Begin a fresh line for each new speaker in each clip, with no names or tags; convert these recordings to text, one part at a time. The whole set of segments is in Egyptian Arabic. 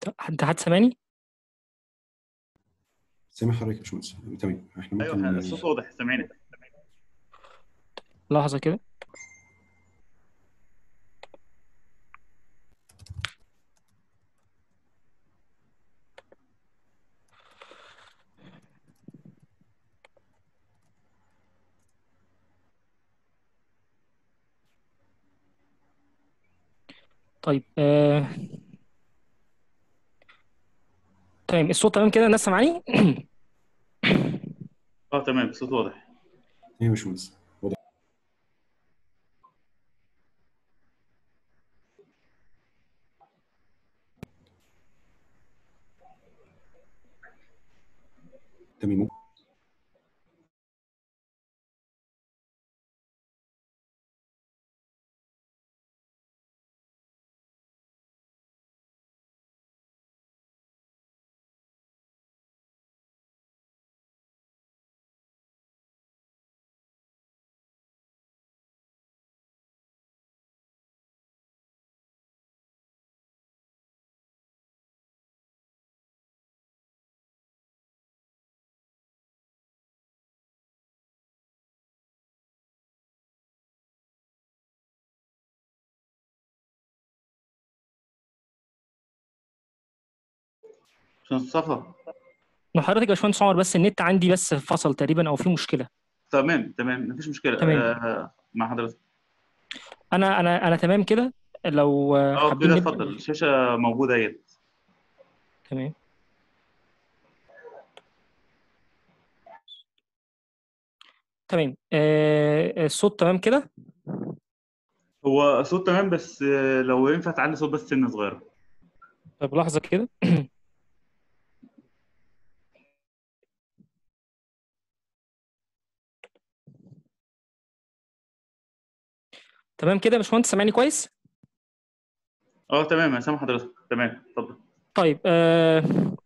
حد حد سامعني
سامع حضرتك يا باشمهندس تمام احنا
ايوه
ممكن
الصوت واضح سامعني
لحظة كده طيب آه... تمام الصوت تمام كده الناس سامعاني
اه تمام الصوت واضح
ايوه يا باشمهندس واضح تمام ممكن
عشان صفا
لو حضرتك يا باشمهندس عمر بس النت عندي بس فصل تقريبا او في مشكلة
تمام تمام مفيش مشكله
تمام.
آه مع حضرتك
انا انا انا تمام كده لو آه،
اه
حابين
كده
نبدأ
اتفضل الشاشه موجوده اهي
تمام تمام آه الصوت تمام كده
هو صوت تمام بس آه، لو ينفع تعلي صوت بس سنه صغيره
طب لحظة كده تمام كده يا باشمهندس سامعني كويس
اه تمام انا سامع حضرتك تمام اتفضل
طيب آه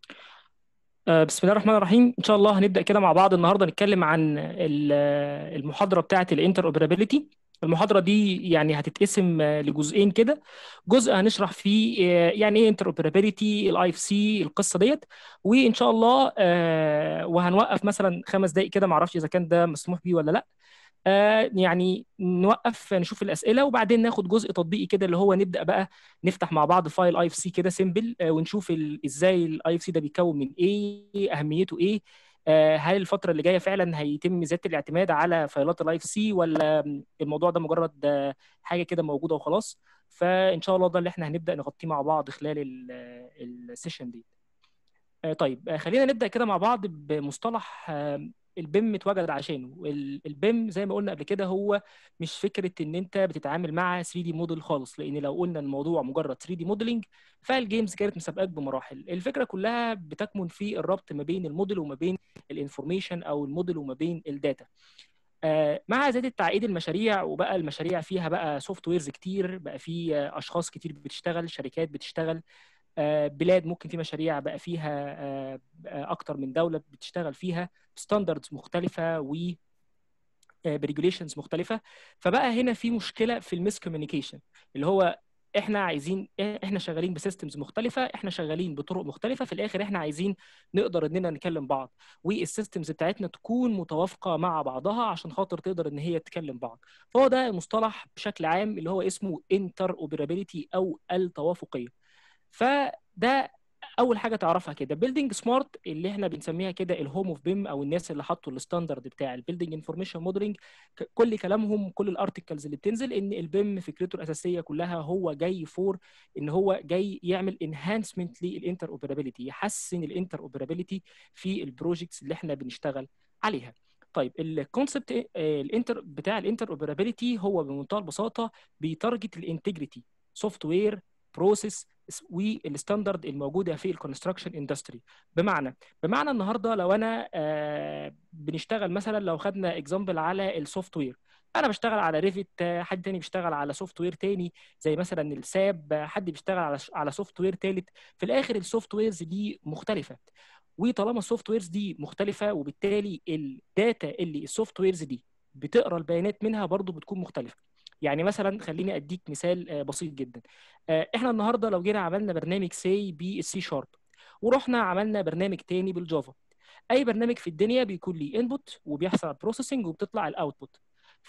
آه بسم الله الرحمن الرحيم ان شاء الله هنبدا كده مع بعض النهارده نتكلم عن ال- آه، المحاضره بتاعه الانتر اوبرابيلتي المحاضره دي يعني هتتقسم آه، لجزئين كده جزء هنشرح فيه آه، يعني ايه انتر اوبرابيلتي الاي اف سي القصه ديت وان شاء الله آه، وهنوقف مثلا خمس دقائق كده معرفش اذا كان ده مسموح بيه ولا لا آه يعني نوقف نشوف الاسئله وبعدين ناخد جزء تطبيقي كده اللي هو نبدا بقى نفتح مع بعض فايل اي اف سي كده سيمبل آه ونشوف ال- ازاي الاي اف سي ده بيتكون من ايه اهميته ايه آه هل الفتره اللي جايه فعلا هيتم زياده الاعتماد على فايلات الاي اف سي ولا الموضوع ده مجرد آه حاجه كده موجوده وخلاص فان شاء الله ده اللي احنا هنبدا نغطيه مع بعض خلال ال- السيشن دي آه، طيب آه، خلينا نبدأ كده مع بعض بمصطلح آه، البيم اتوجد عشانه ال- البيم زي ما قلنا قبل كده هو مش فكرة ان انت بتتعامل مع 3 دي موديل خالص لان لو قلنا الموضوع مجرد 3 دي موديلنج فالجيمز كانت مسابقات بمراحل الفكرة كلها بتكمن في الربط ما بين الموديل وما بين الانفورميشن او الموديل وما بين الداتا آه، مع زيادة تعقيد المشاريع وبقى المشاريع فيها بقى سوفت ويرز كتير بقى في آه، اشخاص كتير بتشتغل شركات بتشتغل آه، بلاد ممكن في مشاريع بقى فيها آه، آه، اكتر من دولة بتشتغل فيها ستاندردز مختلفة و بريجوليشنز مختلفة فبقى هنا في مشكلة في الميس كوميونيكيشن اللي هو احنا عايزين احنا شغالين بسيستمز مختلفة احنا شغالين بطرق مختلفة في الاخر احنا عايزين نقدر اننا نكلم بعض والسيستمز بتاعتنا تكون متوافقة مع بعضها عشان خاطر تقدر ان هي تكلم بعض فهو ده المصطلح بشكل عام اللي هو اسمه انتر اوبرابيليتي او التوافقية فده اول حاجه تعرفها كده بيلدينج سمارت اللي احنا بنسميها كده الهوم اوف بيم او الناس اللي حطوا الستاندرد بتاع البيلدينج انفورميشن موديلنج كل كلامهم كل الارتكلز اللي بتنزل ان البيم فكرته الاساسيه كلها هو جاي فور ان هو جاي يعمل انهانسمنت للانتر اوبرابيلتي يحسن الانتر اوبرابيلتي في البروجكتس اللي احنا بنشتغل عليها طيب الكونسبت الانتر بتاع الانتر اوبرابيلتي هو بمنتهى البساطه بيتارجت الانتجريتي سوفت وير بروسيس والستاندرد الموجوده في الكونستراكشن اندستري بمعنى بمعنى النهارده لو انا آه بنشتغل مثلا لو خدنا اكزامبل على السوفت وير انا بشتغل على ريفت آه، حد تاني بيشتغل على سوفت وير تاني زي مثلا الساب آه، حد بيشتغل على على سوفت وير تالت في الاخر السوفت ويرز دي مختلفه وطالما السوفت ويرز دي مختلفه وبالتالي الداتا اللي السوفت ويرز دي بتقرا البيانات منها برضو بتكون مختلفه يعني مثلا خليني اديك مثال آه، بسيط جدا آه، احنا النهارده لو جينا عملنا برنامج سي بالسي شارب ورحنا عملنا برنامج تاني بالجافا اي برنامج في الدنيا بيكون ليه انبوت وبيحصل بروسيسنج وبتطلع الاوتبوت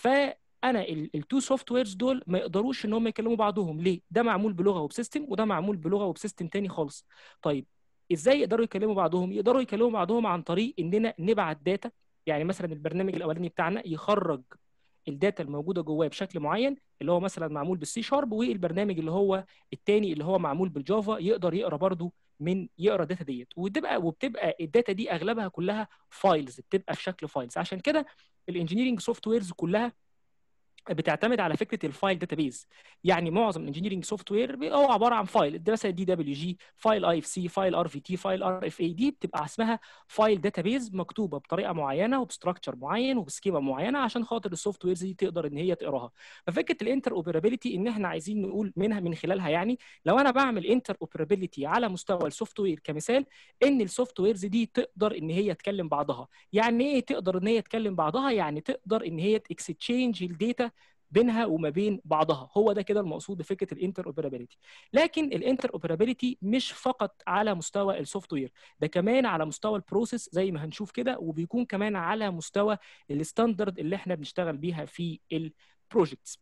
فانا التو سوفت ويرز دول ما يقدروش ان هم يكلموا بعضهم ليه ده معمول بلغه وبسيستم وده معمول بلغه وبسيستم تاني خالص طيب ازاي يقدروا يكلموا بعضهم يقدروا يكلموا بعضهم عن طريق اننا نبعت داتا يعني مثلا البرنامج الاولاني بتاعنا يخرج الداتا الموجوده جواه بشكل معين اللي هو مثلا معمول بالسي شارب والبرنامج اللي هو التاني اللي هو معمول بالجافا يقدر يقرا برضه من يقرا الداتا ديت وبتبقى وبتبقى الداتا دي اغلبها كلها فايلز بتبقى في شكل فايلز عشان كده الانجينيرنج سوفت ويرز كلها بتعتمد على فكره الفايل داتابيز يعني معظم الانجينيرنج سوفت وير هو عباره عن فايل ده مثلا دي دبليو جي فايل اي اف سي فايل ار في تي فايل ار اف اي دي بتبقى اسمها فايل داتابيز مكتوبه بطريقه معينه وبستراكشر معين وبسكيما معينه عشان خاطر السوفت ويرز دي تقدر ان هي تقراها ففكره الانتر اوبرابيلتي ان احنا عايزين نقول منها من خلالها يعني لو انا بعمل انتر اوبرابيلتي على مستوى السوفت وير كمثال ان السوفت ويرز دي تقدر ان هي تكلم بعضها يعني ايه تقدر ان هي تكلم بعضها يعني تقدر ان هي تكستشينج الداتا بينها وما بين بعضها هو ده كده المقصود بفكره الانتر اوبرابيلتي لكن الانتر اوبرابيلتي مش فقط على مستوى السوفت وير ده كمان على مستوى البروسيس زي ما هنشوف كده وبيكون كمان على مستوى الستاندرد اللي احنا بنشتغل بيها في البروجكتس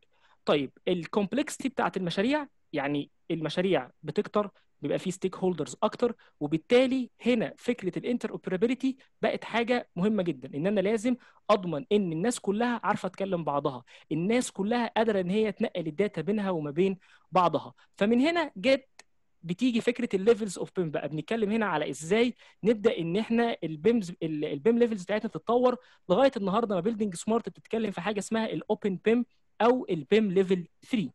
طيب الكومبلكسيتي بتاعت المشاريع يعني المشاريع بتكتر بيبقى فيه ستيك هولدرز اكتر وبالتالي هنا فكره الانتر اوبرابيلتي بقت حاجه مهمه جدا ان انا لازم اضمن ان الناس كلها عارفه تكلم بعضها الناس كلها قادره ان هي تنقل الداتا بينها وما بين بعضها فمن هنا جت بتيجي فكره الليفلز اوف بيم بقى بنتكلم هنا على ازاي نبدا ان احنا البيمز البيم ليفلز بتاعتنا تتطور لغايه النهارده ما بيلدينج سمارت بتتكلم في حاجه اسمها الاوبن بيم او البيم ليفل 3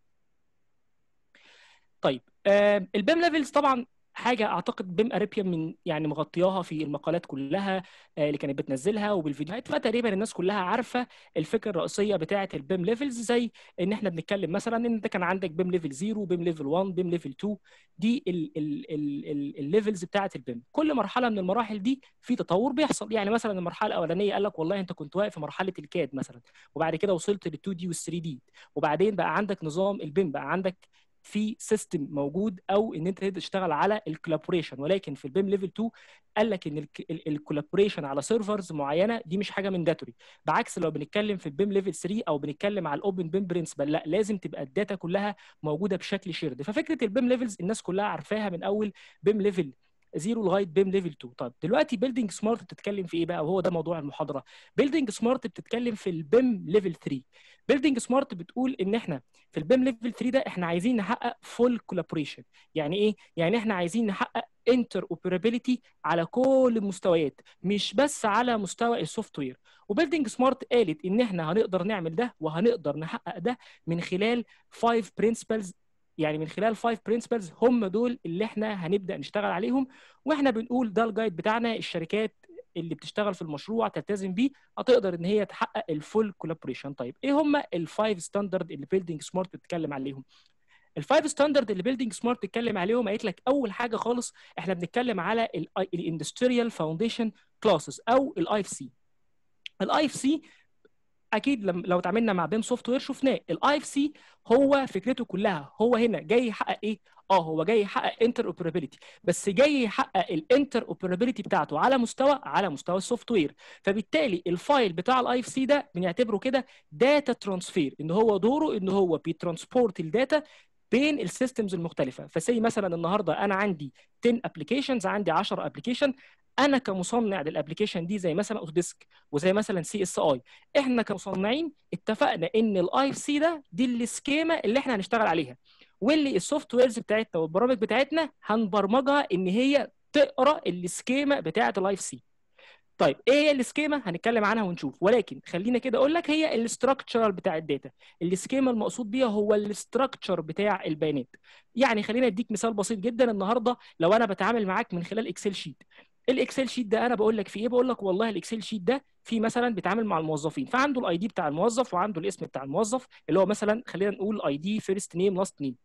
طيب آه البيم ليفلز طبعا حاجه اعتقد بيم اريبيا من يعني مغطياها في المقالات كلها آه اللي كانت بتنزلها وبالفيديوهات فتقريبا الناس كلها عارفه الفكره الرئيسيه بتاعه البيم ليفلز زي ان احنا بنتكلم مثلا ان انت كان عندك بيم ليفل 0 بيم ليفل 1 بيم ليفل 2 دي الليفلز بتاعه البيم كل مرحله من المراحل دي في تطور بيحصل يعني مثلا المرحله الاولانيه قال لك والله انت كنت واقف في مرحله الكاد مثلا وبعد كده وصلت لل 2 دي وال 3 دي وبعدين بقى عندك نظام البيم بقى عندك في سيستم موجود او ان انت تقدر تشتغل على الكولابوريشن ولكن في البيم ليفل 2 قال لك ان الكولابوريشن على سيرفرز معينه دي مش حاجه مانداتوري بعكس لو بنتكلم في البيم ليفل 3 او بنتكلم على الاوبن بيم برنسبل لا لازم تبقى الداتا كلها موجوده بشكل شيرد ففكره البيم ليفلز الناس كلها عارفاها من اول بيم ليفل زيرو لغايه بيم ليفل 2 طيب دلوقتي بيلدينج سمارت بتتكلم في ايه بقى وهو ده موضوع المحاضره بيلدينج سمارت بتتكلم في البيم ليفل 3 بيلدينج سمارت بتقول ان احنا في البيم ليفل 3 ده احنا عايزين نحقق فول كولابوريشن يعني ايه يعني احنا عايزين نحقق انتر اوبرابيلتي على كل المستويات مش بس على مستوى السوفت وير وبيلدينج سمارت قالت ان احنا هنقدر نعمل ده وهنقدر نحقق ده من خلال 5 برنسبلز يعني من خلال 5 برنسبلز هم دول اللي احنا هنبدا نشتغل عليهم واحنا بنقول ده الجايد بتاعنا الشركات اللي بتشتغل في المشروع تلتزم بيه هتقدر ان هي تحقق الفول كولابوريشن طيب ايه هم الفايف ستاندرد اللي بيلدينج سمارت بتتكلم عليهم الفايف ستاندرد اللي بيلدينج سمارت بتتكلم عليهم قالت لك اول حاجه خالص احنا بنتكلم على الاندستريال فاونديشن كلاسز او الاي اف سي الاي اف سي اكيد لما لو اتعاملنا مع بيم سوفت وير شفناه الاي اف سي هو فكرته كلها هو هنا جاي يحقق ايه اه هو جاي يحقق انتر اوبرابيلتي بس جاي يحقق الانتر اوبرابيلتي بتاعته على مستوى على مستوى السوفت وير فبالتالي الفايل بتاع الاي اف سي ده بنعتبره كده داتا ترانسفير ان هو دوره ان هو بيترانسبورت الداتا بين السيستمز المختلفه فسي مثلا النهارده انا عندي 10 ابلكيشنز عندي 10 ابلكيشن انا كمصنع للابلكيشن دي زي مثلا اوتوديسك وزي مثلا سي اس اي احنا كمصنعين اتفقنا ان الاي اف سي ده دي السكيما اللي احنا هنشتغل عليها واللي السوفت ويرز بتاعتنا والبرامج بتاعتنا هنبرمجها ان هي تقرا السكيما بتاعه الاي اف سي طيب ايه هي السكيما هنتكلم عنها ونشوف ولكن خلينا كده اقول لك هي الاستراكشر بتاع الداتا السكيما المقصود بيها هو الاستراكشر بتاع البيانات يعني خلينا اديك مثال بسيط جدا النهارده لو انا بتعامل معاك من خلال اكسل شيت الاكسل شيت ده انا بقول لك فيه ايه بقول لك والله الاكسل شيت ده في مثلا بيتعامل مع الموظفين فعنده الاي دي بتاع الموظف وعنده الاسم بتاع الموظف اللي هو مثلا خلينا نقول اي دي فيرست نيم لاست نيم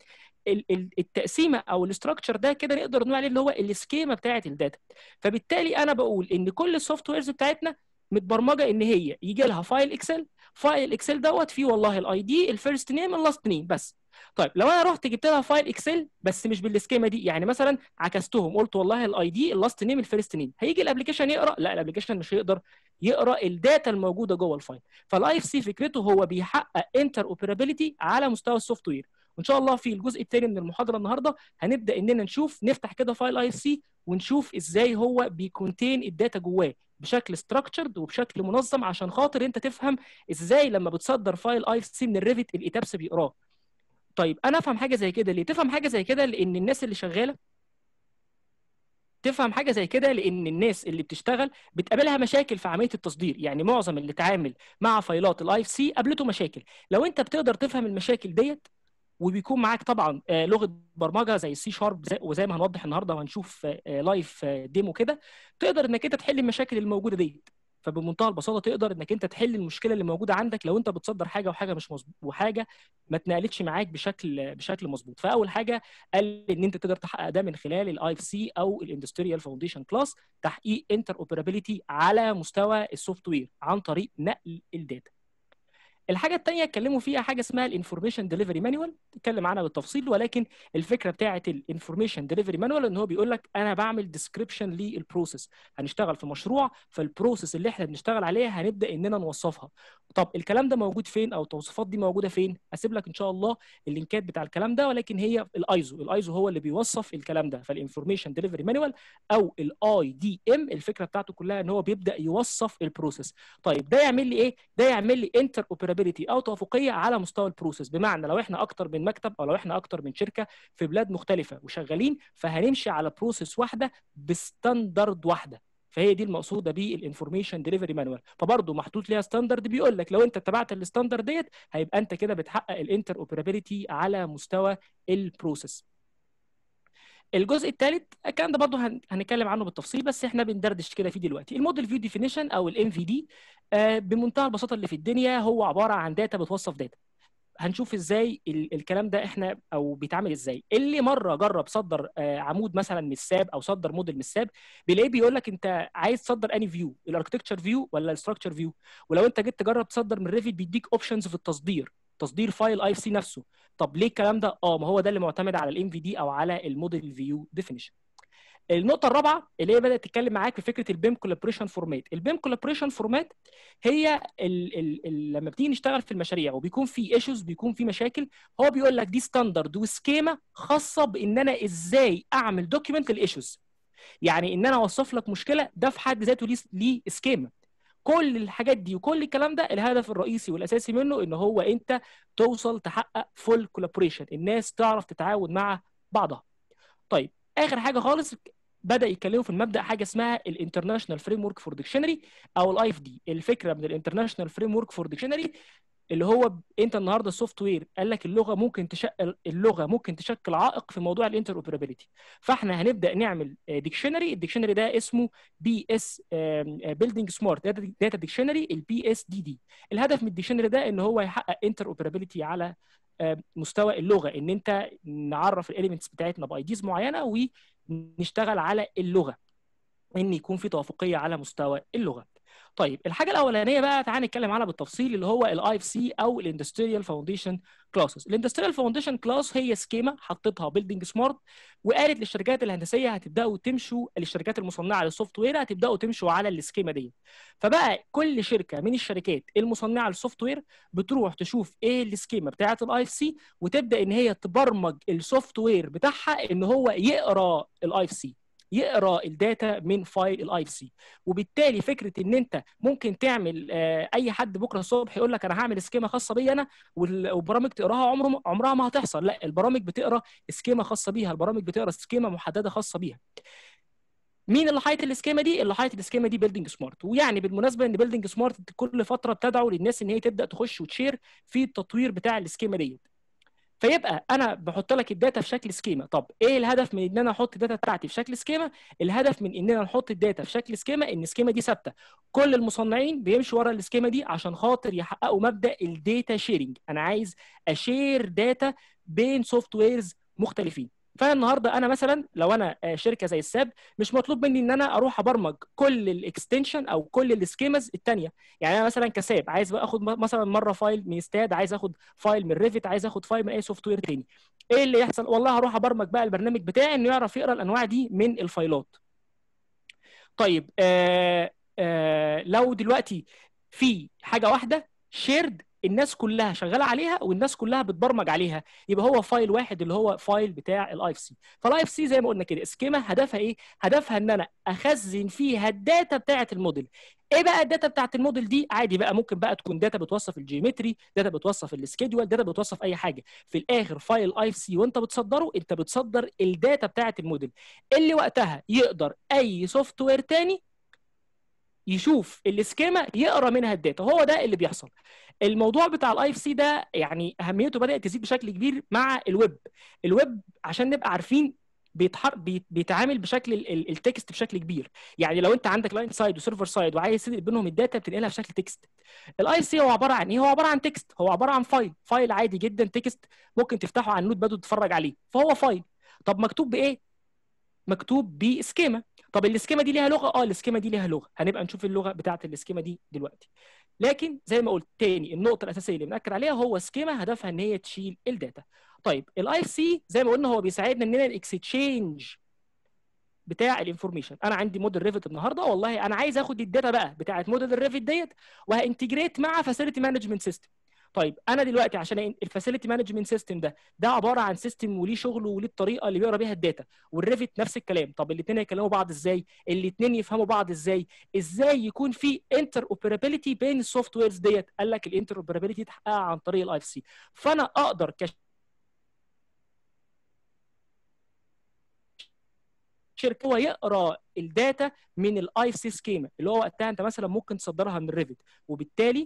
التقسيمه او الاستراكشر ده كده نقدر نقول عليه اللي هو السكيما بتاعه الداتا فبالتالي انا بقول ان كل السوفت ويرز بتاعتنا متبرمجه ان هي يجي لها فايل اكسل فايل الاكسل دوت فيه والله الاي دي الفيرست نيم اللاست نيم بس طيب لو انا رحت جبت لها فايل اكسل بس مش بالسكيما دي يعني مثلا عكستهم قلت والله الاي دي اللاست نيم الفيرست نيم هيجي الابلكيشن يقرا لا الابلكيشن مش هيقدر يقرا الداتا الموجوده جوه الفايل فالاي اف سي فكرته هو بيحقق انتر اوبرابيلتي على مستوى السوفت وير وان شاء الله في الجزء الثاني من المحاضره النهارده هنبدا اننا نشوف نفتح كده فايل اي اف سي ونشوف ازاي هو بيكونتين الداتا جواه بشكل ستراكشرد وبشكل منظم عشان خاطر انت تفهم ازاي لما بتصدر فايل اي اف سي من الريفت الايتابس بيقراه طيب انا افهم حاجه زي كده ليه تفهم حاجه زي كده لان الناس اللي شغاله تفهم حاجه زي كده لان الناس اللي بتشتغل بتقابلها مشاكل في عمليه التصدير يعني معظم اللي اتعامل مع فايلات الاي اف سي قابلته مشاكل لو انت بتقدر تفهم المشاكل ديت وبيكون معاك طبعا لغه برمجه زي السي شارب وزي ما هنوضح النهارده وهنشوف لايف ديمو كده تقدر انك انت تحل المشاكل الموجوده ديت فبمنتهى البساطه تقدر انك انت تحل المشكله اللي موجوده عندك لو انت بتصدر حاجه وحاجه مش مظبوط وحاجه ما اتنقلتش معاك بشكل بشكل مظبوط فاول حاجه قال ان انت تقدر تحقق ده من خلال الاي اف سي او الاندستريال فاونديشن كلاس تحقيق انتر اوبرابيلتي على مستوى السوفت وير عن طريق نقل الداتا الحاجه الثانيه اتكلموا فيها حاجه اسمها الانفورميشن ديليفري مانوال اتكلم عنها بالتفصيل ولكن الفكره بتاعه الانفورميشن ديليفري مانوال ان هو بيقول لك انا بعمل ديسكريبشن للبروسيس هنشتغل في مشروع فالبروسيس اللي احنا بنشتغل عليها هنبدا اننا نوصفها طب الكلام ده موجود فين او التوصيفات دي موجوده فين اسيب لك ان شاء الله اللينكات بتاع الكلام ده ولكن هي الايزو الايزو هو اللي بيوصف الكلام ده فالانفورميشن ديليفري مانوال او الاي دي ام الفكره بتاعته كلها ان هو بيبدا يوصف البروسيس طيب ده يعمل لي ايه ده يعمل لي انتر اوبرابيلتي او توافقيه على مستوى البروسيس بمعنى لو احنا اكتر من مكتب او لو احنا اكتر من شركه في بلاد مختلفه وشغالين فهنمشي على بروسيس واحده بستاندرد واحده فهي دي المقصوده بالانفورميشن ديليفري مانوال فبرضه محطوط ليها ستاندرد بيقول لك لو انت اتبعت الستاندرد ديت هيبقى انت كده بتحقق الانتر اوبرابيلتي على مستوى البروسيس الجزء الثالث الكلام ده برضه هنتكلم عنه بالتفصيل بس احنا بندردش كده فيه دلوقتي الموديل فيو ديفينيشن او الام في دي بمنتهى البساطه اللي في الدنيا هو عباره عن داتا بتوصف داتا هنشوف ازاي الكلام ده احنا او بيتعمل ازاي اللي مره جرب صدر عمود مثلا من الساب او صدر موديل من الساب بيلاقيه بيقول لك انت عايز تصدر اني فيو الاركتكتشر فيو ولا الستراكشر فيو ولو انت جيت تجرب تصدر من ريفيت بيديك اوبشنز في التصدير تصدير فايل اي اف سي نفسه طب ليه الكلام ده اه ما هو ده اللي معتمد على الام في دي او على الموديل فيو ديفينيشن النقطه الرابعه اللي هي بدات تتكلم معاك في فكره البيم كولابريشن فورمات البيم كولابريشن فورمات هي ال ال ال لما بتيجي نشتغل في المشاريع وبيكون في ايشوز بيكون في مشاكل هو بيقول لك دي ستاندرد وسكيما خاصه بان انا ازاي اعمل دوكيمنت للايشوز يعني ان انا اوصف لك مشكله ده في حد ذاته ليه ليه سكيما كل الحاجات دي وكل الكلام ده الهدف الرئيسي والاساسي منه ان هو انت توصل تحقق فول كولابوريشن الناس تعرف تتعاون مع بعضها طيب اخر حاجه خالص بدا يتكلموا في المبدا حاجه اسمها الانترناشونال فريم ورك فور ديكشنري او الاي اف دي الفكره من الانترناشونال فريم ورك فور ديكشنري اللي هو انت النهارده السوفت وير قال لك اللغه ممكن تشكل اللغه ممكن تشكل عائق في موضوع الانتر اوبرابيلتي فاحنا هنبدا نعمل ديكشنري الديكشنري ده اسمه بي اس بيلدينج سمارت داتا ديكشنري البي اس دي دي الهدف من الديكشنري ده ان هو يحقق انتر اوبرابيلتي على مستوى اللغه ان انت نعرف الاليمنتس بتاعتنا بايديز معينه ونشتغل على اللغه ان يكون في توافقيه على مستوى اللغه طيب الحاجه الاولانيه بقى تعالى نتكلم عنها بالتفصيل اللي هو الاي اف سي او الاندستريال فاونديشن كلاسز الاندستريال فاونديشن كلاس هي سكيما حطيتها بيلدينج سمارت وقالت للشركات الهندسيه هتبداوا تمشوا للشركات المصنعه للسوفت وير هتبداوا تمشوا على السكيما دي فبقى كل شركه من الشركات المصنعه للسوفت وير بتروح تشوف ايه السكيما بتاعه الاي اف سي وتبدا ان هي تبرمج السوفت وير بتاعها ان هو يقرا الاي اف سي يقرا الداتا من فايل الاي اف سي وبالتالي فكره ان انت ممكن تعمل اي حد بكره الصبح يقول لك انا هعمل سكيما خاصه بي انا والبرامج تقراها عمره عمرها ما هتحصل لا البرامج بتقرا سكيما خاصه بيها البرامج بتقرا سكيما محدده خاصه بيها مين اللي حاطط السكيما دي؟ اللي حاطط السكيما دي بيلدينج سمارت، ويعني بالمناسبه ان بيلدينج سمارت كل فتره بتدعو للناس ان هي تبدا تخش وتشير في التطوير بتاع السكيما ديت. فيبقى انا بحط لك الداتا في شكل سكيما طب ايه الهدف من ان انا احط الداتا بتاعتي في شكل سكيما الهدف من اننا نحط الداتا في شكل سكيما ان السكيما دي ثابته كل المصنعين بيمشوا ورا السكيما دي عشان خاطر يحققوا مبدا الداتا شيرنج انا عايز اشير داتا بين سوفت ويرز مختلفين فانا النهارده انا مثلا لو انا آه، شركه زي الساب مش مطلوب مني ان انا اروح ابرمج كل الاكستنشن او كل السكيمز الثانيه يعني انا مثلا كساب عايز بقى اخد م- مثلا مره فايل من ستاد عايز اخد فايل من ريفت عايز اخد فايل من اي سوفت وير تاني ايه اللي يحصل والله هروح ابرمج بقى البرنامج بتاعي انه يعرف يقرا الانواع دي من الفايلات طيب آه آه لو دلوقتي في حاجه واحده شيرد الناس كلها شغاله عليها والناس كلها بتبرمج عليها يبقى هو فايل واحد اللي هو فايل بتاع الاي اف سي فالاي اف سي زي ما قلنا كده سكيما هدفها ايه هدفها ان انا اخزن فيها الداتا بتاعه الموديل ايه بقى الداتا بتاعه الموديل دي عادي بقى ممكن بقى تكون داتا بتوصف الجيومتري داتا بتوصف السكيدول داتا بتوصف اي حاجه في الاخر فايل اي اف سي وانت بتصدره انت بتصدر الداتا بتاعه الموديل اللي وقتها يقدر اي سوفت وير تاني يشوف السكيما يقرا منها الداتا هو ده اللي بيحصل الموضوع بتاع الاي اف سي ده يعني اهميته بدات تزيد بشكل كبير مع الويب الويب عشان نبقى عارفين بيتحر... بيت- بيتعامل بشكل ال- ال- التكست بشكل كبير يعني لو انت عندك لاين سايد وسيرفر سايد وعايز تنقل بينهم الداتا بتنقلها في شكل تكست الاي اف سي هو عباره عن ايه هو عباره عن تكست هو عباره عن فايل فايل عادي جدا تكست ممكن تفتحه على النوت باد وتتفرج عليه فهو فايل طب مكتوب بايه مكتوب بسكيما طب السكيما دي ليها لغه اه السكيما دي ليها لغه هنبقى نشوف اللغه بتاعه السكيما دي دلوقتي لكن زي ما قلت تاني النقطه الاساسيه اللي بنأكد عليها هو سكيما هدفها ان هي تشيل الداتا طيب الاي اف سي زي ما قلنا هو بيساعدنا اننا الاكستشينج بتاع الانفورميشن انا عندي موديل ريفت النهارده والله انا عايز اخد الداتا بقى بتاعه موديل الريفت ديت وهانتجريت مع فاسيلتي مانجمنت سيستم طيب انا دلوقتي عشان الفاسيلتي مانجمنت سيستم ده ده عباره عن سيستم وليه شغله وليه الطريقه اللي بيقرا بيها الداتا والريفت نفس الكلام طب الاثنين هيكلموا بعض ازاي الاثنين يفهموا بعض ازاي ازاي يكون في انتر اوبرابيلتي بين السوفت ويرز ديت قال لك الانتر اوبرابيلتي تحققها عن طريق الاي اف سي فانا اقدر كشركه هو يقرا الداتا من الاي اف سي سكيما اللي هو وقتها انت مثلا ممكن تصدرها من الريفت وبالتالي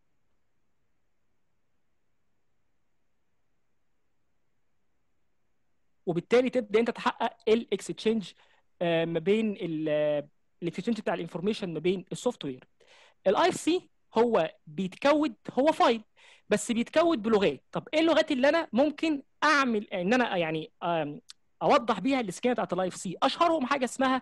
وبالتالي تبدا انت تحقق الاكستشينج ما بين الاكستشينج بتاع الانفورميشن ما بين السوفت وير الاي اف سي هو بيتكود هو فايل بس بيتكود بلغات طب ايه اللغات اللي انا ممكن اعمل ان انا يعني آم، اوضح بيها السكيما بتاعت الاي اف سي اشهرهم حاجه اسمها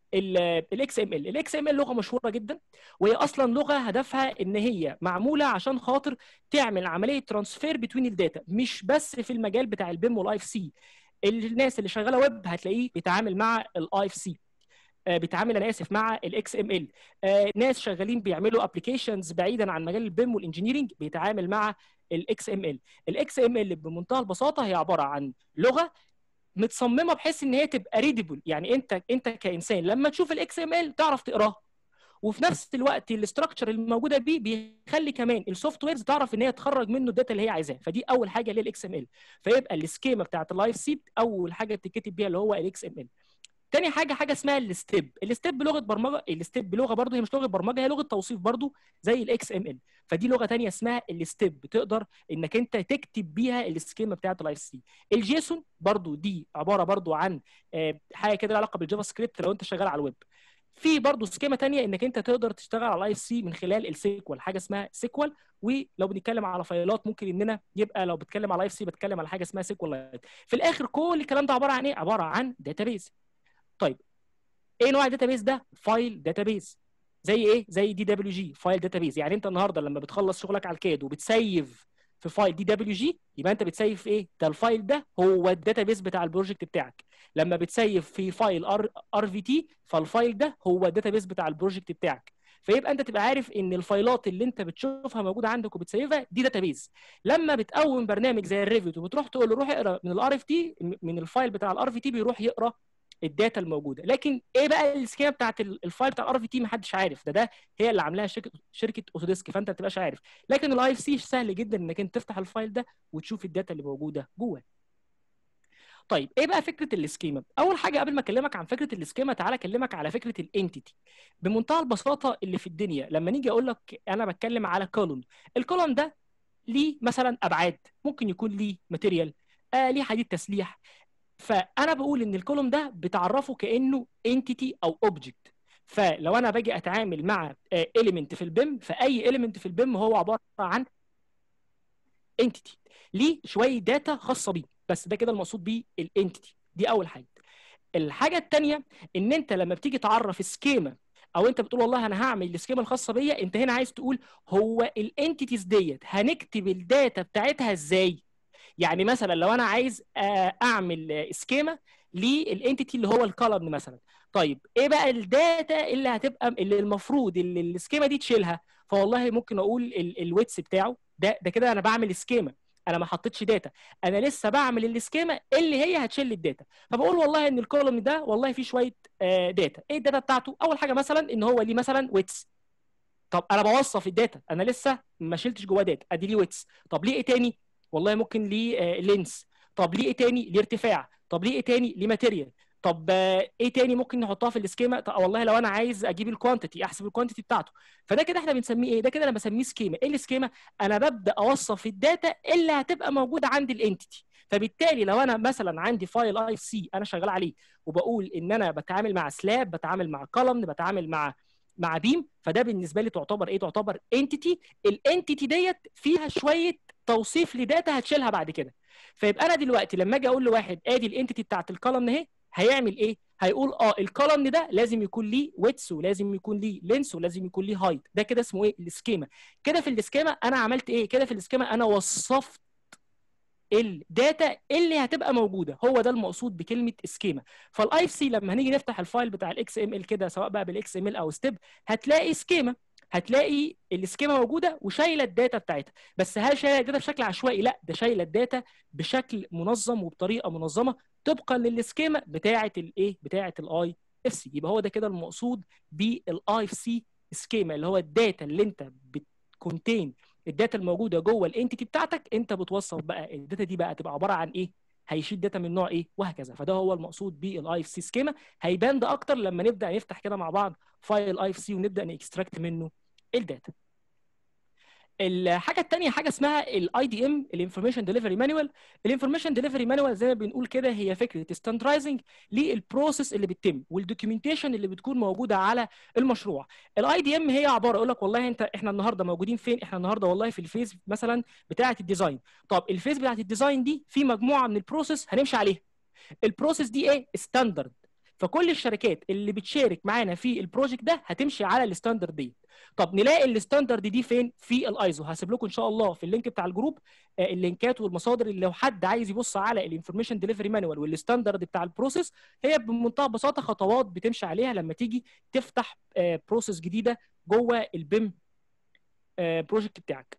الاكس ام ال الاكس ام ال لغه مشهوره جدا وهي اصلا لغه هدفها ان هي معموله عشان خاطر تعمل عمليه ترانسفير بتوين الداتا مش بس في المجال بتاع البيم والاي اف سي الناس اللي شغاله ويب هتلاقيه بيتعامل مع الاي اف سي بيتعامل انا اسف مع الاكس ام ال ناس شغالين بيعملوا ابلكيشنز بعيدا عن مجال البيم والانجينيرنج بيتعامل مع الاكس ام ال الاكس ام ال بمنتهى البساطه هي عباره عن لغه متصممه بحيث ان هي تبقى ريدبل يعني انت انت كانسان لما تشوف الاكس ام ال تعرف تقراه وفي نفس الوقت الاستراكشر الموجوده بيه بيخلي كمان السوفت ويرز تعرف ان هي تخرج منه الداتا اللي هي عايزاها فدي اول حاجه اللي هي الاكس ام ال فيبقى السكيما بتاعت اللايف سيت اول حاجه بتتكتب بيها اللي هو الاكس ام ال تاني حاجه حاجه اسمها الستيب الستيب بلغه برمجه الستيب بلغه برضه هي مش لغه برمجه هي لغه توصيف برضه زي الاكس ام ال فدي لغه تانية اسمها الستيب بتقدر انك انت تكتب بيها السكيما بتاعت الاي سي الجيسون برضه دي عباره برضه عن آه، حاجه كده لها علاقه بالجافا سكريبت لو انت شغال على الويب في برضه سكيما تانية انك انت تقدر تشتغل على الاي سي من خلال السيكوال حاجه اسمها سيكوال ولو بنتكلم على فايلات ممكن اننا يبقى لو بتكلم على اي سي بتكلم على حاجه اسمها سيكوال في الاخر كل الكلام ده عباره عن ايه عباره عن داتابيز طيب ايه نوع الداتابيز ده فايل داتابيز زي ايه زي دي دبليو جي فايل داتابيز يعني انت النهارده لما بتخلص شغلك على الكاد وبتسيف في فايل دي دبليو جي يبقى انت بتسيف ايه ده الفايل ده هو الداتابيز بتاع البروجكت بتاعك لما بتسيف في فايل ار ار في تي فالفايل ده هو الداتابيز بتاع البروجكت بتاعك فيبقى انت تبقى عارف ان الفايلات اللي انت بتشوفها موجوده عندك وبتسيفها دي داتابيز لما بتقوم برنامج زي الريفت وبتروح تقول له روح اقرا من الار اف تي من الفايل بتاع الار في تي بيروح يقرا الداتا الموجوده لكن ايه بقى السكيما بتاعت ال- الفايل بتاع الار في تي محدش عارف ده ده هي اللي عاملاها شركه شركه اوتوديسك فانت ما بتبقاش عارف لكن الاي اف سي سهل جدا انك انت تفتح الفايل ده وتشوف الداتا اللي موجوده جوه طيب ايه بقى فكره السكيما اول حاجه قبل ما اكلمك عن فكره السكيما تعالى اكلمك على فكره الانتيتي بمنتهى البساطه اللي في الدنيا لما نيجي اقول لك انا بتكلم على كولوم الكولوم ده ليه مثلا ابعاد ممكن يكون ليه ماتيريال آه ليه حديد تسليح فانا بقول ان الكولوم ده بتعرفه كانه انتيتي او اوبجكت فلو انا باجي اتعامل مع اليمنت في البيم فاي اليمنت في البيم هو عباره عن انتيتي ليه شويه داتا خاصه بيه بس ده كده المقصود بيه الانتيتي دي اول حاجه الحاجه الثانيه ان انت لما بتيجي تعرف سكيما او انت بتقول والله انا هعمل السكيما الخاصه بيا انت هنا عايز تقول هو الانتيتيز ديت هنكتب الداتا بتاعتها ازاي يعني مثلا لو انا عايز آه، اعمل سكيما للانتيتي اللي هو الكولمن مثلا طيب ايه بقى الداتا اللي هتبقى اللي المفروض اللي السكيما دي تشيلها فوالله ممكن اقول الويتس بتاعه ده ده كده انا بعمل سكيما انا ما حطيتش داتا انا لسه بعمل السكيما اللي هي هتشيل الداتا فبقول والله ان الكولوم ده والله فيه شويه آه، داتا ايه الداتا بتاعته اول حاجه مثلا ان هو ليه مثلا ويتس طب انا بوصف الداتا انا لسه ما شلتش جواه داتا ادي ليه ويتس طب ليه ايه تاني والله ممكن ليه لينس طب ليه ايه تاني ليه ارتفاع طب ليه ايه تاني ليه ماتيريال طب آه، ايه تاني ممكن نحطها في السكيما طب والله لو انا عايز اجيب الكوانتيتي احسب الكوانتيتي بتاعته فده كده احنا بنسميه ايه ده كده انا بسميه سكيما ايه السكيما انا ببدا اوصف الداتا اللي هتبقى موجوده عند الانتيتي فبالتالي لو انا مثلا عندي فايل اي اف سي انا شغال عليه وبقول ان انا بتعامل مع سلاب بتعامل مع كولمن بتعامل مع مع بيم فده بالنسبه لي تعتبر ايه تعتبر انتيتي الانتيتي ديت فيها شويه توصيف لداتا هتشيلها بعد كده فيبقى انا دلوقتي لما اجي اقول لواحد ادي الانتيتي بتاعت الكولمن اهي هيعمل ايه هيقول اه الكولمن ده لازم يكون ليه ويتس ولازم يكون ليه لينس ولازم يكون ليه هايت ده كده اسمه ايه السكيما كده في السكيما انا عملت ايه كده في السكيما انا وصفت الداتا اللي هتبقى موجوده هو ده المقصود بكلمه سكيما فالاي اف سي لما هنيجي نفتح الفايل بتاع الاكس ام ال كده سواء بقى بالاكس ام ال او ستيب هتلاقي سكيما هتلاقي السكيما موجوده وشايله الداتا بتاعتها بس هل شايله الداتا بشكل عشوائي لا ده شايله الداتا بشكل منظم وبطريقه منظمه طبقا للسكيما بتاعه الايه بتاعه الاي اف سي يبقى هو ده كده المقصود بالاي اف سي سكيما اللي هو الداتا اللي انت بتكونتين الداتا الموجوده جوه الانتيتي بتاعتك انت بتوصف بقى الداتا دي بقى تبقى عباره عن ايه هيشيل داتا من نوع ايه وهكذا فده هو المقصود بالاي اف سي سكيما هيبان ده اكتر لما نبدا نفتح كده مع بعض فايل اي اف سي ونبدا نكستراكت منه الداتا الحاجه الثانيه حاجه اسمها الاي دي ام الانفورميشن ديليفري مانوال الانفورميشن ديليفري مانوال زي ما بنقول كده هي فكره ستاندرايزنج للبروسيس اللي بتتم والدوكيومنتيشن اللي بتكون موجوده على المشروع الاي دي ام هي عباره يقول لك والله انت احنا النهارده موجودين فين احنا النهارده والله في الفيز مثلا بتاعه الديزاين طب الفيز بتاعه الديزاين دي في مجموعه من البروسيس هنمشي عليها البروسيس دي ايه ستاندرد فكل الشركات اللي بتشارك معانا في البروجكت ده هتمشي على الستاندرد دي طب نلاقي الستاندرد دي فين في الايزو هسيب لكم ان شاء الله في اللينك بتاع الجروب آه، اللينكات والمصادر اللي لو حد عايز يبص على الانفورميشن ديليفري مانوال والستاندرد بتاع البروسيس هي بمنتهى البساطه خطوات بتمشي عليها لما تيجي تفتح بروسيس جديده جوه البيم بروجكت بتاعك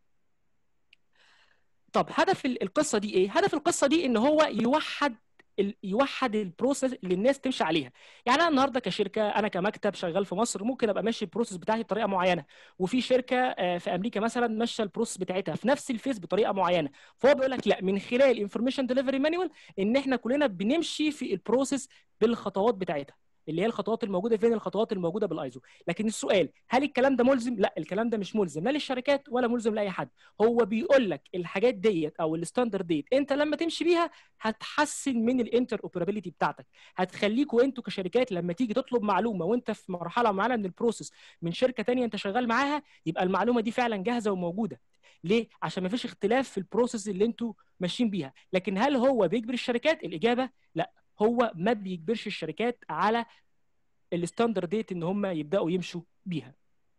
طب هدف ال- القصه دي ايه هدف القصه دي ان هو يوحد ال- يوحد البروسيس اللي الناس تمشي عليها يعني انا النهارده كشركه انا كمكتب شغال في مصر ممكن ابقى ماشي البروسيس بتاعتي بطريقه معينه وفي شركه آه، في امريكا مثلا ماشيه البروسيس بتاعتها في نفس الفيس بطريقه معينه فهو بيقول لك لا من خلال الانفورميشن ديليفري مانوال ان احنا كلنا بنمشي في البروسيس بالخطوات بتاعتها اللي هي الخطوات الموجوده فين الخطوات الموجوده بالايزو لكن السؤال هل الكلام ده ملزم لا الكلام ده مش ملزم لا للشركات ولا ملزم لاي حد هو بيقول لك الحاجات ديت او الستاندرد ديت انت لما تمشي بيها هتحسن من الانتر اوبرابيلتي بتاعتك هتخليكوا انتوا كشركات لما تيجي تطلب معلومه وانت في مرحله معينه من البروسيس من شركه تانية انت شغال معاها يبقى المعلومه دي فعلا جاهزه وموجوده ليه عشان ما فيش اختلاف في البروسيس اللي انتوا ماشيين بيها لكن هل هو بيجبر الشركات الاجابه لا هو ما بيجبرش الشركات على الستاندرد ديت ان هم يبداوا يمشوا بيها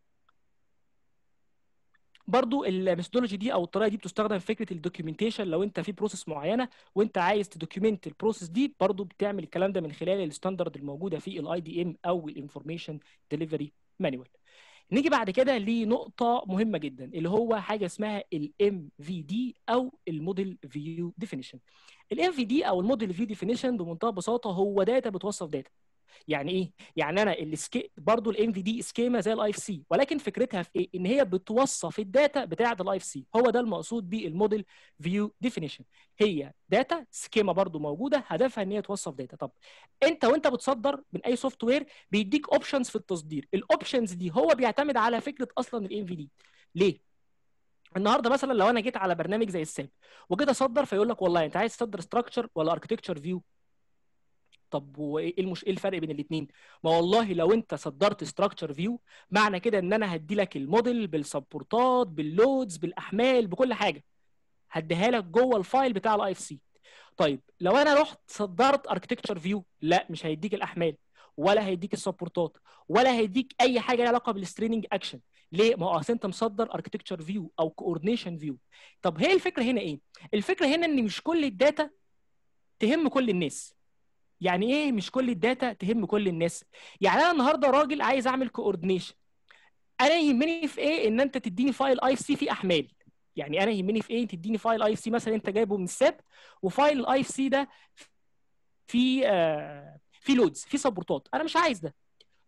برضو الميثودولوجي دي او الطريقه دي بتستخدم في فكره الدوكيومنتيشن لو انت في بروسيس معينه وانت عايز تدوكيومنت البروسيس دي برضو بتعمل الكلام ده من خلال الستاندرد الموجوده في الاي دي ام او الانفورميشن ديليفري مانوال نيجي بعد كده لنقطه مهمه جدا اللي هو حاجه اسمها الام في دي او الموديل فيو ديفينيشن الام في دي او الموديل فيو ديفينيشن بمنتهى البساطه هو داتا بتوصف داتا يعني ايه؟ يعني انا السكي برضه الام في دي سكيما زي الاي اف سي ولكن فكرتها في ايه؟ ان هي بتوصف الداتا بتاعه الاي اف سي هو ده المقصود بالموديل فيو ديفينيشن هي داتا سكيما برضه موجوده هدفها ان هي توصف داتا طب انت وانت بتصدر من اي سوفت وير بيديك اوبشنز في التصدير الاوبشنز دي هو بيعتمد على فكره اصلا الام في دي ليه؟ النهارده مثلا لو انا جيت على برنامج زي الساب وجيت اصدر فيقول لك والله انت عايز تصدر ستراكشر ولا اركتكتشر فيو طب وايه المش... ايه الفرق بين الاثنين؟ ما والله لو انت صدرت ستراكشر فيو معنى كده ان انا هدي لك الموديل بالسبورتات باللودز بالاحمال بكل حاجه هديها لك جوه الفايل بتاع الاي اف سي طيب لو انا رحت صدرت اركتكتشر فيو لا مش هيديك الاحمال ولا هيديك السبورتات ولا هيديك اي حاجه ليها علاقه بالستريننج اكشن ليه ما هو اصل انت مصدر اركتكتشر فيو او كوردينيشن فيو طب هي الفكره هنا ايه الفكره هنا ان مش كل الداتا تهم كل الناس يعني ايه مش كل الداتا تهم كل الناس يعني انا النهارده راجل عايز اعمل كوردينيشن انا يهمني في ايه ان انت تديني فايل اي سي فيه احمال يعني انا يهمني في ايه تديني فايل اي سي مثلا انت جايبه من الساب وفايل الاي سي ده في آه في لودز في سبورتات انا مش عايز ده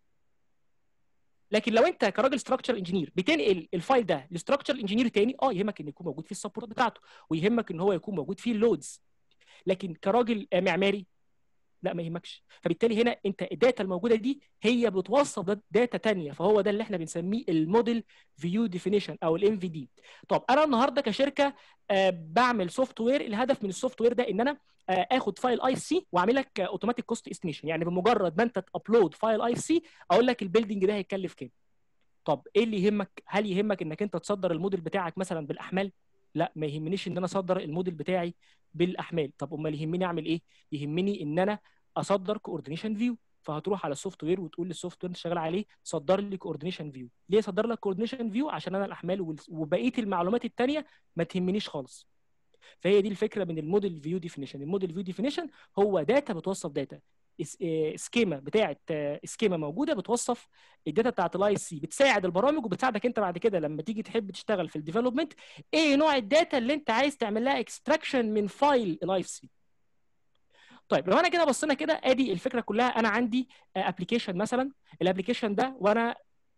لكن لو انت كراجل ستراكشر انجينير بتنقل الفايل ده لستراكشر انجينير تاني اه يهمك ان يكون موجود فيه السبورت بتاعته ويهمك ان هو يكون موجود فيه اللودز لكن كراجل معماري لا ما يهمكش فبالتالي هنا انت الداتا الموجوده دي هي بتوصف داتا ثانيه فهو ده اللي احنا بنسميه الموديل فيو ديفينيشن او الام في دي طب انا النهارده كشركه آه بعمل سوفت وير الهدف من السوفت وير ده ان انا آه اخد فايل اي سي واعمل لك اوتوماتيك كوست استيميشن يعني بمجرد ما انت تابلود فايل اي سي اقول لك البيلدنج ده هيتكلف كام طب ايه اللي يهمك هل يهمك انك انت تصدر الموديل بتاعك مثلا بالاحمال لا ما يهمنيش ان انا اصدر الموديل بتاعي بالاحمال طب امال يهمني اعمل ايه يهمني ان انا اصدر كوردينيشن فيو فهتروح على السوفت وير وتقول للسوفت وير انت شغال عليه صدر لي كوردينيشن فيو ليه صدر لك كوردينيشن فيو عشان انا الاحمال وبقيه المعلومات الثانيه ما تهمنيش خالص فهي دي الفكره من الموديل فيو ديفينيشن الموديل فيو ديفينيشن هو داتا بتوصف داتا سكيما بتاعه سكيما موجوده بتوصف الداتا بتاعت الاي سي بتساعد البرامج وبتساعدك انت بعد كده لما تيجي تحب تشتغل في الديفلوبمنت ايه نوع الداتا اللي انت عايز تعمل لها اكستراكشن من فايل الاي سي طيب لو انا كده بصينا كده ادي الفكره كلها انا عندي ابلكيشن مثلا الابلكيشن ده وانا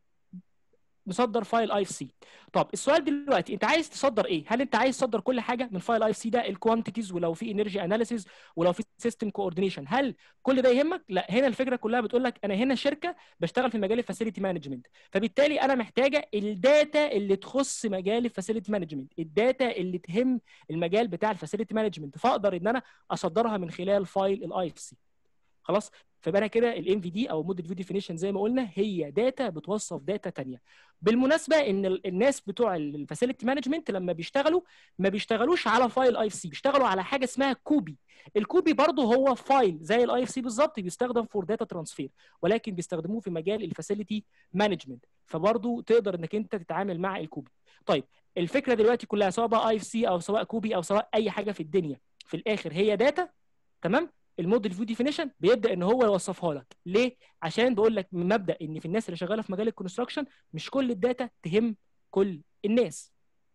مصدر فايل اي اف سي طب السؤال دلوقتي انت عايز تصدر ايه هل انت عايز تصدر كل حاجه من فايل اي اف سي ده الكوانتيتيز ولو في انرجي اناليسيز ولو في سيستم كوردينيشن هل كل ده يهمك لا هنا الفكره كلها بتقول لك انا هنا شركه بشتغل في مجال الفاسيلتي مانجمنت فبالتالي انا محتاجه الداتا اللي تخص مجال الفاسيلتي مانجمنت الداتا اللي تهم المجال بتاع الفاسيلتي مانجمنت فاقدر ان انا اصدرها من خلال فايل الاي اف سي خلاص فبقى انا كده الام في دي او موديل فيو ديفينيشن زي ما قلنا هي داتا بتوصف داتا ثانيه بالمناسبه ان الناس بتوع الفاسيلتي مانجمنت لما بيشتغلوا ما بيشتغلوش على فايل اي اف سي بيشتغلوا على حاجه اسمها كوبي الكوبي برضه هو فايل زي الاي اف سي بالظبط بيستخدم فور داتا ترانسفير ولكن بيستخدموه في مجال الفاسيلتي مانجمنت فبرضه تقدر انك انت تتعامل مع الكوبي طيب الفكره دلوقتي كلها سواء بقى اي اف سي او سواء كوبي او سواء اي حاجه في الدنيا في الاخر هي داتا تمام الموديل فيو ديفينيشن بيبدا ان هو يوصفها لك ليه عشان بقول لك من مبدا ان في الناس اللي شغاله في مجال الكونستراكشن مش كل الداتا تهم كل الناس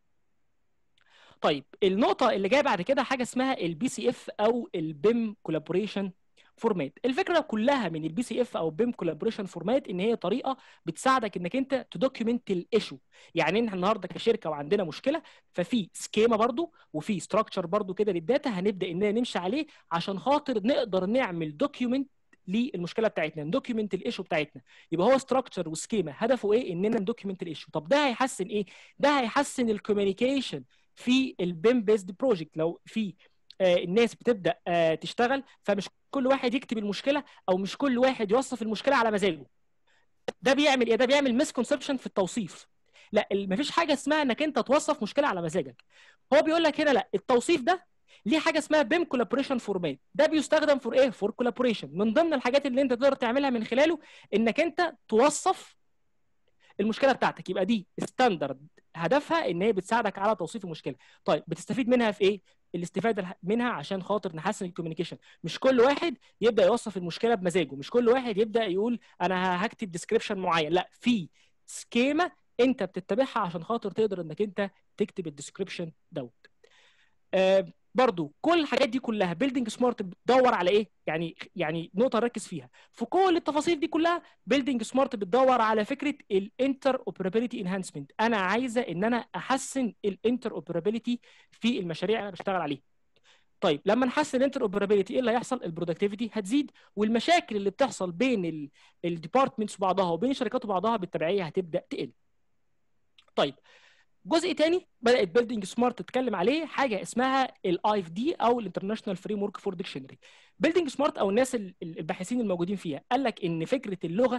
طيب النقطه اللي جايه بعد كده حاجه اسمها البي سي اف او البيم كولابوريشن فورمات الفكره كلها من البي سي اف او بيم كولابوريشن فورمات ان هي طريقه بتساعدك انك انت تدوكيومنت الايشو يعني احنا النهارده كشركه وعندنا مشكله ففي سكيما برضو وفي ستراكشر برضو كده للداتا هنبدا اننا نمشي عليه عشان خاطر نقدر نعمل دوكيومنت للمشكله بتاعتنا ندوكيومنت الايشو بتاعتنا يبقى هو ستراكشر وسكيما هدفه ايه اننا ندوكيومنت الايشو طب ده هيحسن ايه ده هيحسن الكوميونيكيشن في البيم بيزد بروجكت لو في آه الناس بتبدا آه تشتغل فمش كل واحد يكتب المشكله او مش كل واحد يوصف المشكله على مزاجه ده بيعمل ايه ده بيعمل مسكونسبشن في التوصيف لا مفيش حاجه اسمها انك انت توصف مشكله على مزاجك هو بيقول لك هنا لا التوصيف ده ليه حاجه اسمها بيم كولابوريشن فورمات ده بيستخدم فور ايه فور كولابوريشن من ضمن الحاجات اللي انت تقدر تعملها من خلاله انك انت توصف المشكله بتاعتك يبقى دي ستاندرد هدفها ان هي بتساعدك على توصيف المشكله طيب بتستفيد منها في ايه الاستفاده منها عشان خاطر نحسن الكوميونيكيشن مش كل واحد يبدا يوصف المشكله بمزاجه مش كل واحد يبدا يقول انا هكتب ديسكريبشن معين لا في سكيما انت بتتبعها عشان خاطر تقدر انك انت تكتب الديسكريبشن دوت آه برضو كل الحاجات دي كلها بيلدينج سمارت بتدور على ايه يعني يعني نقطه نركز فيها في كل التفاصيل دي كلها بيلدينج سمارت بتدور على فكره الانتر اوبرابيلتي انهانسمنت انا عايزه ان انا احسن الانتر اوبرابيلتي في المشاريع اللي انا بشتغل عليها طيب لما نحسن الانتر اوبرابيلتي ايه اللي هيحصل البرودكتيفيتي هتزيد والمشاكل اللي بتحصل بين الديبارتمنتس وبعضها وبين الشركات وبعضها بالتبعيه هتبدا تقل طيب جزء تاني بدات بيلدينج سمارت تتكلم عليه حاجه اسمها الاي اف دي او الانترناشونال فريم ورك فور ديكشنري بيلدينج سمارت او الناس الباحثين الموجودين فيها قال لك ان فكره اللغه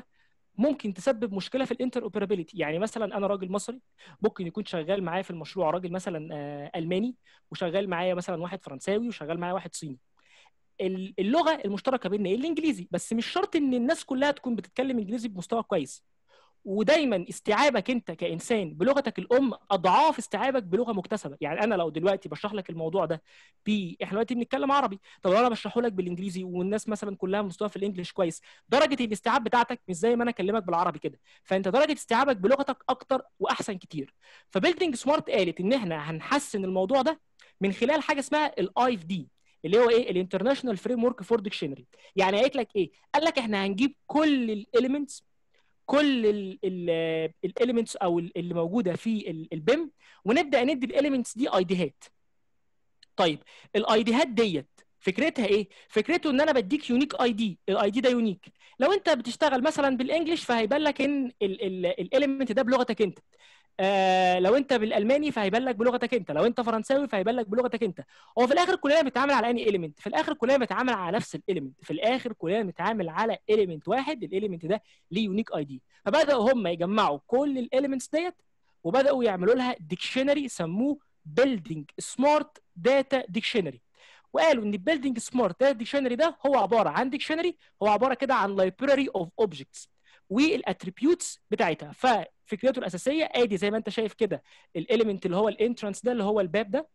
ممكن تسبب مشكله في الانتر اوبرابيلتي يعني مثلا انا راجل مصري ممكن يكون شغال معايا في المشروع راجل مثلا آه، الماني وشغال معايا مثلا واحد فرنساوي وشغال معايا واحد صيني ال- اللغه المشتركه بيننا ايه الانجليزي بس مش شرط ان الناس كلها تكون بتتكلم انجليزي بمستوى كويس ودايما استيعابك انت كانسان بلغتك الام اضعاف استيعابك بلغه مكتسبه يعني انا لو دلوقتي بشرح لك الموضوع ده ب احنا دلوقتي بنتكلم عربي طب لو انا بشرحه لك بالانجليزي والناس مثلا كلها مستوى في الانجليش كويس درجه الاستيعاب بتاعتك مش زي ما انا اكلمك بالعربي كده فانت درجه استيعابك بلغتك اكتر واحسن كتير فبيلدينج سمارت قالت ان احنا هنحسن الموضوع ده من خلال حاجه اسمها الاي اف دي اللي هو ايه الانترناشونال فريم ورك فور ديكشنري يعني قالت لك ايه قال لك احنا هنجيب كل الاليمنتس كل الاليمنتس او ال- اللي موجوده في ال- البيم ونبدا ندي الاليمنتس دي ايديهات طيب الايديهات ديت فكرتها ايه فكرته ان انا بديك يونيك اي دي الاي دي ده يونيك لو انت بتشتغل مثلا بالانجلش فهيبان لك ان الاليمنت ده بلغتك انت آه لو انت بالالماني فهيبان لك بلغتك انت لو انت فرنساوي فهيبان لك بلغتك انت هو في الاخر كلنا بنتعامل على اني اليمنت في الاخر كلنا بنتعامل على نفس الاليمنت في الاخر كلنا بنتعامل على اليمنت واحد الاليمنت ده ليه يونيك اي دي فبداوا هم يجمعوا كل الاليمنتس ديت وبداوا يعملوا لها ديكشنري سموه بيلدينج سمارت داتا ديكشنري وقالوا ان البيلدينج سمارت داتا ديكشنري ده هو عباره عن ديكشنري هو عباره كده عن لايبراري اوف اوبجكتس والاتريبيوتس بتاعتها ففكرته الاساسيه ادي زي ما انت شايف كده الاليمنت اللي هو الانترانس ده اللي هو الباب ده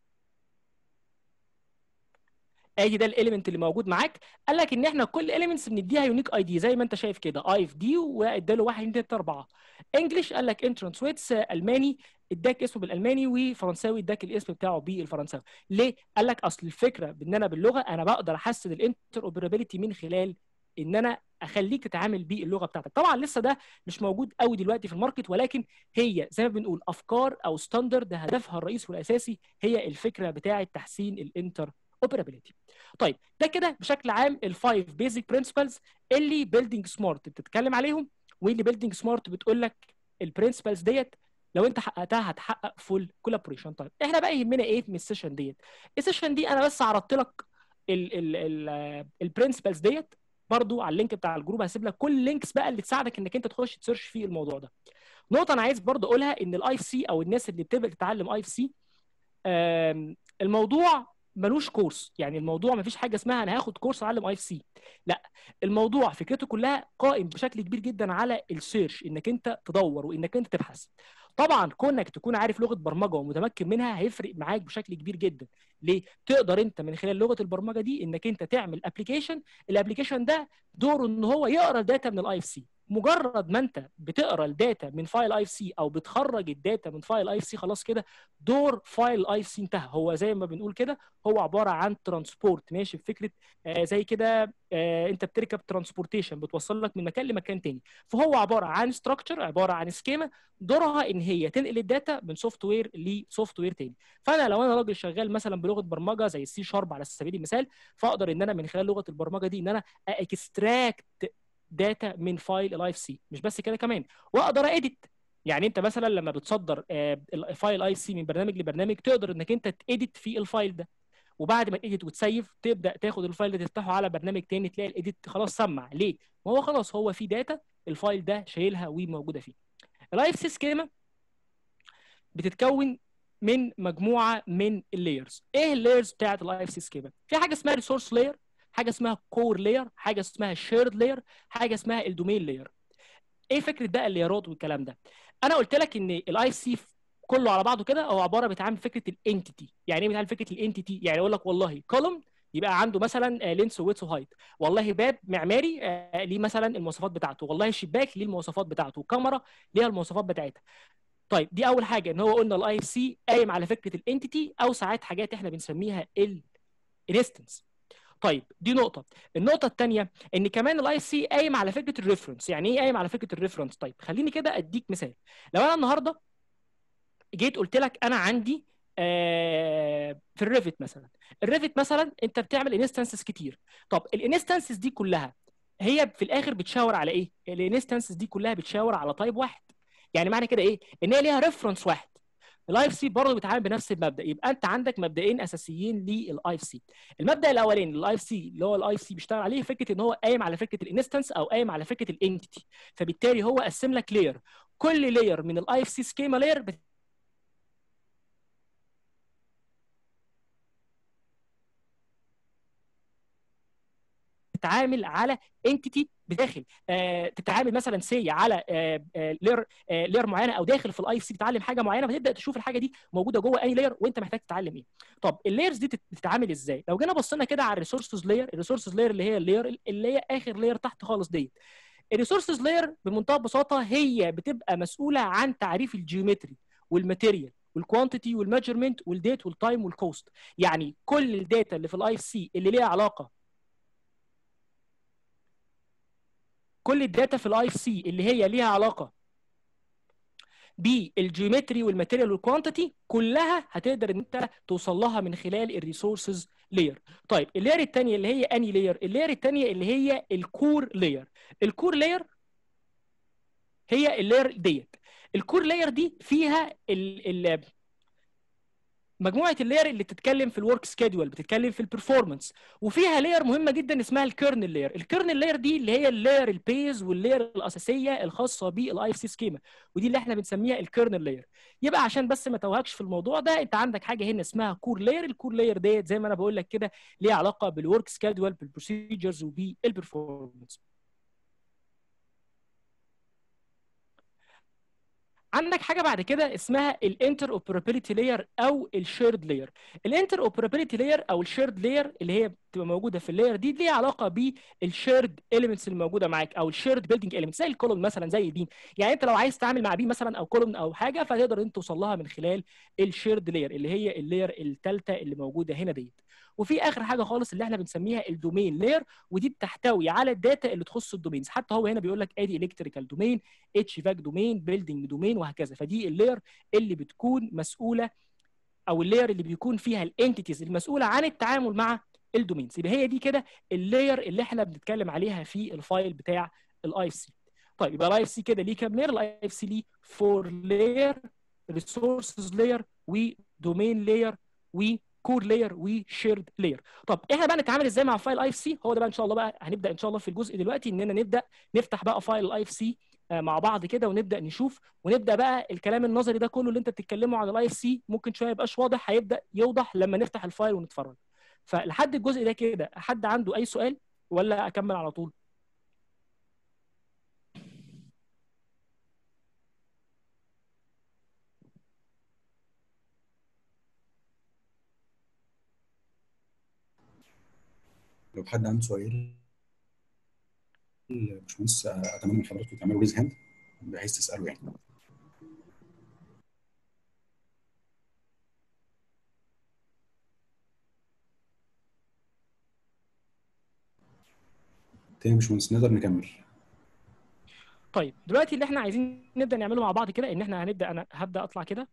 ادي ده الاليمنت اللي موجود معاك قال لك ان احنا كل اليمنتس بنديها يونيك اي دي زي ما انت شايف كده اي اف دي واداله 1 2 3 4 انجلش قال لك انترانس ويتس الماني اداك اسمه بالالماني وفرنساوي اداك الاسم بتاعه بالفرنساوي ليه قال لك اصل الفكره بان انا باللغه انا بقدر احسن الانتر اوبرابيلتي من خلال ان انا اخليك تتعامل باللغه بتاعتك طبعا لسه ده مش موجود قوي دلوقتي في الماركت ولكن هي زي ما بنقول افكار او ستاندرد هدفها الرئيسي والاساسي هي الفكره بتاعه تحسين الانتر اوبرابيلتي طيب ده كده بشكل عام الفايف بيزك برنسبلز اللي بيلدينج سمارت بتتكلم عليهم واللي بيلدينج سمارت بتقول لك البرنسبلز ديت لو انت حققتها هتحقق فول كولابوريشن طيب احنا بقى يهمنا ايه من السيشن ديت السيشن دي انا بس عرضت لك البرنسبلز ديت برضو على اللينك بتاع الجروب هسيب لك كل اللينكس بقى اللي تساعدك انك انت تخش تسيرش في الموضوع ده نقطه انا عايز برضو اقولها ان الاي اف سي او الناس اللي بتبدا تتعلم اي اف سي الموضوع ملوش كورس يعني الموضوع مفيش حاجه اسمها انا هاخد كورس اعلم اي اف سي لا الموضوع فكرته كلها قائم بشكل كبير جدا على السيرش انك انت تدور وانك انت تبحث طبعا كونك تكون عارف لغه برمجه ومتمكن منها هيفرق معاك بشكل كبير جدا ليه تقدر انت من خلال لغه البرمجه دي انك انت تعمل ابلكيشن الابلكيشن ده دوره ان هو يقرا الداتا من الاي اف سي مجرد ما انت بتقرا الداتا من فايل اي اف سي او بتخرج الداتا من فايل اي اف سي خلاص كده دور فايل اي اف سي انتهى هو زي ما بنقول كده هو عباره عن ترانسبورت ماشي بفكره آه زي كده آه انت بتركب ترانسبورتيشن بتوصل لك من مكان لمكان تاني فهو عباره عن ستراكشر عباره عن سكيما دورها ان هي تنقل الداتا من سوفت وير لسوفت وير تاني فانا لو انا راجل شغال مثلا بلغه برمجه زي السي شارب على سبيل المثال فاقدر ان انا من خلال لغه البرمجه دي ان انا اكستراكت داتا من فايل الاي اف سي مش بس كده كمان واقدر اديت يعني انت مثلا لما بتصدر الفايل اي اف سي من برنامج لبرنامج تقدر انك انت تاديت في الفايل ده وبعد ما تاديت وتسيف تبدا تاخد الفايل ده تفتحه على برنامج تاني تلاقي الايديت خلاص سمع ليه؟ ما هو خلاص هو في داتا الفايل ده شايلها وموجوده فيه. الاي اف سي سكيما بتتكون من مجموعه من اللايرز ايه اللايرز بتاعت الاي اف سي سكيما في حاجه اسمها ريسورس لاير حاجه اسمها كور لاير حاجه اسمها شيرد لاير حاجه اسمها الدومين لاير ايه فكره بقى اللايرات والكلام ده انا قلت لك ان الاي اف سي كله على بعضه كده هو عباره بيتعامل فكره الانتيتي يعني ايه بيتعامل فكره الانتيتي يعني اقول لك والله كولوم يبقى عنده مثلا لينس وويتس وهايت والله باب معماري ليه مثلا المواصفات بتاعته والله شباك ليه المواصفات بتاعته كاميرا ليها المواصفات بتاعتها طيب دي اول حاجه ان هو قلنا الاي اف سي قايم على فكره الانتيتي او ساعات حاجات احنا بنسميها الانستنس طيب دي نقطه النقطه الثانيه ان كمان الاي سي قايم على فكره الريفرنس يعني ايه قايم على فكره الريفرنس طيب خليني كده اديك مثال لو انا النهارده جيت قلت لك انا عندي آه في الريفت مثلا الريفت مثلا انت بتعمل انستنسز كتير طب الانستنسز دي كلها هي في الاخر بتشاور على ايه الانستنسز دي كلها بتشاور على تايب واحد يعني معنى كده ايه ان هي ليها ريفرنس واحد الاي اف سي برضه بيتعامل بنفس المبدا يبقى انت عندك مبدئين اساسيين للاي اف سي المبدا الاولاني للاي اف سي اللي هو الاي اف سي بيشتغل عليه فكره ان هو قايم على فكره الانستنس او قايم على فكره الانتيتي فبالتالي هو قسم لك لاير كل لاير من الاي اف سي سكيما لاير تتعامل على انتيتي بداخل آه تتعامل مثلا سي على آه آه لير آه لير معينه او داخل في الاي اف سي بتتعلم حاجه معينه فتبدا تشوف الحاجه دي موجوده جوه اي لاير وانت محتاج تتعلم ايه طب اللايرز دي بتتعامل ازاي لو جينا بصينا كده على الريسورسز لاير الريسورسز لاير اللي هي اللاير اللي هي اخر لاير تحت خالص ديت الريسورسز لاير بمنتهى البساطه هي بتبقى مسؤوله عن تعريف الجيومتري والماتيريال والكوانتيتي والميجرمنت والديت والتايم والكوست يعني كل الداتا اللي في الاي اف سي اللي ليها علاقه كل الداتا في الاي اف سي اللي هي ليها علاقه بالجيومتري والماتيريال والكوانتيتي كلها هتقدر ان انت توصل لها من خلال الريسورسز لاير طيب اللاير الثانيه اللي هي اني لاير اللاير الثانيه اللي هي الكور لاير الكور لاير هي اللاير ديت الكور لاير دي فيها ال ال مجموعه اللاير اللي بتتكلم في الورك سكيدول بتتكلم في البرفورمانس وفيها لاير مهمه جدا اسمها الكيرنل لاير الكيرنل لاير دي اللي هي اللاير البيز واللاير الاساسيه الخاصه بالاي اف سي سكيما ودي اللي احنا بنسميها الكيرنل لاير يبقى عشان بس ما توهكش في الموضوع ده انت عندك حاجه هنا اسمها كور لاير الكور لاير ديت زي ما انا بقول لك كده ليها علاقه بالورك سكيدول بالبروسيجرز وبالبرفورمانس عندك حاجه بعد كده اسمها الانتر اوبرابيلتي لاير او الشيرد لاير الانتر اوبرابيلتي لاير او الشيرد لاير اللي هي بتبقى موجوده في اللاير دي ليها علاقه بالشيرد اليمنتس اللي موجوده معاك او الشيرد بيلدينج اليمنتس زي الكولوم مثلا زي البيم يعني انت لو عايز تتعامل مع بيم مثلا او كولوم او حاجه فتقدر انت توصل لها من خلال الشيرد لاير اللي هي اللاير الثالثه اللي موجوده هنا ديت وفي اخر حاجه خالص اللي احنا بنسميها الدومين لاير ودي بتحتوي على الداتا اللي تخص الدومينز حتى هو هنا بيقول لك ادي الكتريكال دومين اتش فاك دومين بيلدينج دومين وهكذا فدي اللاير اللي بتكون مسؤوله او اللاير اللي بيكون فيها الانتيتيز المسؤوله عن التعامل مع الدومينز يبقى هي دي كده اللاير اللي احنا بنتكلم عليها في الفايل بتاع الاي اف سي طيب يبقى الاي اف سي كده ليه كام لاير الاي اف سي ليه فور لاير ريسورسز لاير ودومين لاير و كور لاير وشيرد لاير طب احنا بقى نتعامل ازاي مع فايل اي اف سي هو ده بقى ان شاء الله بقى هنبدا ان شاء الله في الجزء دلوقتي اننا نبدا نفتح بقى فايل الاي اف سي مع بعض كده ونبدا نشوف ونبدا بقى الكلام النظري ده كله اللي انت بتتكلمه عن الاي اف سي ممكن شويه يبقاش واضح هيبدا يوضح لما نفتح الفايل ونتفرج فلحد الجزء ده كده حد عنده اي سؤال ولا اكمل على طول
لو حد عنده سؤال باشمهندس اتمنى من حضراتكم تعملوا ريز هاند بحيث تسالوا يعني تاني يا باشمهندس نقدر نكمل
طيب دلوقتي اللي احنا عايزين نبدا نعمله مع بعض كده ان احنا هنبدا انا هبدا اطلع كده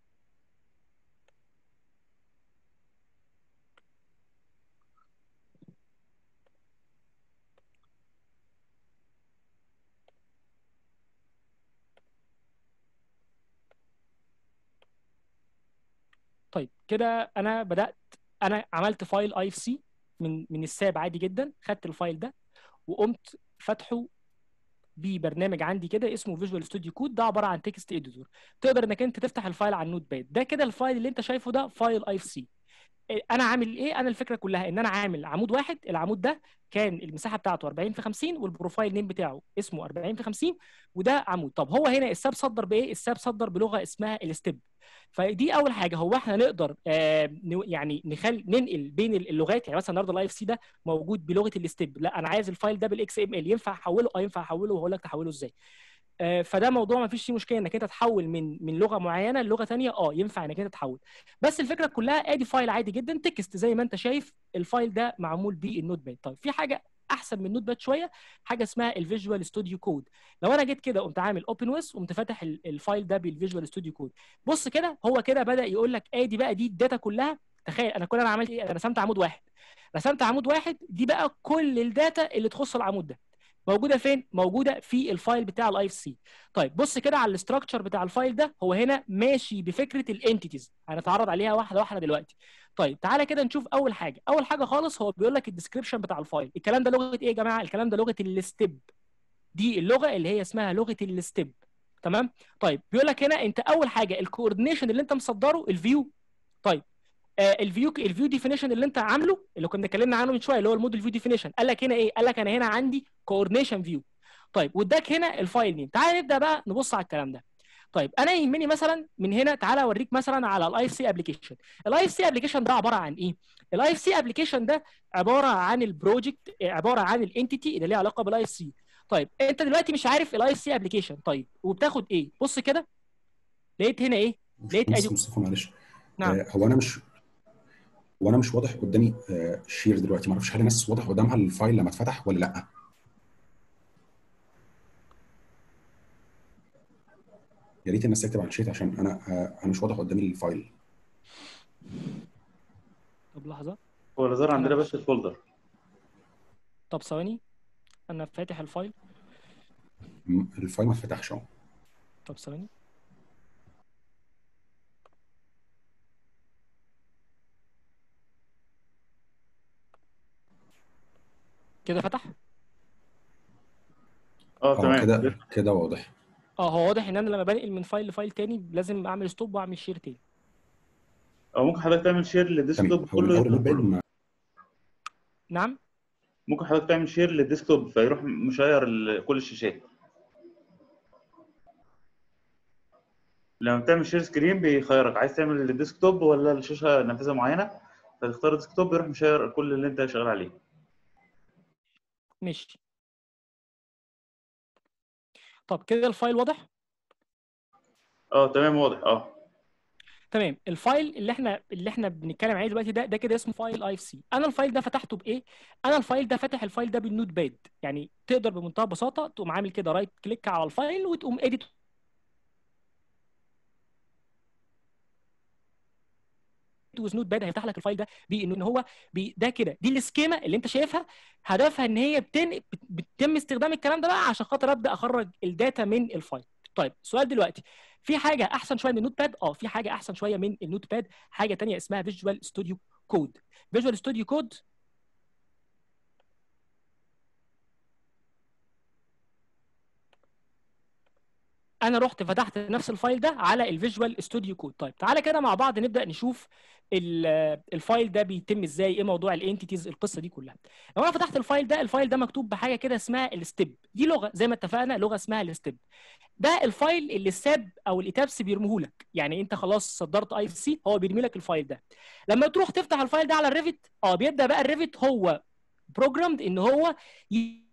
طيب كده انا بدات انا عملت فايل اي اف سي من من الساب عادي جدا خدت الفايل ده وقمت فاتحه ببرنامج عندي كده اسمه فيجوال ستوديو كود ده عباره عن تكست اديتور تقدر انك انت تفتح الفايل على النوت باد ده كده الفايل اللي انت شايفه ده فايل اي اف سي انا عامل ايه انا الفكره كلها ان انا عامل عمود واحد العمود ده كان المساحه بتاعته 40 في 50 والبروفايل نيم بتاعه اسمه 40 في 50 وده عمود طب هو هنا الساب صدر بايه الساب صدر بلغه اسمها الستيب فدي اول حاجه هو احنا نقدر آه يعني نخل ننقل بين اللغات يعني مثلا النهارده الاي اف سي ده موجود بلغه الستيب لا انا عايز الفايل ده بالاكس ام ال ينفع احوله اه ينفع احوله وهقول لك تحوله ازاي آه فده موضوع ما فيش فيه مشكله انك انت تحول من من لغه معينه للغه ثانيه اه ينفع انك انت تحول بس الفكره كلها ادي فايل عادي جدا تكست زي ما انت شايف الفايل ده معمول بالنوت باد طيب في حاجه احسن من النوت باد شويه حاجه اسمها الفيجوال ستوديو كود لو انا جيت كده قمت عامل اوبن ويس قمت فاتح الفايل ده بالفيجوال ستوديو كود بص كده هو كده بدا يقول لك ادي بقى دي الداتا كلها تخيل انا كل انا عملت ايه انا رسمت عمود واحد رسمت عمود واحد دي بقى كل الداتا اللي تخص العمود ده موجوده فين موجوده في الفايل بتاع الاي اف سي طيب بص كده على الاستراكشر بتاع الفايل ده هو هنا ماشي بفكره الانتيتيز هنتعرض عليها واحده واحده دلوقتي طيب تعالى كده نشوف اول حاجه اول حاجه خالص هو بيقول لك الديسكربشن بتاع الفايل الكلام ده لغه ايه يا جماعه الكلام ده لغه الستيب دي اللغه اللي هي اسمها لغه الستيب تمام طيب بيقول لك هنا انت اول حاجه الكوردينيشن اللي انت مصدره الفيو طيب آه الفيو الفيو ديفينيشن اللي انت عامله اللي كنا اتكلمنا عنه من شويه اللي هو الموديل فيو ديفينيشن قال لك هنا ايه قال لك انا هنا عندي كوردينيشن فيو طيب واداك هنا الفايل نيم تعال نبدا بقى نبص على الكلام ده طيب انا يهمني مثلا من هنا تعالى اوريك مثلا على الاي اف سي ابلكيشن الاي اف سي ابلكيشن ده عباره عن ايه الاي اف سي ابلكيشن ده عباره عن البروجكت عباره عن الانتيتي اللي ليها علاقه بالاي اف سي طيب انت دلوقتي مش عارف الاي اف سي ابلكيشن طيب وبتاخد ايه بص كده لقيت هنا ايه لقيت
بص
ادي
مصطفى معلش
نعم
آه، هو انا مش هو انا مش واضح قدامي آه، شير دلوقتي ما اعرفش هل الناس واضح قدامها الفايل لما اتفتح ولا لا يا ريت الناس تكتب على الشيت عشان انا آه، انا مش واضح قدامي الفايل
طب لحظه
هو اللي ظهر عندنا بس الفولدر
طب ثواني انا فاتح الفايل
م- الفايل ما اتفتحش اهو
طب ثواني كده فتح
اه
اه
تمام
كده كده واضح
اه هو واضح ان انا لما بنقل من فايل لفايل تاني لازم اعمل ستوب واعمل شير تاني
او ممكن حضرتك تعمل شير
تمام
للديسكتوب
هو
كله
الاول
يدخل
النوت باد
كله
ما
نعم
ممكن حضرتك تعمل شير للديسكتوب فيروح مشير ال- كل الشاشات لما بتعمل شير سكرين بيخيرك عايز تعمل للديسكتوب ولا الشاشه نافذه معينه فتختار الديسكتوب يروح مشير كل اللي انت شغال عليه
ماشي طب كده الفايل واضح
اه تمام واضح اه
تمام الفايل اللي احنا اللي احنا بنتكلم عليه دلوقتي ده ده كده اسمه فايل اي اف سي انا الفايل ده فتحته بايه انا الفايل ده فاتح الفايل ده بالنوت باد يعني تقدر بمنتهى البساطه تقوم عامل كده رايت كليك على الفايل وتقوم اديت ويز نوت باد هيفتح لك الفايل ده بانه ان هو بي ده كده دي السكيما اللي انت شايفها هدفها ان هي بتن... بت- بتتم استخدام الكلام ده بقى عشان خاطر ابدا اخرج الداتا من الفايل طيب سؤال دلوقتي في حاجه احسن شويه من النوت باد اه في حاجه احسن شويه من النوت باد حاجه تانية اسمها فيجوال ستوديو كود فيجوال ستوديو كود انا رحت فتحت نفس الفايل ده على الفيجوال ستوديو كود طيب تعالى كده مع بعض نبدا نشوف ال- الفايل ده بيتم ازاي ايه موضوع الانتيتيز القصه دي كلها لو انا فتحت الفايل ده الفايل ده مكتوب بحاجه كده اسمها الستيب دي لغه زي ما اتفقنا لغه اسمها الستيب ده الفايل اللي الساب او الايتابس بيرميه لك يعني انت خلاص صدرت اي سي هو بيرمي لك الفايل ده لما تروح تفتح الفايل ده على الريفت اه بيبدا بقى الريفت هو بروجرامد ان هو ي-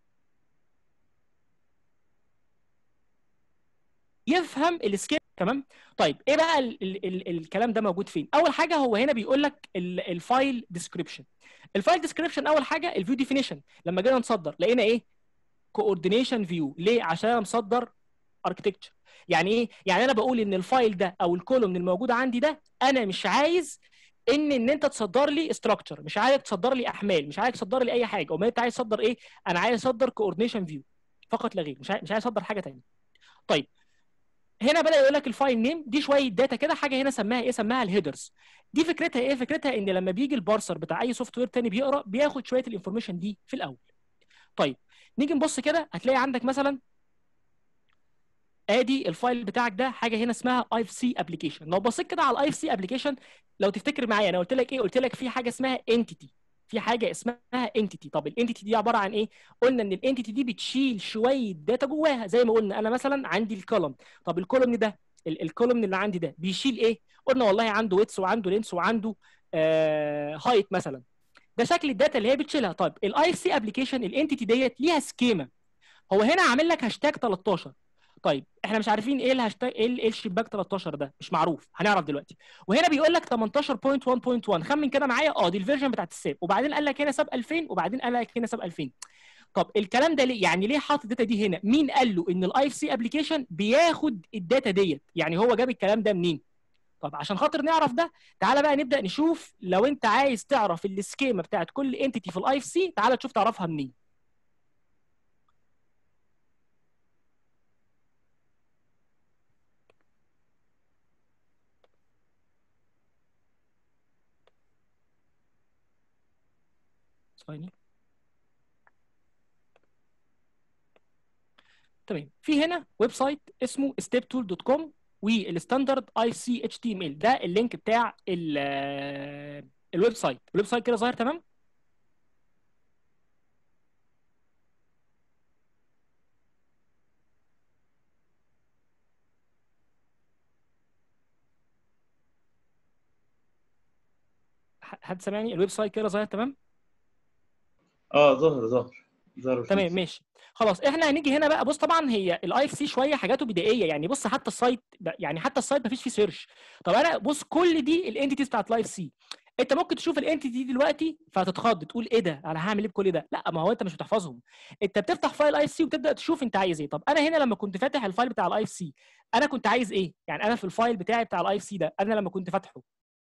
يفهم السكيل تمام طيب ايه بقى ال ال ال الكلام ده موجود فين اول حاجه هو هنا بيقول لك ال- الفايل ديسكريبشن الفايل ديسكريبشن اول حاجه الفيو ديفينيشن لما جينا نصدر لقينا ايه كوردينيشن فيو ليه عشان انا مصدر اركتكتشر يعني ايه يعني انا بقول ان الفايل ده او الكولوم الموجود عندي ده انا مش عايز ان ان انت تصدر لي استراكشر مش عايز تصدر لي احمال مش عايز تصدر لي اي حاجه امال انت عايز تصدر ايه انا عايز اصدر كوردينيشن فيو فقط لا غير مش عايز مش عايز اصدر حاجه ثانيه طيب هنا بدا يقول لك الفايل نيم دي شويه داتا كده حاجه هنا سماها ايه سماها الهيدرز دي فكرتها ايه فكرتها ان لما بيجي البارسر بتاع اي سوفت وير تاني بيقرا بياخد شويه الانفورميشن دي في الاول طيب نيجي نبص كده هتلاقي عندك مثلا ادي الفايل بتاعك ده حاجه هنا اسمها اي اف سي ابلكيشن لو بصيت كده على الاي اف سي ابلكيشن لو تفتكر معايا انا قلت لك ايه قلت لك في حاجه اسمها انتيتي في حاجه اسمها انتيتي طب الانتيتي دي عباره عن ايه قلنا ان الانتيتي دي بتشيل شويه داتا جواها زي ما قلنا انا مثلا عندي الكولوم طب الكولوم ده الكولوم اللي عندي ده بيشيل ايه قلنا والله عنده ويتس وعنده لينس وعنده آه هايت مثلا ده شكل الداتا اللي هي بتشيلها طيب الاي اف سي ابلكيشن الانتيتي ديت ليها سكيما هو هنا عامل لك هاشتاج 13 طيب احنا مش عارفين ايه الهاشتاج ايه ال- إيه الشباك 13 ده مش معروف هنعرف دلوقتي وهنا بيقول لك 18.1.1 خمن كده معايا اه دي الفيرجن بتاعت الساب وبعدين قال لك هنا ساب 2000 وبعدين قال لك هنا ساب 2000 طب الكلام ده ليه يعني ليه حاطط الداتا دي هنا مين قال له ان الاي اف سي ابلكيشن بياخد الداتا ديت يعني هو جاب الكلام ده منين طب عشان خاطر نعرف ده تعالى بقى نبدا نشوف لو انت عايز تعرف السكيما بتاعت كل انتيتي في الاي اف سي تعالى تشوف تعرفها منين ثواني تمام في هنا ويب سايت اسمه steptool.com والستاندرد اي سي اتش تي ام ال ده اللينك بتاع ال- آه، الويب سايت الويب سايت كده ظاهر تمام ح- حد سامعني الويب سايت كده ظاهر تمام
اه ظهر ظهر ظهر
تمام
باشمهندس.
ماشي خلاص احنا هنيجي هنا بقى بص طبعا هي الاي اف سي شويه حاجاته بدائيه يعني بص حتى السايت ب- يعني حتى السايت مفيش فيه سيرش طب انا بص كل دي الانتيتيز بتاعت الاي اف سي انت ممكن تشوف الانتيتي دي دلوقتي فهتتخض تقول ايه ده انا هعمل ايه بكل ده لا ما هو انت مش بتحفظهم انت بتفتح فايل اي اف سي وتبدا تشوف انت عايز ايه طب انا هنا لما كنت فاتح الفايل بتاع الاي اف سي انا كنت عايز ايه يعني انا في الفايل بتاعي بتاع الاي اف سي ده انا لما كنت فاتحه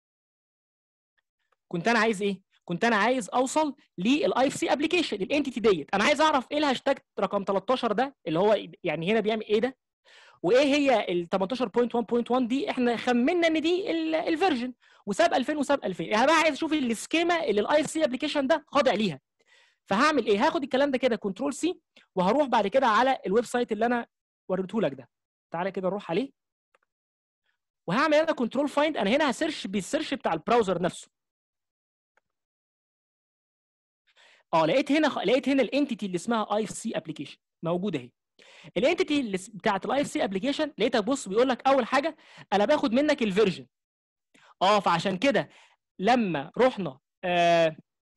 كنت انا عايز ايه كنت انا عايز اوصل للاي اف سي ابلكيشن الانتيتي ديت انا عايز اعرف ايه الهاشتاج رقم 13 ده اللي هو يعني هنا بيعمل ايه ده وايه هي ال 18.1.1 دي احنا خمنا ان دي ال- الفيرجن وساب 2000 وساب 2000 انا بقى عايز اشوف السكيما اللي الاي اف سي ابلكيشن ده خاضع ليها فهعمل ايه هاخد الكلام ده كده كنترول سي وهروح بعد كده على الويب سايت اللي انا وريته لك ده تعالى كده نروح عليه وهعمل انا كنترول فايند انا هنا هسيرش بالسيرش بتاع البراوزر نفسه اه لقيت هنا لقيت هنا الانتيتي اللي اسمها اي اف سي ابلكيشن موجوده اهي الانتيتي اللي س- بتاعت الاي اف سي ابلكيشن لقيتها بص بيقول لك اول حاجه انا باخد منك الفيرجن اه فعشان كده لما رحنا آه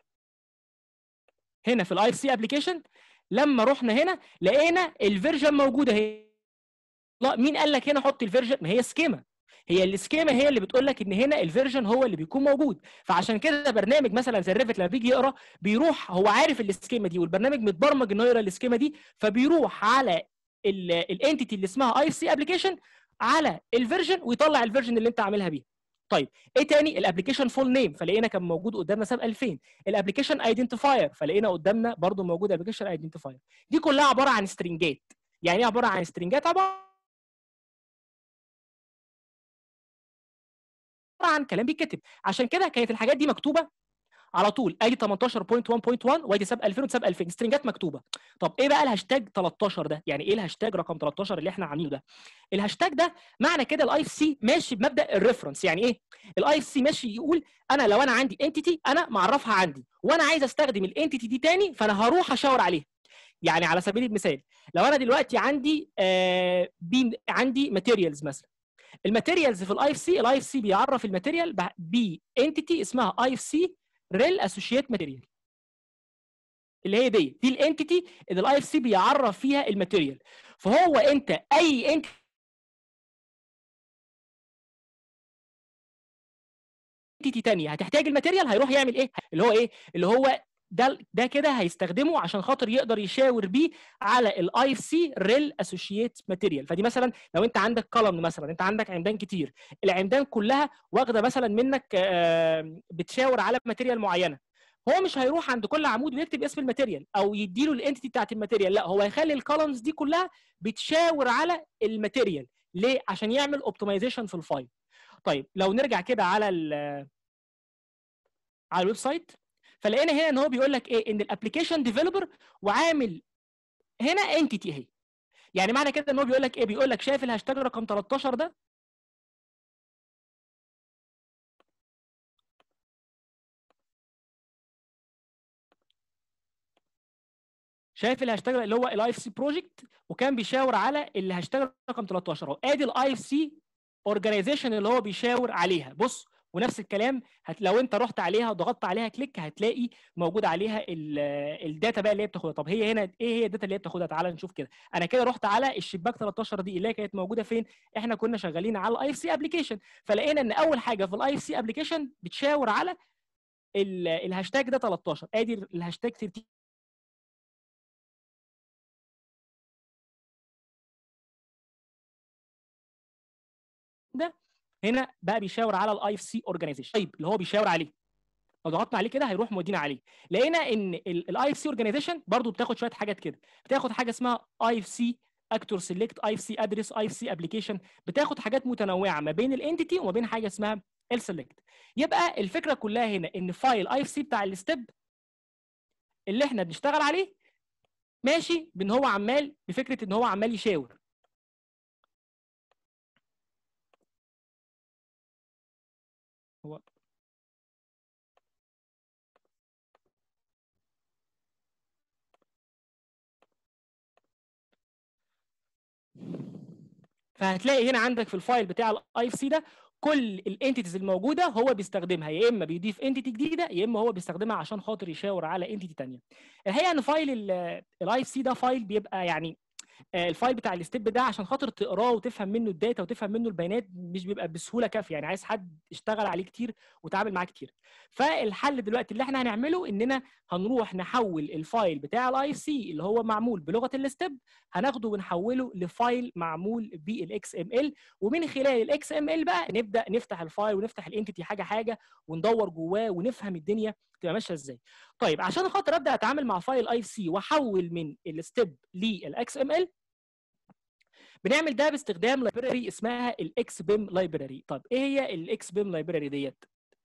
هنا في الاي اف سي ابلكيشن لما رحنا هنا لقينا الفيرجن موجوده اهي لا مين قال لك هنا حط الفيرجن ما هي سكيما هي السكيما هي اللي بتقول لك ان هنا الفيرجن هو اللي بيكون موجود فعشان كده برنامج مثلا زي الريفت لما بيجي يقرا بيروح هو عارف السكيما دي والبرنامج متبرمج انه يقرا السكيما دي فبيروح على الانتيتي اللي اسمها اي اف سي ابلكيشن على الفيرجن ويطلع الفيرجن اللي انت عاملها بيها طيب ايه تاني الابلكيشن فول نيم فلقينا كان موجود قدامنا ساب 2000 الابلكيشن ايدنتيفاير فلقينا قدامنا برضو موجود ابلكيشن ايدنتيفاير دي كلها عباره عن سترنجات يعني ايه عباره عن سترنجات عباره عن كلام بيتكتب عشان كده كانت الحاجات دي مكتوبه على طول ادي 18.1.1 وادي ساب 2000 وساب 2000 سترنجات مكتوبه طب ايه بقى الهاشتاج 13 ده يعني ايه الهاشتاج رقم 13 اللي احنا عاملينه ده الهاشتاج ده معنى كده الاي اف سي ماشي بمبدا الريفرنس يعني ايه الاي اف سي ماشي يقول انا لو انا عندي انتيتي انا معرفها عندي وانا عايز استخدم الانتيتي دي تاني فانا هروح اشاور عليها يعني على سبيل المثال لو انا دلوقتي عندي آه بي عندي ماتيريالز مثلا الماتيريالز في الاي اف سي الاي اف سي بيعرف الماتيريال بانتيتي اسمها اي اف سي ريل اسوشيت ماتيريال اللي هي دي دي الانتيتي اللي الاي اف سي بيعرف فيها الماتيريال فهو انت اي انت انتيتي تانية هتحتاج الماتيريال هيروح يعمل ايه اللي هو ايه اللي هو ده ده كده هيستخدمه عشان خاطر يقدر يشاور بيه على الاي اف سي ريل اسوشيت ماتيريال فدي مثلا لو انت عندك كولم مثلا انت عندك عمدان كتير العمدان كلها واخده مثلا منك آه، بتشاور على ماتيريال معينه هو مش هيروح عند كل عمود ويكتب اسم الماتيريال او يديله الانتيتي بتاعت الماتيريال لا هو هيخلي الكولمز دي كلها بتشاور على الماتيريال ليه عشان يعمل اوبتمايزيشن في الفايل طيب لو نرجع كده على ال على الويب سايت فلقينا هنا ان هو بيقول لك ايه ان الابلكيشن ديفلوبر وعامل هنا انتيتي اهي يعني معنى كده ان هو بيقول لك ايه بيقول لك شايف الهاشتاج رقم 13 ده شايف الهاشتاج اللي هو الاي اف سي بروجكت وكان بيشاور على الهاشتاج رقم 13 اهو ادي الاي اف سي اورجانيزيشن اللي هو بيشاور عليها بص ونفس الكلام هت لو انت رحت عليها وضغطت عليها كليك هتلاقي موجود عليها الداتا بقى اللي هي بتاخدها طب هي هنا ايه هي الداتا اللي هي بتاخدها تعال نشوف كده انا كده رحت على الشباك 13 دي اللي هي كانت موجوده فين احنا كنا شغالين على الاي اف سي ابلكيشن فلقينا ان اول حاجه في الاي اف سي ابلكيشن بتشاور على ال- الهاشتاج ده 13 ادي الهاشتاج 13 ده هنا بقى بيشاور على الاي اف سي اورجانيزيشن طيب اللي هو بيشاور عليه لو ضغطنا عليه كده هيروح مودينا عليه لقينا ان الاي اف سي اورجانيزيشن برضو بتاخد شويه حاجات كده بتاخد حاجه اسمها اي اف سي اكتور سيلكت اي اف سي ادرس اي اف سي ابلكيشن بتاخد حاجات متنوعه ما بين الانتيتي وما بين حاجه اسمها السلكت يبقى الفكره كلها هنا ان فايل اي اف سي بتاع الستيب اللي احنا بنشتغل عليه ماشي بان هو عمال بفكره ان هو عمال يشاور هو فهتلاقي هنا عندك في الفايل بتاع الاي اف سي ده كل الانتيتيز الموجوده هو بيستخدمها يا اما بيضيف انتيتي جديده يا اما هو بيستخدمها عشان خاطر يشاور على انتيتي ثانيه الحقيقه ان فايل الاي اف سي ده فايل بيبقى يعني آه، الفايل بتاع الستيب ده عشان خاطر تقراه وتفهم منه الداتا وتفهم منه البيانات مش بيبقى بسهوله كافيه يعني عايز حد اشتغل عليه كتير وتعامل معاه كتير فالحل دلوقتي اللي احنا هنعمله اننا هنروح نحول الفايل بتاع الاي اف سي اللي هو معمول بلغه الستيب هناخده ونحوله لفايل معمول بالاكس ام ال ومن خلال الاكس ام ال بقى نبدا نفتح الفايل ونفتح الانتيتي حاجه حاجه وندور جواه ونفهم الدنيا تبقى ماشيه ازاي طيب عشان خاطر ابدا اتعامل مع فايل اي اف سي واحول من الستيب للاكس ام ال بنعمل ده باستخدام لايبراري اسمها الاكس بيم لايبراري طب ايه هي الاكس بيم لايبراري ديت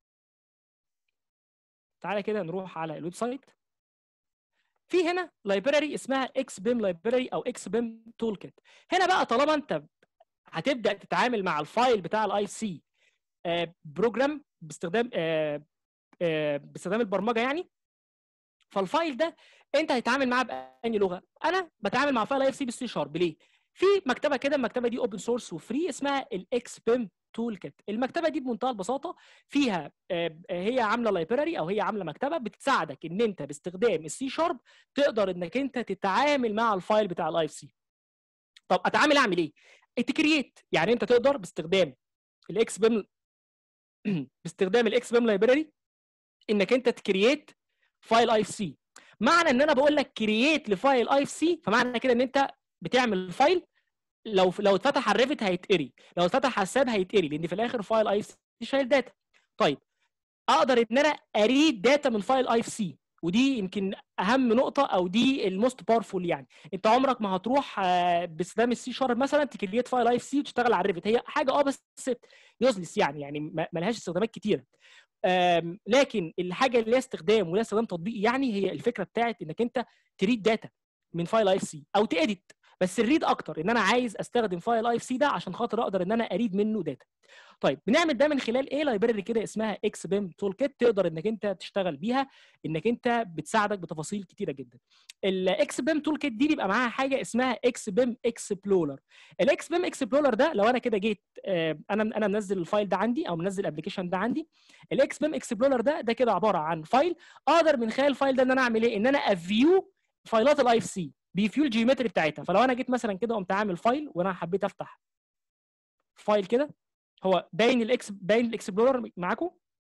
تعالى كده نروح على الويب سايت في هنا لايبراري اسمها اكس بيم لايبراري او اكس بيم تول كيت هنا بقى طالما انت هتبدا تتعامل مع الفايل بتاع الاي سي بروجرام باستخدام آه، آه، باستخدام البرمجه يعني فالفايل ده انت هتتعامل معاه بأي لغه انا بتعامل مع فايل اي اف سي بالسي شارب ليه في مكتبه كده المكتبه دي اوبن سورس وفري اسمها الاكس بيم تول كيت المكتبه دي بمنتهى البساطه فيها آه، هي عامله لايبراري او هي عامله مكتبه بتساعدك ان انت باستخدام السي شارب تقدر انك انت تتعامل مع الفايل بتاع الاي اف سي طب اتعامل اعمل ايه تكريت يعني انت تقدر باستخدام الاكس بيم باستخدام الاكس بيم لايبراري انك انت تكريت فايل اي اف سي معنى ان انا بقول لك كرييت لفايل اي اف سي فمعنى كده ان انت بتعمل فايل لو لو اتفتح على الريفت هيتقري لو اتفتح على الساب هيتقري لان في الاخر فايل اي اف سي شايل داتا طيب اقدر ان انا اريد داتا من فايل اي اف سي ودي يمكن اهم نقطه او دي الموست باورفول يعني انت عمرك ما هتروح آه، باستخدام السي شارب مثلا تكريت فايل اي اف سي وتشتغل على الريفت هي حاجه اه بس يوزلس يعني يعني ما ما لهاش استخدامات كتيره آم، لكن الحاجه اللي ليها استخدام وليها استخدام تطبيقي يعني هي الفكره بتاعت انك انت تريد داتا من فايل اي اف سي او تedit بس الريد اكتر ان انا عايز استخدم فايل اي اف سي ده عشان خاطر اقدر ان انا اريد منه داتا طيب بنعمل ده من خلال ايه لايبراري كده اسمها اكس بيم تول كيت تقدر انك انت تشتغل بيها انك انت بتساعدك بتفاصيل كتيره جدا الاكس بيم تول كيت دي بيبقى معاها حاجه اسمها اكس بيم اكسبلورر الاكس بيم اكسبلورر ده لو انا كده جيت آه، انا انا منزل الفايل ده عندي او منزل الابلكيشن ده عندي الاكس بيم اكسبلورر ده ده كده عباره عن فايل اقدر من خلال الفايل ده ان انا اعمل ايه ان انا افيو فايلات الاي اف سي بيفيو الجيومتري بتاعتها فلو انا جيت مثلا كده قمت عامل فايل وانا حبيت افتح فايل كده هو باين الاكس باين الاكسبلورر معاكم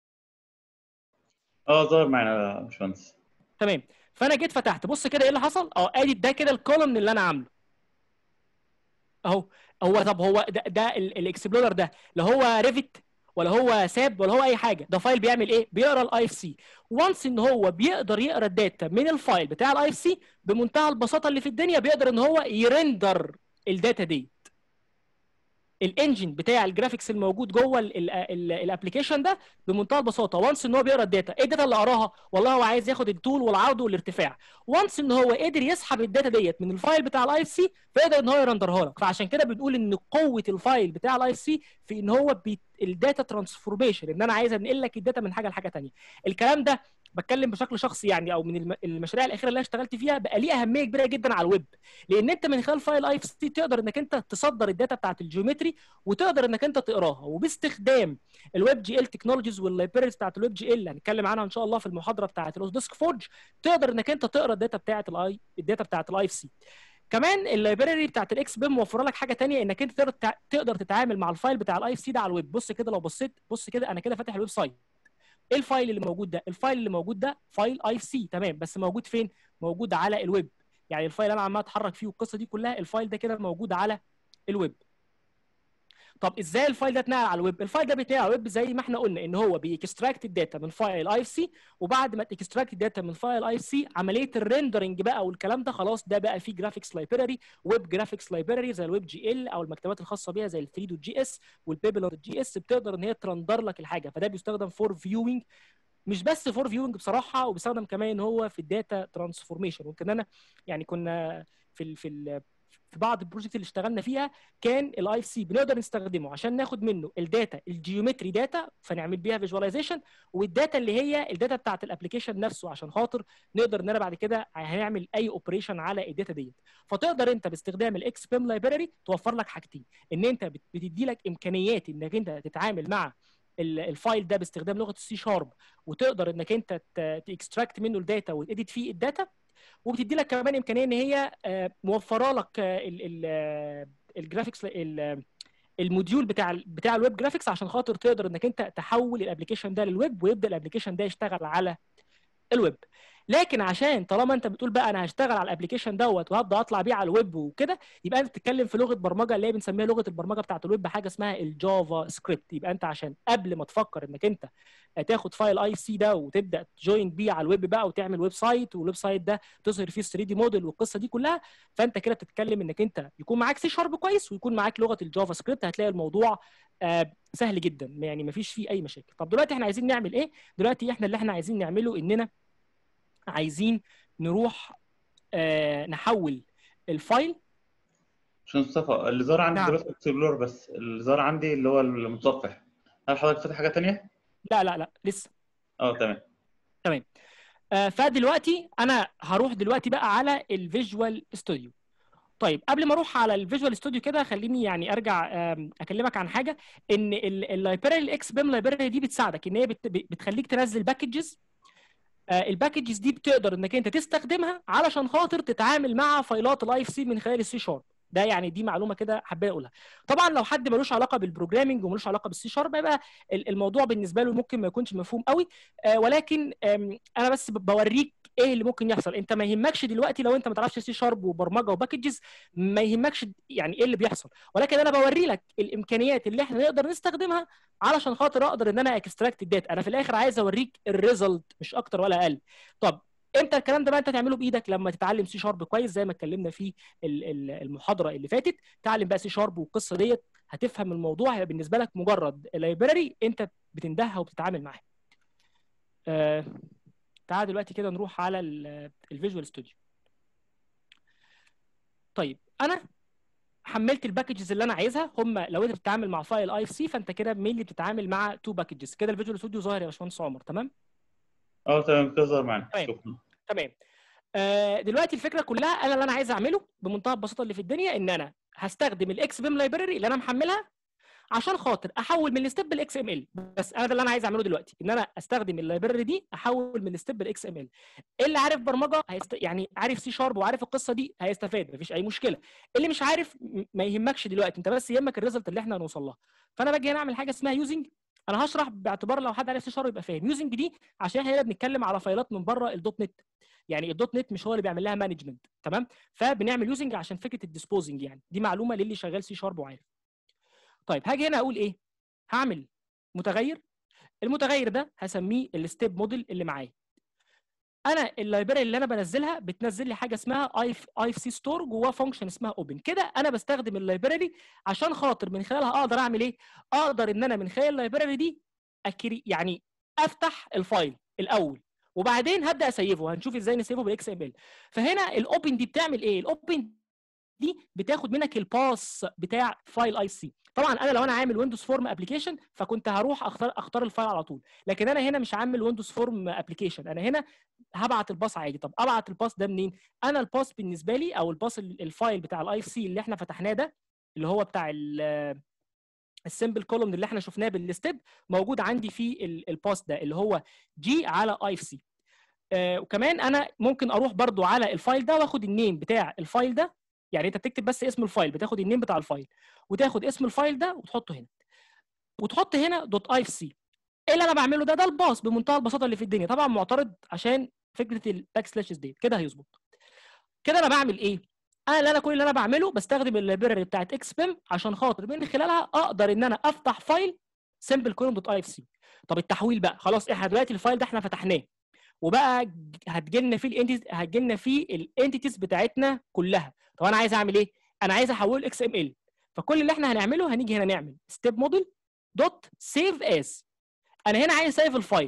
اه ظهر معانا يا باشمهندس
تمام فانا جيت فتحت بص كده ايه اللي حصل اه ادي ده كده الكولوم اللي انا عامله اهو هو طب هو ده, ده ال- الاكسبلورر ده لا هو ريفت ولا هو ساب ولا هو اي حاجه ده فايل بيعمل ايه بيقرا الاي اف سي وانس ان هو بيقدر يقرا الداتا من الفايل بتاع الاي اف سي بمنتهى البساطه اللي في الدنيا بيقدر ان هو يرندر الداتا دي الانجن بتاع الجرافيكس الموجود جوه الابلكيشن ده بمنتهى البساطه وانس ان هو بيقرا الداتا ايه الداتا اللي قراها والله هو عايز ياخد الطول والعرض والارتفاع وانس ان هو قدر يسحب الداتا ديت من الفايل بتاع الاي اف سي فيقدر ان هو يرندرها لك فعشان كده بنقول ان قوه الفايل بتاع الاي اف سي في ان هو بي الداتا ترانسفورميشن ان انا عايز انقل لك الداتا من حاجه لحاجه ثانيه الكلام ده بتكلم بشكل شخصي يعني او من الم- المشاريع الاخيره اللي انا اشتغلت فيها بقى ليه اهميه كبيره جدا على الويب لان انت من خلال فايل اي اف سي تقدر انك انت تصدر الداتا بتاعت الجيومتري وتقدر انك انت تقراها وباستخدام الويب جي ال تكنولوجيز واللايبريز بتاعت الويب جي ال هنتكلم عنها ان شاء الله في المحاضره بتاعت الاوديسك فورج تقدر انك انت تقرا الداتا بتاعت الاي الداتا بتاعت الاي اف سي كمان اللايبراري بتاعت الاكس بيم موفره لك حاجه تانية انك انت تقدر تع- تقدر تتعامل مع الفايل بتاع الاي اف سي ده على الويب بص كده لو بصيت بص كده انا كده فاتح الويب سايت ايه الفايل اللي موجود ده الفايل اللي موجود ده فايل اي اف سي تمام بس موجود فين موجود على الويب يعني الفايل اللي انا عمال اتحرك فيه والقصه دي كلها الفايل ده كده موجود على الويب طب ازاي الفايل ده اتنقل على الويب الفايل ده بيتنقل على الويب زي ما احنا قلنا ان هو بيكستراكت الداتا من فايل اي اف سي وبعد ما تكستراكت الداتا من فايل اي اف سي عمليه الريندرنج بقى والكلام ده خلاص ده بقى فيه جرافيكس لايبراري ويب جرافيكس لايبراري زي الويب جي ال او المكتبات الخاصه بيها زي ال 3 دوت جي اس والبيبل دوت جي اس بتقدر ان هي ترندر لك الحاجه فده بيستخدم فور فيوينج مش بس فور فيوينج بصراحه وبيستخدم كمان ان هو في الداتا ترانسفورميشن ويمكن انا يعني كنا في ال في ال في بعض البروجكت اللي اشتغلنا فيها كان الاي اف سي بنقدر نستخدمه عشان ناخد منه الداتا الجيومتري داتا فنعمل بيها فيجواليزيشن والداتا اللي هي الداتا بتاعت الابلكيشن نفسه عشان خاطر نقدر ان انا بعد كده هنعمل اي اوبريشن على الداتا ديت فتقدر انت باستخدام الاكس بيم لايبراري توفر لك حاجتين ان انت بتدي لك امكانيات انك انت تتعامل مع الفايل ده باستخدام لغه السي شارب وتقدر انك انت تاكستراكت منه الداتا وتedit فيه الداتا وبتدي لك كمان امكانيه ان هي موفره لك الجرافيكس الموديول بتاع بتاع الويب جرافيكس عشان خاطر تقدر انك انت تحول الابلكيشن ده للويب ويبدا الابلكيشن ده يشتغل على الويب لكن عشان طالما انت بتقول بقى انا هشتغل على الابلكيشن دوت وهبدا اطلع بيه على الويب وكده يبقى انت بتتكلم في لغه برمجه اللي هي بنسميها لغه البرمجه بتاعت الويب حاجه اسمها الجافا سكريبت يبقى انت عشان قبل ما تفكر انك انت تاخد فايل اي سي ده وتبدا تجوين بيه على الويب بقى وتعمل ويب سايت والويب سايت ده تظهر فيه 3 دي موديل والقصه دي كلها فانت كده بتتكلم انك انت يكون معاك سي شارب كويس ويكون معاك لغه الجافا سكريبت هتلاقي الموضوع آه سهل جدا يعني مفيش فيه اي مشاكل طب دلوقتي احنا عايزين نعمل ايه دلوقتي احنا اللي احنا عايزين نعمله اننا عايزين نروح آه نحول الفايل
عشان مصطفى اللي ظهر عندي
نعم.
دلوقتي اكسبلور بس اللي ظهر عندي اللي هو المتصفح هل حضرتك فاتح حاجه تانية؟
لا لا لا لسه
اه تمام
آه فدلوقتي انا هروح دلوقتي بقى على الفيجوال ستوديو طيب قبل ما اروح على الفيجوال ستوديو كده خليني يعني ارجع آم، اكلمك عن حاجه ان اللايبراري الاكس بيم لايبراري دي بتساعدك ان هي بت- بتخليك تنزل باكجز الباكجز دي بتقدر انك انت تستخدمها علشان خاطر تتعامل مع فايلات الاي اف سي من خلال السي شارب ده يعني دي معلومه كده حابين اقولها طبعا لو حد ملوش علاقه بالبروجرامنج وملوش علاقه بالسي شارب يبقى ال- الموضوع بالنسبه له ممكن ما يكونش مفهوم قوي آه، ولكن آم، انا بس ب- بوريك ايه اللي ممكن يحصل انت ما يهمكش دلوقتي لو انت ما تعرفش سي شارب وبرمجه وباكجز ما يهمكش يعني ايه اللي بيحصل ولكن انا بوري لك الامكانيات اللي احنا نقدر نستخدمها علشان خاطر اقدر ان انا اكستراكت الداتا انا في الاخر عايز اوريك الريزلت مش اكتر ولا اقل طب امتى الكلام ده بقى انت تعمله بايدك لما تتعلم سي شارب كويس زي ما اتكلمنا في ال- ال- المحاضره اللي فاتت تعلم بقى سي شارب والقصه ديت هتفهم الموضوع هيبقى بالنسبه لك مجرد لايبراري انت بتندهها وبتتعامل معاها آه تعال دلوقتي كده نروح على الفيجوال ستوديو طيب انا حملت الباكجز اللي انا عايزها هم لو انت بتتعامل مع فايل اي اف سي فانت كده مينلي بتتعامل مع تو باكجز كده الفيجوال ستوديو ظاهر يا باشمهندس عمر تمام
اه تمام كده ظهر معانا
تمام.
شكرا
تمام آه دلوقتي الفكره كلها انا اللي انا عايز اعمله بمنتهى البساطه اللي في الدنيا ان انا هستخدم الاكس بيم لايبراري اللي انا محملها عشان خاطر احول من الستيب بالاكس ام ال بس انا ده اللي انا عايز اعمله دلوقتي ان انا استخدم اللايبراري دي احول من الستيب بالاكس ام ال اللي عارف برمجه هيست... يعني عارف سي شارب وعارف القصه دي هيستفاد مفيش اي مشكله اللي مش عارف م- ما يهمكش دلوقتي انت بس يهمك الريزلت اللي احنا هنوصل لها فانا باجي هنا اعمل حاجه اسمها يوزنج انا هشرح باعتبار لو حد عارف سي شارب يبقى فاهم يوزنج دي عشان احنا هنا بنتكلم على فايلات من بره الدوت نت يعني الدوت نت مش هو اللي بيعمل لها مانجمنت تمام فبنعمل يوزنج عشان فكره الديسبوزنج يعني دي معلومه للي شغال سي شارب وعارف طيب هاجي هنا اقول ايه هعمل متغير المتغير ده هسميه الستيب موديل اللي معايا انا اللايبراري اللي انا بنزلها بتنزل لي حاجه اسمها اي اي اف سي ستور جواه فانكشن اسمها اوبن كده انا بستخدم اللايبراري عشان خاطر من خلالها اقدر اعمل ايه اقدر ان انا من خلال اللايبراري دي أكري يعني افتح الفايل الاول وبعدين هبدا اسيفه هنشوف ازاي نسيفه بالاكس ام ال فهنا الاوبن دي بتعمل ايه الاوبن دي بتاخد منك الباس بتاع فايل اي سي طبعا انا لو انا عامل ويندوز فورم ابلكيشن فكنت هروح اختار اختار الفايل على طول لكن انا هنا مش عامل ويندوز فورم ابلكيشن انا هنا هبعت الباس عادي طب ابعت الباس ده منين انا الباس بالنسبه لي او الباس ال- الفايل بتاع الاي اف سي اللي احنا فتحناه ده اللي هو بتاع السمبل كولوم اللي احنا شفناه بالستيب موجود عندي في ال- الباس ده اللي هو جي على اي اف سي وكمان انا ممكن اروح برضو على الفايل ده واخد النيم بتاع الفايل ده يعني انت بتكتب بس اسم الفايل بتاخد النيم بتاع الفايل وتاخد اسم الفايل ده وتحطه هنا وتحط هنا دوت اي اف سي ايه اللي انا بعمله ده ده الباص بمنتهى البساطه اللي في الدنيا طبعا معترض عشان فكره الباك سلاشز ديت كده هيظبط كده انا بعمل ايه انا اللي انا كل اللي انا بعمله بستخدم اللايبراري بتاعت اكس بيم عشان خاطر من خلالها اقدر ان انا افتح فايل سمبل كولوم دوت اي اف سي طب التحويل بقى خلاص احنا دلوقتي الفايل ده احنا فتحناه وبقى ج- هتجيلنا فيه الانتيز هتجيلنا فيه الانتيتيز بتاعتنا كلها طب انا عايز اعمل ايه انا عايز احوله اكس ام ال فكل اللي احنا هنعمله هنيجي هنا نعمل ستيب موديل دوت سيف از انا هنا عايز سيف الفايل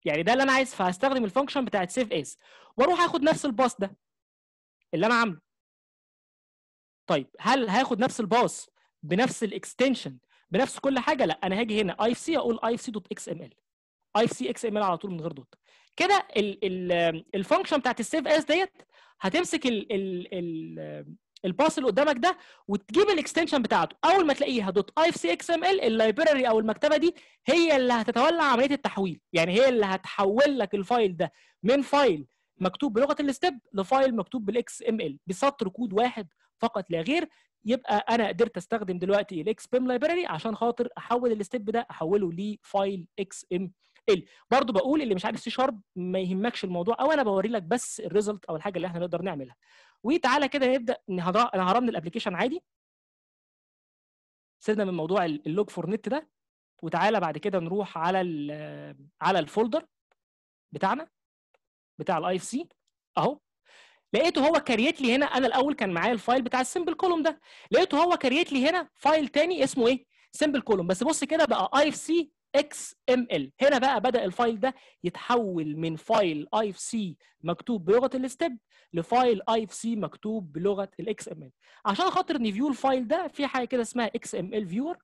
يعني ده اللي انا عايز فهستخدم الفانكشن بتاعت سيف اس واروح اخد نفس الباص ده اللي انا عامله طيب هل هاخد نفس الباص بنفس الاكستنشن بنفس كل حاجه لا انا هاجي هنا اي سي اقول اي سي دوت اكس ام ال اي سي اكس ام ال على طول من غير دوت كده الفانكشن بتاعت السيف اس ديت هتمسك ال ال ال الباص اللي قدامك ده وتجيب الاكستنشن بتاعته اول ما تلاقيها دوت اي سي اكس ام ال اللايبراري او المكتبه دي هي اللي هتتولى عمليه التحويل يعني هي اللي هتحول لك الفايل ده من فايل مكتوب بلغه الستيب لفايل مكتوب بالاكس ام ال بسطر كود واحد فقط لا غير يبقى انا قدرت استخدم دلوقتي الاكس بيم لايبراري عشان خاطر احول الستيب ده احوله لفايل اكس ام ال برضه بقول اللي مش عارف سي شارب ما يهمكش الموضوع او انا بوري لك بس الريزلت او الحاجه اللي احنا نقدر نعملها وتعالى كده نبدا نهض- انا هرمن الابلكيشن عادي سيبنا من موضوع ال- اللوج فور نت ده وتعالى بعد كده نروح على ال- على الفولدر بتاعنا بتاع الاي اف سي اهو لقيته هو كريت لي هنا انا الاول كان معايا الفايل بتاع السمبل كولوم ده لقيته هو كريت لي هنا فايل تاني اسمه ايه سمبل كولوم بس بص كده بقى اي اف سي اكس ام ال هنا بقى بدا الفايل ده يتحول من فايل اي اف سي مكتوب بلغه الستيب لفايل اي اف سي مكتوب بلغه الاكس ام ال عشان خاطر نفيو الفايل ده في حاجه كده اسمها اكس ام ال فيور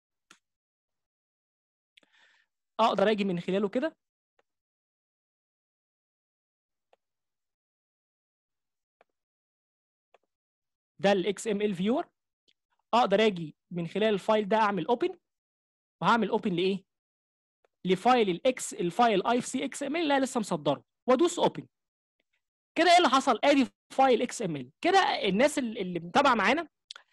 اقدر اجي من خلاله كده ده الاكس ام ال فيور اقدر اجي من خلال الفايل ده اعمل اوبن وهعمل اوبن لايه لفايل الاكس الفايل اي اف سي اكس ام ال اللي أنا لسه مصدره وادوس اوبن كده ايه اللي حصل ادي فايل اكس ام ال كده الناس اللي اللي متابعه معانا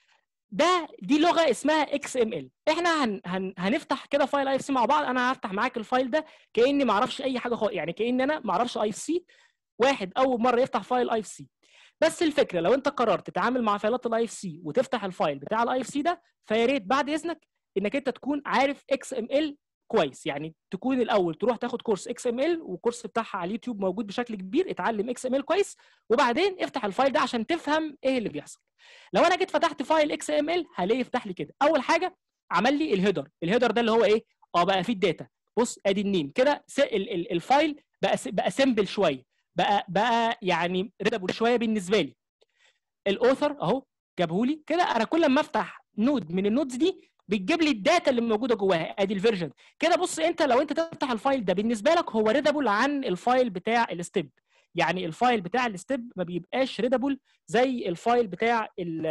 ده دي لغه اسمها اكس ام ال احنا هن هن هنفتح كده فايل اي اف سي مع بعض انا هفتح معاك الفايل ده كاني ما اعرفش اي حاجه خالص يعني كاني انا ما اعرفش اي اف سي واحد اول مره يفتح فايل اي اف سي بس الفكره لو انت قررت تتعامل مع فايلات الاي اف سي وتفتح الفايل بتاع الاي اف سي ده فيا ريت بعد اذنك انك انت تكون عارف اكس ام ال كويس يعني تكون الاول تروح تاخد كورس اكس ام ال والكورس بتاعها على اليوتيوب موجود بشكل كبير اتعلم اكس ام ال كويس وبعدين افتح الفايل ده عشان تفهم ايه اللي بيحصل لو انا جيت فتحت فايل اكس ام ال هلاقيه يفتح لي كده اول حاجه عمل لي الهيدر الهيدر ده اللي هو ايه اه بقى فيه الداتا بص ادي النيم كده س- ال- ال- الفايل بقى س- بقى سيمبل شويه بقى بقى يعني ريدابل شويه بالنسبه لي الاوثر اهو جابهولي كده انا كل ما افتح نود من النودز دي بتجيب لي الداتا اللي موجوده جواها ادي الفيرجن كده بص انت لو انت تفتح الفايل ده بالنسبه لك هو ريدابل عن الفايل بتاع الستيب يعني الفايل بتاع الستيب ما بيبقاش ريدابل زي الفايل بتاع ال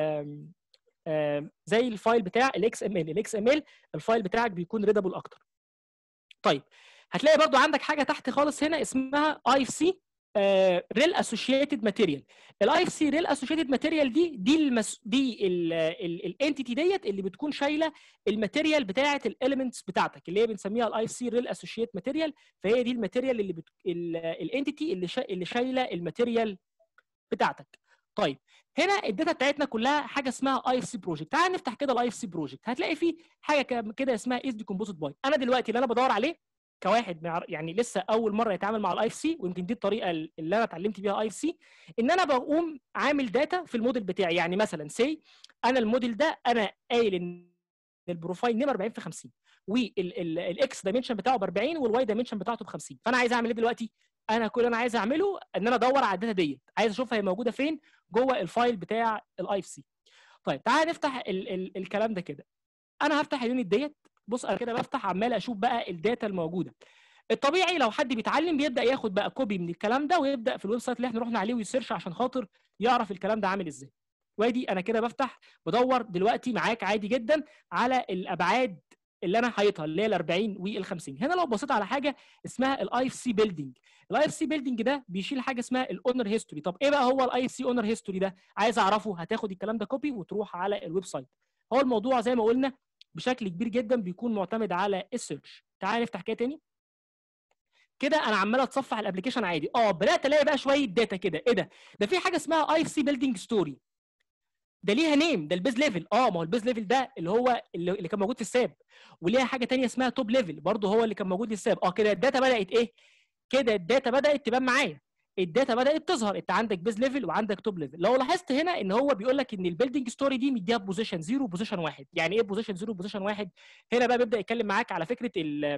آم، زي الفايل بتاع الاكس ام ال الاكس ام ال الفايل بتاعك بيكون ريدابل اكتر طيب هتلاقي برضو عندك حاجه تحت خالص هنا اسمها اي اف سي ريل اسوشيتد ماتيريال الاي اف سي ريل اسوشيتد ماتيريال دي دي المس... دي الانتيتي ديت اللي بتكون شايله الماتيريال بتاعه الاليمنتس بتاعتك اللي هي بنسميها الاي اف سي ريل اسوشيت ماتيريال فهي دي الماتيريال اللي بت... الانتيتي اللي شا... اللي شايله الماتيريال بتاعتك طيب هنا الداتا بتاعتنا كلها حاجه اسمها اي اف سي بروجكت تعال نفتح كده الاي اف سي بروجكت هتلاقي فيه حاجه ك- كده اسمها از ديكومبوزد باي انا دلوقتي اللي انا بدور عليه كواحد مع- يعني لسه اول مره يتعامل مع الاي اف سي ويمكن دي الطريقه اللي انا اتعلمت بيها اي اف سي ان انا بقوم عامل داتا في الموديل بتاعي يعني مثلا سي انا الموديل ده انا قايل ان البروفايل نمر 40 في 50 والاكس دايمنشن بتاعه ب 40 والواي دايمنشن بتاعته ب 50 فانا عايز اعمل ايه دلوقتي؟ انا كل اللي انا عايز اعمله ان انا ادور على الداتا ديت عايز اشوفها هي موجوده فين جوه الفايل بتاع الاي اف سي طيب تعال نفتح ال ال الكلام ده كده انا هفتح اليونت ديت بص انا كده بفتح عمال اشوف بقى الداتا الموجوده الطبيعي لو حد بيتعلم بيبدا ياخد بقى كوبي من الكلام ده ويبدا في الويب سايت اللي احنا رحنا عليه ويسيرش عشان خاطر يعرف الكلام ده عامل ازاي وادي انا كده بفتح بدور دلوقتي معاك عادي جدا على الابعاد اللي انا حاططها اللي هي ال 40 وال 50 هنا لو بصيت على حاجه اسمها الاي اف سي بيلدينج الاي اف سي بيلدينج ده بيشيل حاجه اسمها الاونر هيستوري طب ايه بقى هو الاي اف سي اونر هيستوري ده عايز اعرفه هتاخد الكلام ده كوبي وتروح على الويب سايت هو الموضوع زي ما قلنا بشكل كبير جدا بيكون معتمد على السيرش تعال نفتح كده تاني كده انا عمال اتصفح الابلكيشن عادي اه بدات الاقي بقى شويه داتا كده ايه ده ده في حاجه اسمها اي اف سي بيلدينج ستوري ده ليها نيم ده البيز ليفل اه ما هو البيز ليفل ده اللي هو اللي اللي كان موجود في الساب وليها حاجه تانية اسمها توب ليفل برضه هو اللي كان موجود في الساب اه كده الداتا بدات ايه كده الداتا بدات تبان معايا الداتا بدات تظهر انت عندك بيز ليفل وعندك توب ليفل لو لاحظت هنا ان هو بيقول لك ان البيلدينج ستوري دي مديها بوزيشن 0 وبوزيشن 1 يعني ايه بوزيشن 0 وبوزيشن 1 هنا بقى بيبدا يتكلم معاك على فكره ال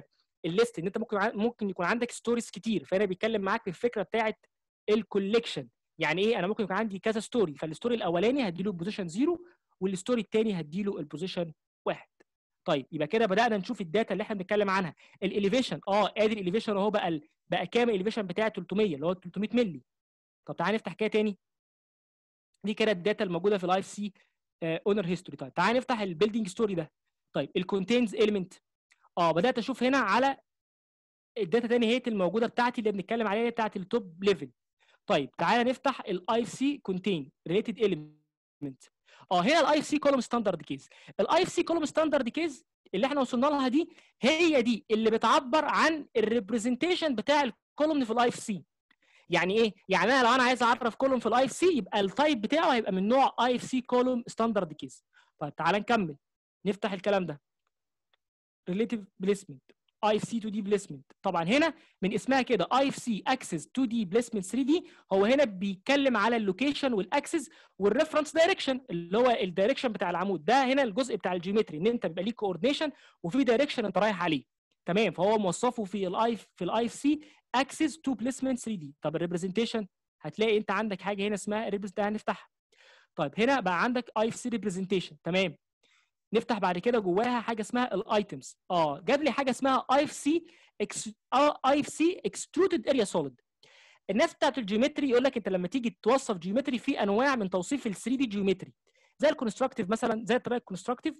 الليست ان انت ممكن ممكن يكون عندك ستوريز كتير فهنا بيتكلم معاك في الفكره بتاعه الكوليكشن يعني ايه انا ممكن يكون عندي كذا ستوري فالستوري الاولاني هديله البوزيشن زيرو والستوري الثاني هديله البوزيشن واحد طيب يبقى كده بدانا نشوف الداتا اللي احنا بنتكلم عنها الاليفيشن اه ادي الاليفيشن اهو بقى ال- بقى كام الاليفيشن بتاعه 300 اللي هو 300 مللي طب تعالى نفتح كده تاني دي كده الداتا الموجوده في الايف سي اونر هيستوري طيب تعالى نفتح البيلدينج ستوري ده طيب الكونتينز اليمنت اه بدات اشوف هنا على الداتا تاني هي الموجوده بتاعتي اللي بنتكلم عليها بتاعت التوب ليفل طيب تعالى نفتح الاي سي كونتين ريليتد اليمنت اه هنا الاي سي كولوم ستاندرد كيز الاي سي كولوم ستاندرد كيز اللي احنا وصلنا لها دي هي دي اللي بتعبر عن الريبريزنتيشن بتاع الكولوم في الاي سي يعني ايه يعني انا لو انا عايز اعرف كولوم في الاي سي يبقى التايب بتاعه هيبقى من نوع اي سي كولوم ستاندرد كيز طيب تعالى نكمل نفتح الكلام ده ريليتيف بليسمنت اي سي 2 دي بليسمنت طبعا هنا من اسمها كده اي اف سي اكسس 2 دي بليسمنت 3 دي هو هنا بيتكلم على اللوكيشن والاكسس والريفرنس دايركشن اللي هو الدايركشن بتاع العمود ده هنا الجزء بتاع الجيومتري ان انت بيبقى ليك كوردينيشن وفي دايركشن انت رايح عليه تمام فهو موصفه في الاي في الاي اف سي اكسس تو بليسمنت 3 دي طب الريبريزنتيشن هتلاقي انت عندك حاجه هنا اسمها ريبريزنتيشن هنفتحها طيب هنا بقى عندك اي اف سي ريبريزنتيشن تمام نفتح بعد كده جواها حاجه اسمها الايتمز اه جاب لي حاجه اسمها اي اف سي اي اف سي اكسترودد اريا سوليد الناس بتاعت الجيومتري يقول لك انت لما تيجي توصف جيومتري في انواع من توصيف ال 3 دي جيومتري زي الكونستراكتيف مثلا زي الطريقه الكونستراكتيف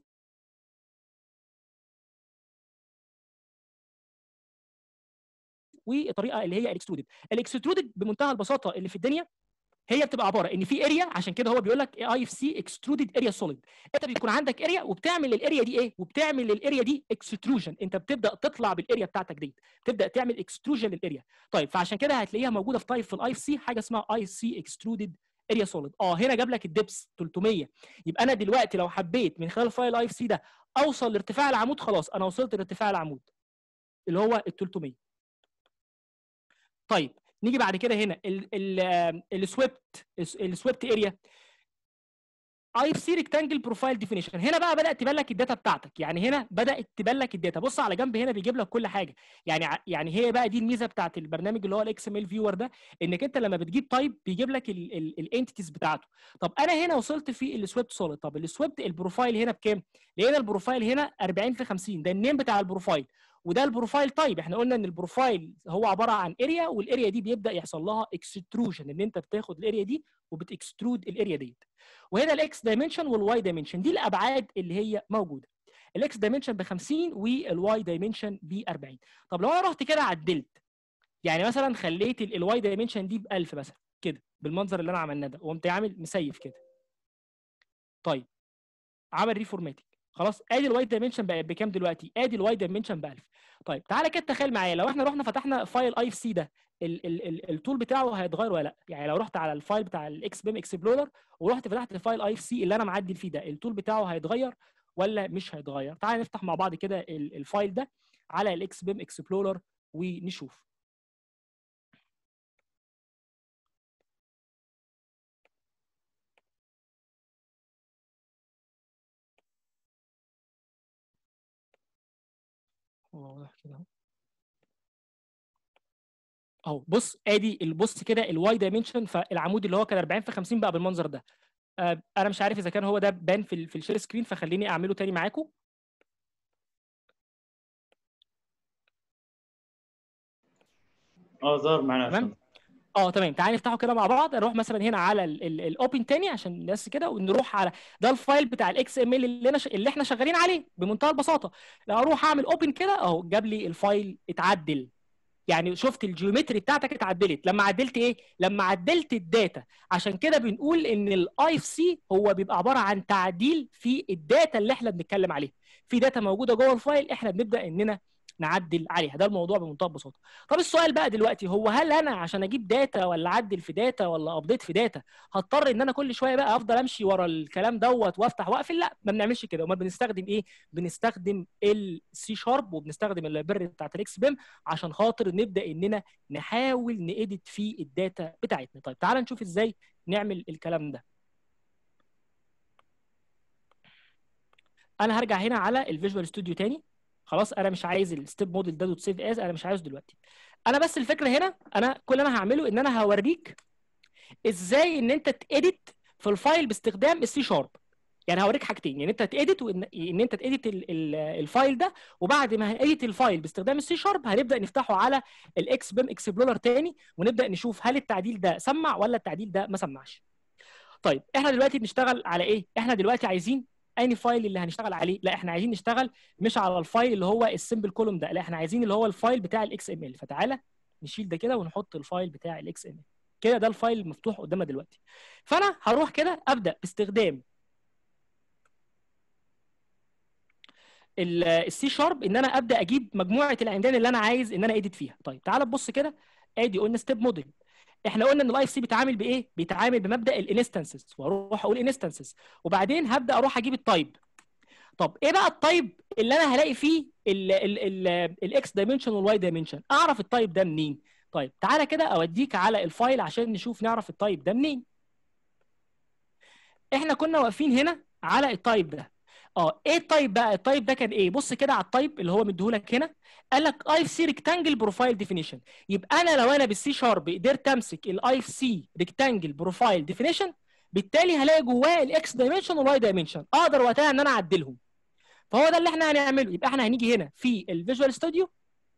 والطريقه اللي هي الاكسترودد الاكسترودد بمنتهى البساطه اللي في الدنيا هي بتبقى عباره ان في اريا عشان كده هو بيقول لك اي اف سي اكسترودد اريا سوليد انت بيكون عندك اريا وبتعمل للاريا دي ايه وبتعمل للاريا دي اكستروجن انت بتبدا تطلع بالاريا بتاعتك دي تبدا تعمل اكستروجن للاريا طيب فعشان كده هتلاقيها موجوده في طيب في الاي اف سي حاجه اسمها اي سي اكسترودد اريا سوليد اه هنا جاب لك الدبس 300 يبقى انا دلوقتي لو حبيت من خلال فايل اي اف سي ده اوصل لارتفاع العمود خلاص انا وصلت لارتفاع العمود اللي هو ال 300 طيب نيجي بعد كده هنا السويبت السويبت اريا اي اف سي ريكتانجل بروفايل ديفينيشن هنا بقى بدات تبان لك الداتا بتاعتك يعني هنا بدات تبان لك الداتا بص على جنب هنا بيجيب لك كل حاجه يعني ع- يعني هي بقى دي الميزه بتاعت البرنامج اللي هو الاكس ام ال فيور ده انك انت لما بتجيب تايب بيجيب لك الانتيتيز بتاعته طب انا هنا وصلت في السويبت سوليد طب السويبت البروفايل هنا بكام لقينا البروفايل هنا 40 في 50 ده النيم بتاع البروفايل وده البروفايل تايب احنا قلنا ان البروفايل هو عباره عن اريا والاريا دي بيبدا يحصل لها اكستروجن ان انت بتاخد الاريا دي وبتكسترود الاريا ديت وهنا الاكس دايمنشن والواي دايمنشن دي الابعاد اللي هي موجوده الاكس دايمنشن ب 50 والواي دايمنشن ب 40 طب لو انا رحت كده عدلت يعني مثلا خليت الواي دايمنشن دي ب 1000 مثلا كده بالمنظر اللي انا عملناه ده وقمت عامل مسيف كده طيب عمل ريفورماتنج خلاص ادي الواي دايمنشن بقى بكام دلوقتي ادي الواي دايمنشن ب 1000 طيب تعالى كده تخيل معايا لو احنا رحنا فتحنا فايل اي اف سي ده ال ال ال التول بتاعه هيتغير ولا لا يعني لو رحت على الفايل بتاع الاكس بيم اكسبلورر ورحت فتحت الفايل اي اف سي اللي انا معدل فيه ده التول بتاعه هيتغير ولا مش هيتغير تعالى نفتح مع بعض كده ال- الفايل ده على الاكس بيم اكسبلورر ونشوف هو واضح كده اهو اهو بص ادي البص كده الواي دايمنشن فالعمود اللي هو كان 40 في 50 بقى بالمنظر ده آه انا مش عارف اذا كان هو ده بان في ال- في الشير سكرين فخليني اعمله تاني معاكم
اه ظهر معانا
تمام
عشان
اه تمام تعالى نفتحه كده مع بعض نروح مثلا هنا على الاوبن تاني عشان الناس كده ونروح على ده الفايل بتاع الاكس ام ال اللي انا ش... اللي احنا شغالين عليه بمنتهى البساطه لو اروح اعمل اوبن كده اهو جاب لي الفايل اتعدل يعني شفت الجيومتري بتاعتك اتعدلت لما عدلت ايه لما عدلت الداتا عشان كده بنقول ان الاي اف سي هو بيبقى عباره عن تعديل في الداتا اللي احنا بنتكلم عليها في داتا موجوده جوه الفايل احنا بنبدا اننا نعدل عليها ده الموضوع بمنتهى البساطه طب السؤال بقى دلوقتي هو هل انا عشان اجيب داتا ولا اعدل في داتا ولا ابديت في داتا هضطر ان انا كل شويه بقى افضل امشي ورا الكلام دوت وافتح واقفل لا ما بنعملش كده امال بنستخدم ايه بنستخدم السي شارب وبنستخدم اللايبرري بتاعت الاكس بيم عشان خاطر نبدا اننا نحاول نإيديت في الداتا بتاعتنا طيب تعال نشوف ازاي نعمل الكلام ده انا هرجع هنا على الفيجوال ستوديو تاني خلاص انا مش عايز الستيب موديل ده دوت سيف از انا مش عايزه دلوقتي انا بس الفكره هنا انا كل اللي انا هعمله ان انا هوريك ازاي ان انت تedit في الفايل باستخدام السي شارب يعني هوريك حاجتين يعني انت تedit وان ان انت تedit ال- ال- الفايل ده وبعد ما هنedit الفايل باستخدام السي شارب هنبدا نفتحه على الاكس بيم اكسبلورر تاني ونبدا نشوف هل التعديل ده سمع ولا التعديل ده ما سمعش طيب احنا دلوقتي بنشتغل على ايه احنا دلوقتي عايزين اني فايل اللي هنشتغل عليه لا احنا عايزين نشتغل مش على الفايل اللي هو السمبل كولوم ده لا احنا عايزين اللي هو الفايل بتاع الاكس ام ال فتعالى نشيل ده كده ونحط الفايل بتاع الاكس ام ال كده ده الفايل المفتوح قدامنا دلوقتي فانا هروح كده ابدا باستخدام السي شارب ان انا ابدا اجيب مجموعه العمدان اللي انا عايز ان انا اديت فيها طيب تعال نبص كده ادي قلنا ستيب موديل احنا قلنا ان الاي اف سي بيتعامل بايه بيتعامل بمبدا الانستنسز واروح اقول انستنسز وبعدين هبدا اروح اجيب التايب طب ايه بقى التايب اللي انا هلاقي فيه الاكس دايمنشن والواي دايمنشن اعرف التايب ده منين طيب تعالى كده اوديك على الفايل عشان نشوف نعرف التايب ده منين احنا كنا واقفين هنا على التايب ده اه ايه التايب بقى التايب ده كان ايه بص كده على التايب اللي هو مديهولك هنا قال لك اي اف سي ريكتانجل بروفايل ديفينيشن يبقى انا لو انا بالسي شارب قدرت امسك الاي اف سي ريكتانجل بروفايل ديفينيشن بالتالي هلاقي جواه الاكس دايمنشن والواي دايمنشن اقدر وقتها ان انا اعدلهم فهو ده اللي احنا هنعمله يبقى احنا هنيجي هنا في الفيجوال ستوديو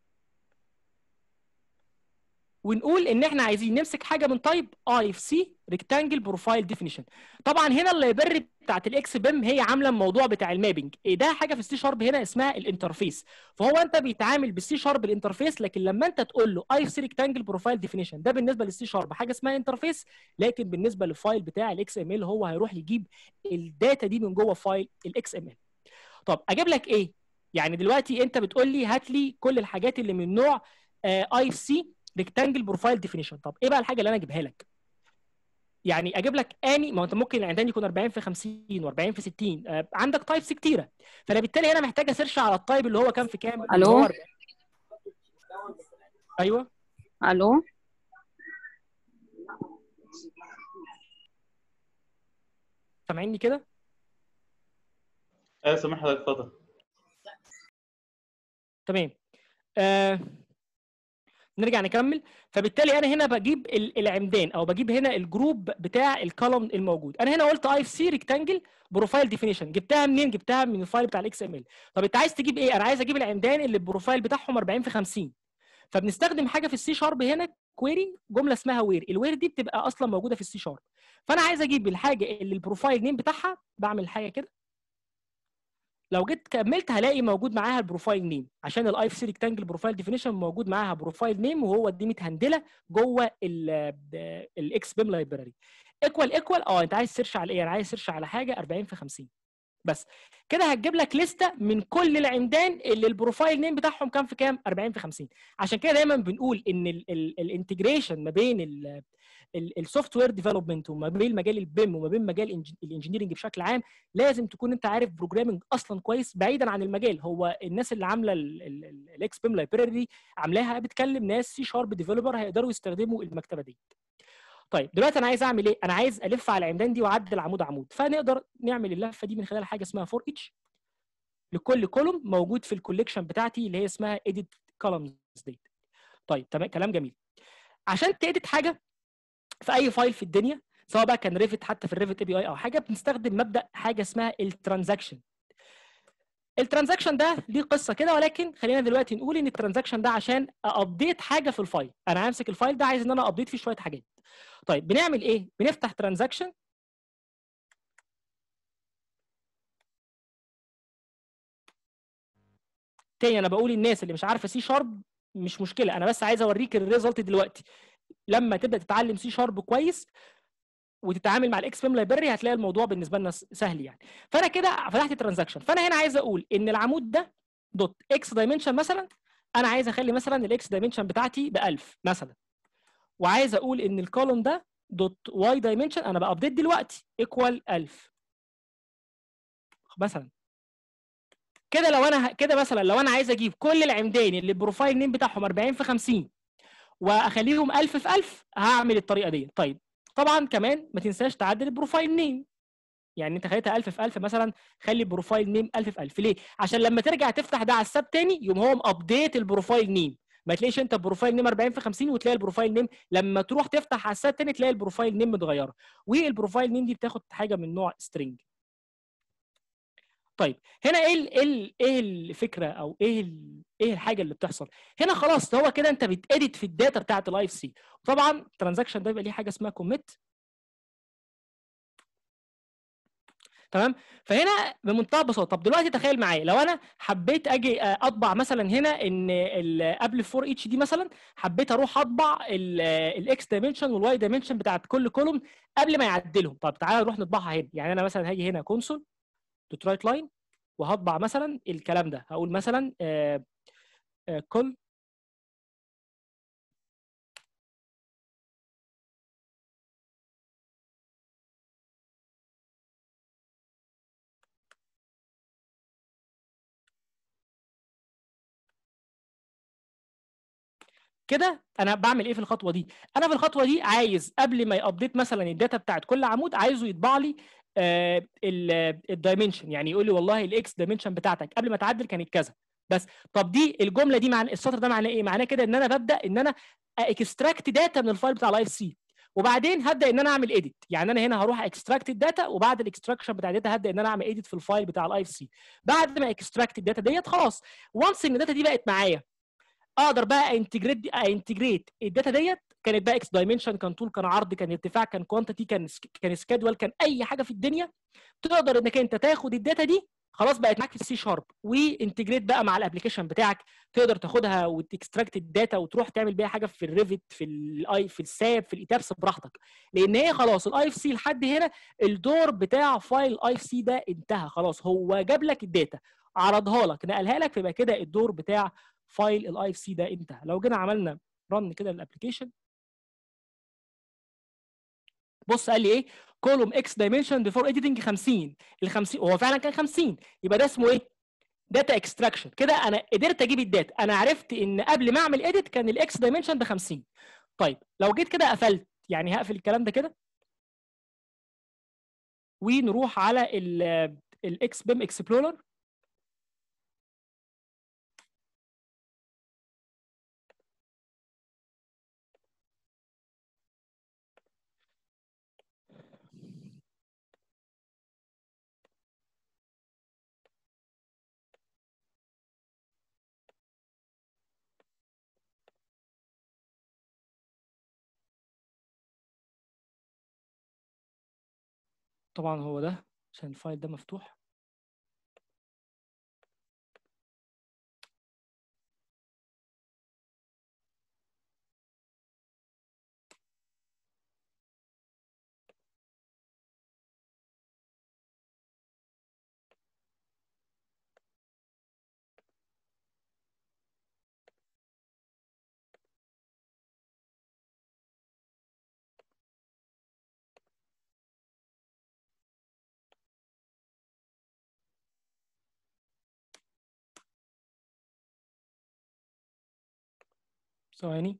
ونقول ان احنا عايزين نمسك حاجه من تايب اي اف سي ريكتانجل بروفايل ديفينيشن طبعا هنا اللايبرري بتاعت الاكس بيم هي عامله الموضوع بتاع المابنج إيه ده حاجه في السي شارب هنا اسمها الانترفيس فهو انت بيتعامل بالسي شارب الانترفيس لكن لما انت تقول له اي اف سي ريكتانجل بروفايل ديفينيشن ده بالنسبه للسي شارب حاجه اسمها انترفيس لكن بالنسبه للفايل بتاع الاكس ام ال هو هيروح يجيب الداتا دي من جوه فايل الاكس ام ال طب اجيب لك ايه يعني دلوقتي انت بتقول لي هات لي كل الحاجات اللي من نوع اي اف سي ريكتانجل بروفايل ديفينيشن طب ايه بقى الحاجه اللي انا اجيبها لك يعني اجيب لك اني ما هو انت ممكن العمدان يكون 40 في 50 و40 في 60 آه، عندك تايبس كتيره فانا بالتالي هنا محتاج اسيرش على التايب اللي هو كام في كام اللي
ألو؟
هو 40. ايوه
الو
سامعيني كده
ايوه سامح حضرتك اتفضل
تمام آه نرجع نكمل فبالتالي انا هنا بجيب ال- العمدان او بجيب هنا الجروب بتاع الكولوم الموجود انا هنا قلت اي اف سي ريكتانجل بروفايل ديفينيشن جبتها منين جبتها من الفايل بتاع الاكس ام ال طب انت عايز تجيب ايه انا عايز اجيب العمدان اللي البروفايل بتاعهم 40 في 50 فبنستخدم حاجه في السي شارب هنا كويري جمله اسمها وير الوير دي بتبقى اصلا موجوده في السي شارب فانا عايز اجيب الحاجه اللي البروفايل نيم بتاعها بعمل حاجه كده لو جيت كملت هلاقي موجود معاها البروفايل نيم عشان الاي اف سي ريكتانجل بروفايل ديفينيشن موجود معاها بروفايل نيم وهو دي متهندله جوه الاكس بيم لايبراري ايكوال ايكوال اه انت عايز سيرش على ايه انا عايز سيرش على حاجه 40 في 50 بس كده هتجيب لك لسته من كل العمدان اللي البروفايل نيم بتاعهم كام في كام 40 في 50 عشان كده دايما بنقول ان الانتجريشن ما بين السوفت وير ديفلوبمنت وما بين مجال البيم وما بين مجال الانجينيرنج بشكل عام لازم تكون انت عارف بروجرامنج اصلا كويس بعيدا عن المجال هو الناس اللي عامله الاكس بيم لايبراري دي عاملاها بتكلم ناس سي شارب ديفلوبر هيقدروا يستخدموا المكتبه دي طيب دلوقتي انا عايز اعمل ايه انا عايز الف على العمدان دي واعدل عمود عمود فنقدر نعمل اللفه دي من خلال حاجه اسمها فور اتش لكل كولوم موجود في الكوليكشن بتاعتي اللي هي اسمها edit columns دي طيب تمام كلام جميل عشان تedit حاجه في اي فايل في الدنيا سواء بقى كان ريفت حتى في الريفت اي بي اي او حاجه بنستخدم مبدا حاجه اسمها الترانزاكشن الترانزاكشن ده ليه قصه كده ولكن خلينا دلوقتي نقول ان الترانزاكشن ده عشان ابديت حاجه في الفايل انا همسك الفايل ده عايز ان انا ابديت فيه شويه حاجات طيب بنعمل ايه بنفتح ترانزاكشن تاني انا بقول الناس اللي مش عارفه سي شارب مش مشكله انا بس عايز اوريك الريزلت دلوقتي لما تبدا تتعلم سي شارب كويس وتتعامل مع الاكس بيم لايبرري هتلاقي الموضوع بالنسبه لنا سهل يعني فانا كده فتحت ترانزاكشن فانا هنا عايز اقول ان العمود ده دوت اكس دايمنشن مثلا انا عايز اخلي مثلا الاكس دايمنشن بتاعتي ب 1000 مثلا وعايز اقول ان الكولوم ده دوت واي دايمنشن انا بابديت دلوقتي ايكوال 1000 مثلا كده لو انا كده مثلا لو انا عايز اجيب كل العمدان اللي البروفايل نيم بتاعهم 40 في 50 واخليهم 1000 في 1000 هعمل الطريقه دي طيب طبعا كمان ما تنساش تعدل البروفايل نيم يعني انت خليتها 1000 في 1000 مثلا خلي البروفايل نيم 1000 في 1000 ليه عشان لما ترجع تفتح ده على الساب تاني يقوم هو مابديت البروفايل نيم ما تلاقيش انت البروفايل نيم 40 في 50 وتلاقي البروفايل نيم لما تروح تفتح على الساب تاني تلاقي البروفايل نيم متغيره والبروفايل نيم دي بتاخد حاجه من نوع سترينج طيب هنا ايه ال ايه ال ايه الفكره او ايه ال ايه الحاجه اللي بتحصل هنا خلاص هو كده انت بتاديت في الداتا بتاعت الاي اف سي طبعا الترانزاكشن ده يبقى ليه حاجه اسمها كوميت تمام فهنا بمنتهى البساطه طب دلوقتي تخيل معايا لو انا حبيت اجي اطبع مثلا هنا ان قبل 4 اتش دي مثلا حبيت اروح اطبع الاكس دايمنشن والواي دايمنشن بتاعت كل كولوم قبل ما يعدلهم طب تعالى نروح نطبعها هنا يعني انا مثلا هاجي هنا كونسول دوت رايت لاين وهطبع مثلا الكلام ده هقول مثلا آه آه كل كده انا بعمل ايه في الخطوه دي انا في الخطوه دي عايز قبل ما يابديت مثلا الداتا بتاعت كل عمود عايزه يطبع لي آه الدايمنشن يعني يقول لي والله الاكس دايمنشن بتاعتك قبل ما تعدل كانت كذا بس طب دي الجمله دي معنى السطر ده معناه ايه معناه كده ان انا ببدا ان انا اكستراكت داتا من الفايل بتاع الاي سي وبعدين هبدا ان انا اعمل اديت يعني انا هنا هروح اكستراكت الداتا وبعد الاكستراكشن بتاع الداتا هبدا ان انا اعمل اديت في الفايل بتاع الاي سي بعد ما اكستراكت الداتا ديت خلاص وانس ان الداتا دي بقت معايا اقدر بقى انتجريت انتجريت الداتا ديت كانت بقى اكس دايمنشن كان طول كان عرض كان ارتفاع كان كوانتيتي كان كان سكادول كان اي حاجه في الدنيا تقدر انك انت تاخد الداتا دي خلاص بقت معاك في السي شارب وانتجريت بقى مع الابلكيشن بتاعك تقدر تاخدها وتكستراكت الداتا وتروح تعمل بيها حاجه في الريفت في الاي في الساب في الايتابس براحتك لان هي خلاص الاي اف سي لحد هنا الدور بتاع فايل الاي اف سي ده انتهى خلاص هو جاب لك الداتا عرضها لك نقلها لك فيبقى كده الدور بتاع فايل الاي اف سي ده انتهى لو جينا عملنا رن كده للابلكيشن بص قال لي ايه كولوم اكس دايمنشن بيفور اديتنج 50 ال 50 هو فعلا كان 50 يبقى ده اسمه ايه داتا اكستراكشن كده انا قدرت اجيب الداتا انا عرفت ان قبل ما اعمل اديت كان الاكس دايمنشن ب 50 طيب لو جيت كده قفلت يعني هقفل الكلام ده كده ونروح على الاكس بيم اكسبلورر طبعا هو ده عشان الفايل ده مفتوح ثواني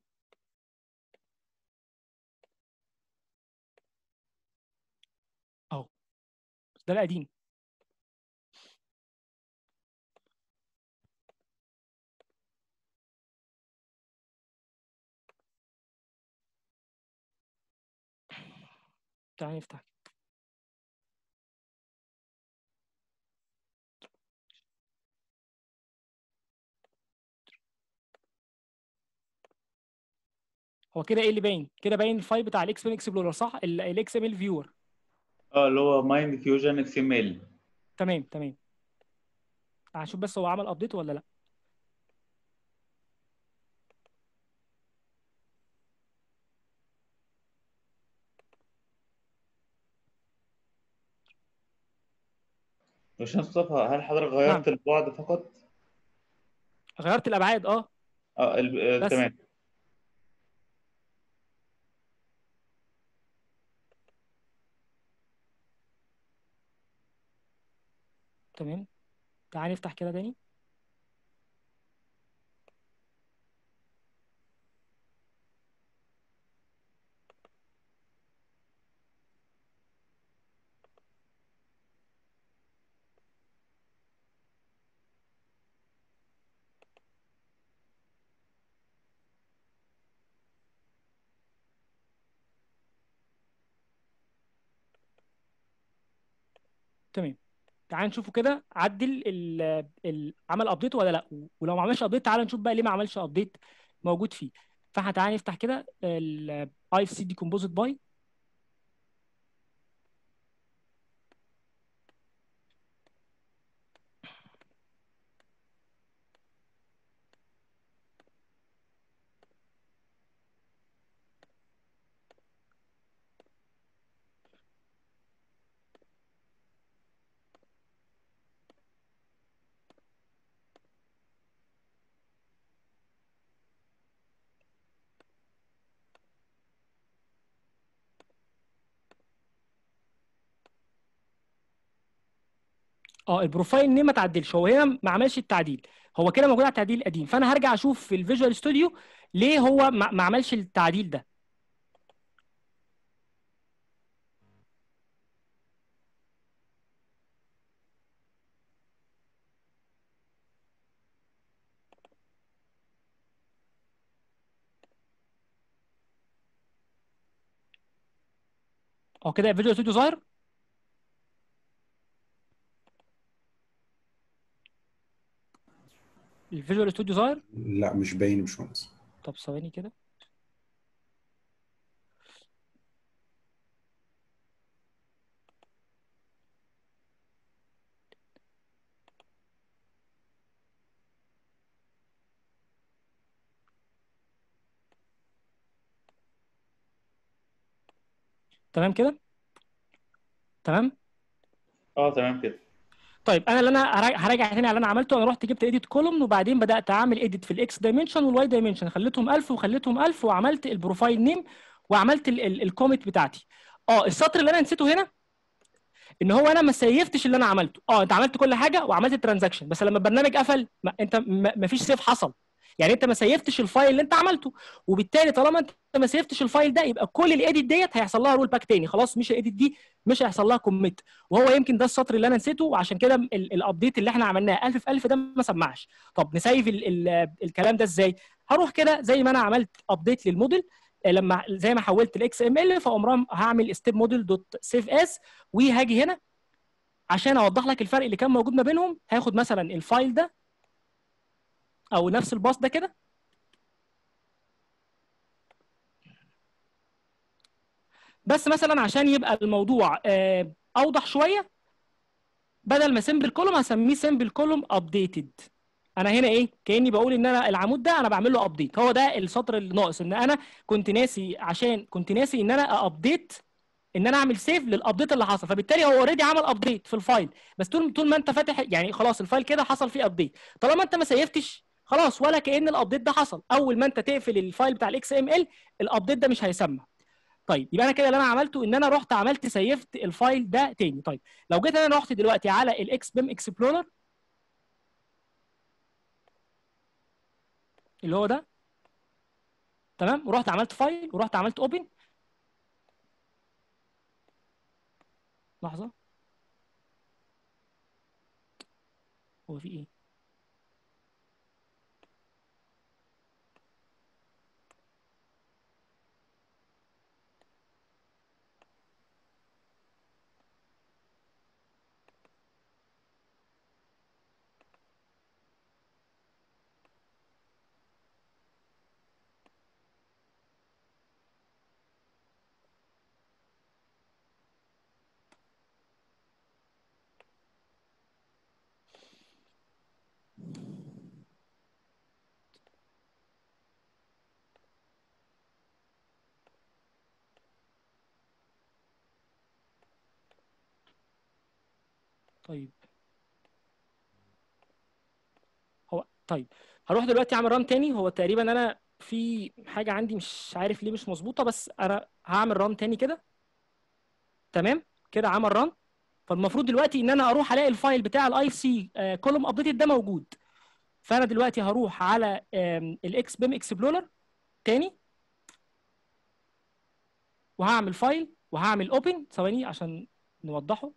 اهو ده القديم تعالى نفتح هو كده ايه اللي باين كده باين الفايل بتاع الاكس ام اكسبلورر صح الاكس ام ال فيور
اه اللي هو مايند فيوجن اكس ام ال
تمام تمام هشوف بس هو عمل ابديت ولا لا
باشمهندس مصطفى هل حضرتك غيرت
نعم.
البعد فقط؟
غيرت الابعاد اه
اه ال- آه،
بس.
تمام
تمام تعالى نفتح كده تاني تمام تعال نشوفه كده عدل ال ال عمل ابديت ولا لا ولو ما عملش ابديت تعال نشوف بقى ليه ما عملش ابديت موجود فيه فاحنا تعال نفتح كده الاي اف سي ديكومبوزيت باي اه البروفايل نيم ما تعدلش هو هنا ما عملش التعديل هو كده موجود على التعديل القديم فانا هرجع اشوف في الفيجوال ستوديو ليه هو ما ما عملش التعديل ده اه كده الفيجوال ستوديو ظاهر الفيجوال ستوديو ظاهر
لا مش باين يا باشمهندس
طب ثواني كده تمام كده تمام
اه تمام كده
طيب انا اللي انا هراجع هراجع تاني على اللي انا عملته انا رحت جبت اديت كولوم وبعدين بدات اعمل اديت في الاكس دايمنشن والواي دايمنشن خليتهم 1000 وخليتهم 1000 وعملت البروفايل نيم وعملت الكوميت بتاعتي اه السطر اللي انا نسيته هنا ان هو انا ما سيفتش اللي انا عملته اه انت عملت كل حاجه وعملت الترانزاكشن بس لما البرنامج قفل ما انت ما ما فيش سيف حصل يعني انت ما سيفتش الفايل اللي انت عملته وبالتالي طالما انت ما سيفتش الفايل ده يبقى كل الايديت ديت هيحصل لها رول باك تاني خلاص مش الايديت دي مش هيحصل لها كوميت وهو يمكن ده السطر اللي انا نسيته وعشان كده ال- الابديت اللي احنا عملناه 1000 في 1000 ده ما سمعش طب نسيف ال ال الكلام ده ازاي هروح كده زي ما انا عملت ابديت للموديل آه، لما زي ما حولت الاكس ام ال فاقوم رام- هعمل ستيب موديل دوت سيف اس وهاجي هنا عشان اوضح لك الفرق اللي كان موجود ما بينهم هاخد مثلا الفايل ده او نفس الباص ده كده بس مثلا عشان يبقى الموضوع آه، اوضح شويه بدل ما سمبل كولوم هسميه سمبل كولوم ابديتد انا هنا ايه كاني بقول ان انا العمود ده انا بعمل له ابديت هو ده السطر اللي ناقص ان انا كنت ناسي عشان كنت ناسي ان انا ابديت ان انا اعمل سيف للابديت اللي حصل فبالتالي هو اوريدي عمل ابديت في الفايل بس طول طول ما انت فاتح يعني خلاص الفايل كده حصل فيه ابديت طالما انت ما سيفتش خلاص ولا كأن الابديت ده حصل اول ما انت تقفل الفايل بتاع الاكس ام ال الابديت ده مش هيسمى طيب يبقى انا كده اللي انا عملته ان انا رحت عملت سيفت الفايل ده تاني طيب لو جيت انا رحت دلوقتي على الاكس بيم اكسبلورر اللي هو ده تمام ورحت عملت فايل ورحت عملت اوبن لحظه هو في ايه طيب هو طيب هروح دلوقتي اعمل ران تاني هو تقريبا انا في حاجه عندي مش عارف ليه مش مظبوطه بس انا هعمل ران تاني كده تمام كده عمل ران فالمفروض دلوقتي ان انا اروح الاقي الفايل بتاع الاي سي كولوم ابديتد ده موجود فانا دلوقتي هروح على الاكس بيم اكسبلورر تاني وهعمل فايل وهعمل اوبن ثواني عشان نوضحه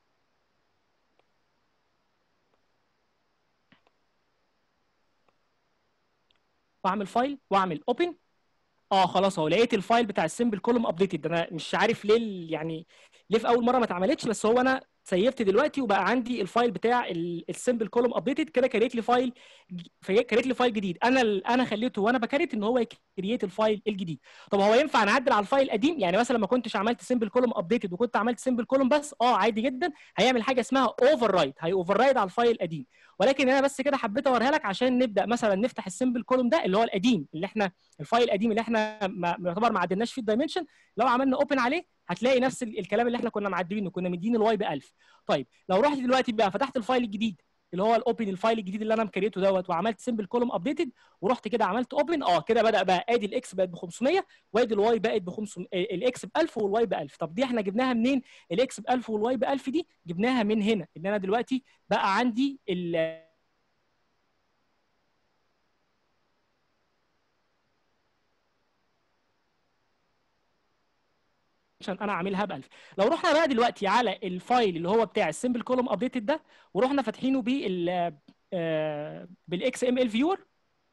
واعمل فايل واعمل اوبن اه خلاص اهو لقيت الفايل بتاع السمبل كولوم ابديتد انا مش عارف ليه ال- يعني ليه في اول مره ما اتعملتش بس هو انا سيفت دلوقتي وبقى عندي الفايل بتاع السمبل كولوم ابديتد كده كريت لي فايل كريت لي فايل جديد انا انا خليته وانا بكريت ان هو يكريت الفايل الجديد طب هو ينفع نعدل على الفايل القديم يعني مثلا ما كنتش عملت سمبل كولوم ابديتد وكنت عملت سمبل كولوم بس اه عادي جدا هيعمل حاجه اسمها اوفر رايد هي اوفر رايد على الفايل القديم ولكن انا بس كده حبيت اوريها لك عشان نبدا مثلا نفتح السمبل كولوم ده اللي هو القديم اللي احنا الفايل القديم اللي احنا ما يعتبر ما عدلناش فيه الدايمنشن لو عملنا اوبن عليه هتلاقي نفس الكلام اللي احنا كنا معدلينه كنا مدين الواي ب 1000 طيب لو رحت دلوقتي بقى فتحت الفايل الجديد اللي هو الاوبن الفايل الجديد اللي انا مكريته دوت وعملت سمبل كولوم ابديتد ورحت كده عملت اوبن اه كده بدا بقى ادي الاكس بقت ب 500 وادي الواي بقت ب 500 الاكس ب 1000 والواي ب 1000 طب دي احنا جبناها منين الاكس ب 1000 والواي ب 1000 دي جبناها من هنا ان انا دلوقتي بقى عندي ال عشان انا عاملها ب 1000 لو رحنا بقى دلوقتي على الفايل اللي هو بتاع السمبل كولوم ابديتد ده ورحنا فاتحينه بال بالاكس ام ال فيور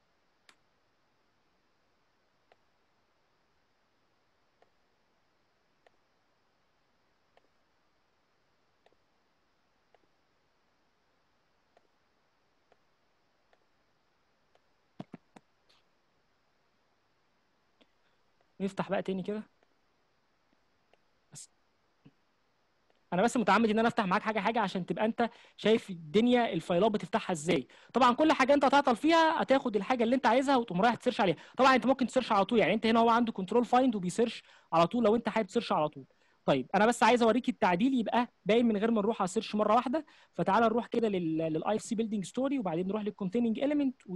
نفتح بقى تاني كده بس انا بس متعمد ان انا افتح معاك حاجه حاجه عشان تبقى انت شايف الدنيا الفايلات بتفتحها ازاي طبعا كل حاجه انت هتعطل فيها هتاخد الحاجه اللي انت عايزها وتقوم رايح تسيرش عليها طبعا انت ممكن تسيرش على طول يعني انت هنا هو عنده كنترول فايند وبيسيرش على طول لو انت حابب تسيرش على طول طيب انا بس عايز اوريك التعديل يبقى باين من غير ما نروح على السيرش مره واحده فتعالى نروح كده للاي اف سي بيلدينج ستوري وبعدين نروح للكونتيننج اليمنت و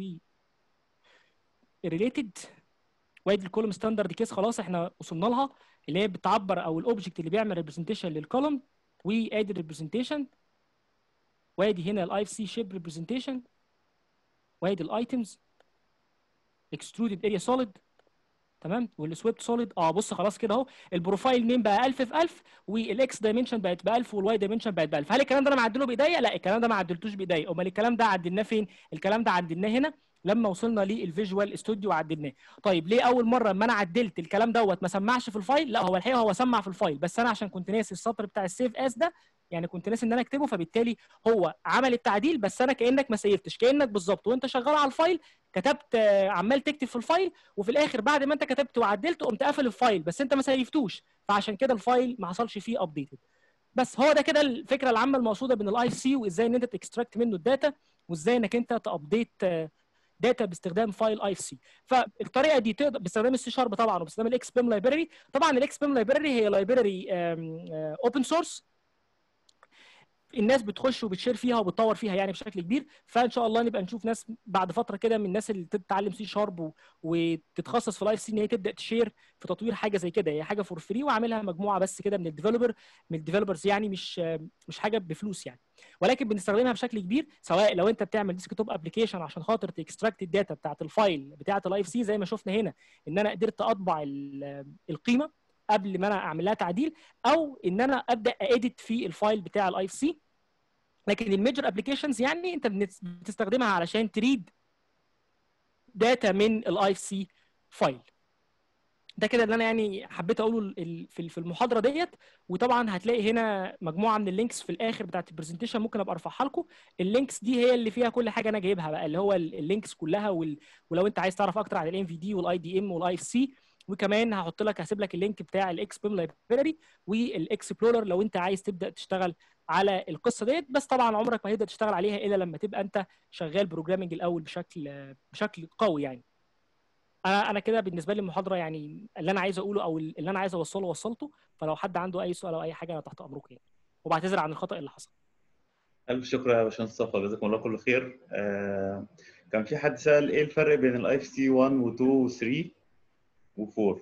ريليتد وادي الكولوم ستاندرد كيس خلاص احنا وصلنا لها اللي هي بتعبر او الاوبجكت اللي بيعمل ريبريزنتيشن للكولوم وادي الريبريزنتيشن وادي هنا الاي اف سي شيب ريبريزنتيشن وادي الايتمز اكسترودد اريا سوليد تمام والسويبت سوليد اه بص خلاص كده اهو البروفايل نيم بقى 1000 في 1000 والاكس دايمنشن بقت ب 1000 والواي دايمنشن بقت ب 1000 هل الكلام ده انا معدله بايديا لا الكلام ده ما عدلتوش بايديا امال الكلام ده عدلناه فين الكلام ده عدلناه هنا لما وصلنا للفيجوال استوديو وعدلناه طيب ليه اول مره لما انا عدلت الكلام دوت ما سمعش في الفايل لا هو الحقيقه هو سمع في الفايل بس انا عشان كنت ناسي السطر بتاع السيف اس ده يعني كنت ناسي ان انا اكتبه فبالتالي هو عمل التعديل بس انا كانك ما سيفتش كانك بالظبط وانت شغال على الفايل كتبت عمال تكتب في الفايل وفي الاخر بعد ما انت كتبت وعدلت قمت قافل الفايل بس انت ما سيفتوش فعشان كده الفايل ما حصلش فيه ابديتد بس هو ده كده الفكره العامه المقصوده بين الاي سي وازاي ان انت تكستراكت منه الداتا وازاي انك انت تابديت داتا باستخدام فايل اي اف سي فالطريقه دي تقدر باستخدام السي شارب طبعا وباستخدام الاكس بيم لايبراري طبعا الاكس بيم لايبراري هي لايبراري اوبن سورس الناس بتخش وبتشير فيها وبتطور فيها يعني بشكل كبير فان شاء الله نبقى نشوف ناس بعد فتره كده من الناس اللي تتعلم سي شارب وتتخصص في الاي سي ان هي تبدا تشير في تطوير حاجه زي كده هي حاجه فور فري وعاملها مجموعه بس كده من الديفلوبر من الديفلوبرز يعني مش مش حاجه بفلوس يعني ولكن بنستخدمها بشكل كبير سواء لو انت بتعمل ديسكتوب ابلكيشن عشان خاطر تكستراكت الداتا بتاعت الفايل بتاعت الاي اف سي زي ما شفنا هنا ان انا قدرت اطبع القيمه قبل ما انا اعمل لها تعديل او ان انا ابدا اديت في الفايل بتاع الاي اف سي لكن الميجر ابلكيشنز يعني انت بتستخدمها علشان تريد داتا من الاي اف سي فايل ده كده اللي انا يعني حبيت اقوله في المحاضره ديت وطبعا هتلاقي هنا مجموعه من اللينكس في الاخر بتاعت البرزنتيشن ممكن ابقى ارفعها لكم اللينكس دي هي اللي فيها كل حاجه انا جايبها بقى اللي هو اللينكس كلها وال... ولو انت عايز تعرف اكتر عن الام في دي والاي دي ام والاي اف سي وكمان هحط لك هسيب لك اللينك بتاع الاكس بيم لايبراري والاكسبلورر لو انت عايز تبدا تشتغل على القصه ديت بس طبعا عمرك ما هتقدر تشتغل عليها الا لما تبقى انت شغال بروجرامنج الاول بشكل بشكل قوي يعني انا انا كده بالنسبه لي المحاضره يعني اللي انا عايز اقوله او اللي انا عايز اوصله وصلته فلو حد عنده اي سؤال او اي حاجه انا تحت امركم يعني وبعتذر عن الخطا اللي حصل
الف شكر يا باشمهندس صفا جزاكم الله كل خير آه كان في حد سال ايه الفرق بين الاي اف سي 1 و2 و3 و4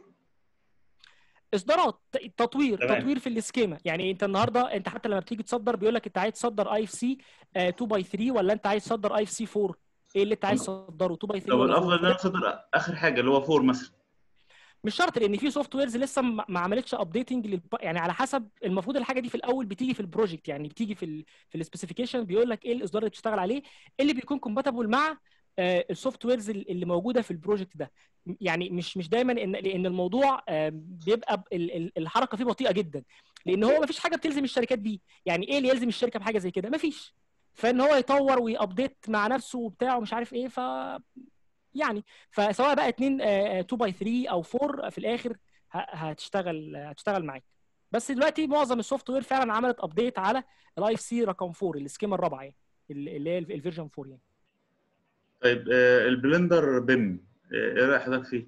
اصدارات تطوير
تمام.
تطوير في السكيما يعني انت النهارده انت حتى لما بتيجي تصدر بيقول لك انت عايز تصدر اي اف سي 2 باي 3 ولا انت عايز تصدر اي اف سي 4 ايه اللي انت عايز تصدره 2 باي 3
طب
ولا
الافضل
4
ان انا اصدر اخر حاجه اللي هو 4 مثلا
مش شرط لان في سوفت ويرز لسه ما ما عملتش ابديتنج للب... يعني على حسب المفروض الحاجه دي في الاول بتيجي في البروجكت يعني بتيجي في ال... في السبيسيفيكيشن بيقول لك ايه الاصدار اللي بتشتغل عليه اللي بيكون كومباتبل مع السوفت ويرز اللي موجوده في البروجكت ده يعني مش مش دايما ان لان الموضوع آه، بيبقى ب- ال- ال- الحركه فيه بطيئه جدا لان هو ما فيش حاجه بتلزم الشركات بيه يعني ايه اللي يلزم الشركه بحاجه زي كده ما فيش فان هو يطور ويابديت مع نفسه وبتاع ومش عارف ايه ف يعني فسواء بقى 2 2 باي 3 او 4 في الاخر ه- هتشتغل هتشتغل معاك بس دلوقتي معظم السوفت وير فعلا عملت ابديت على الاي اف سي رقم 4 السكيما الرابعه يعني اللي هي الفيرجن 4 يعني
طيب آه، البلندر بيم آه، ايه راي حضرتك فيه؟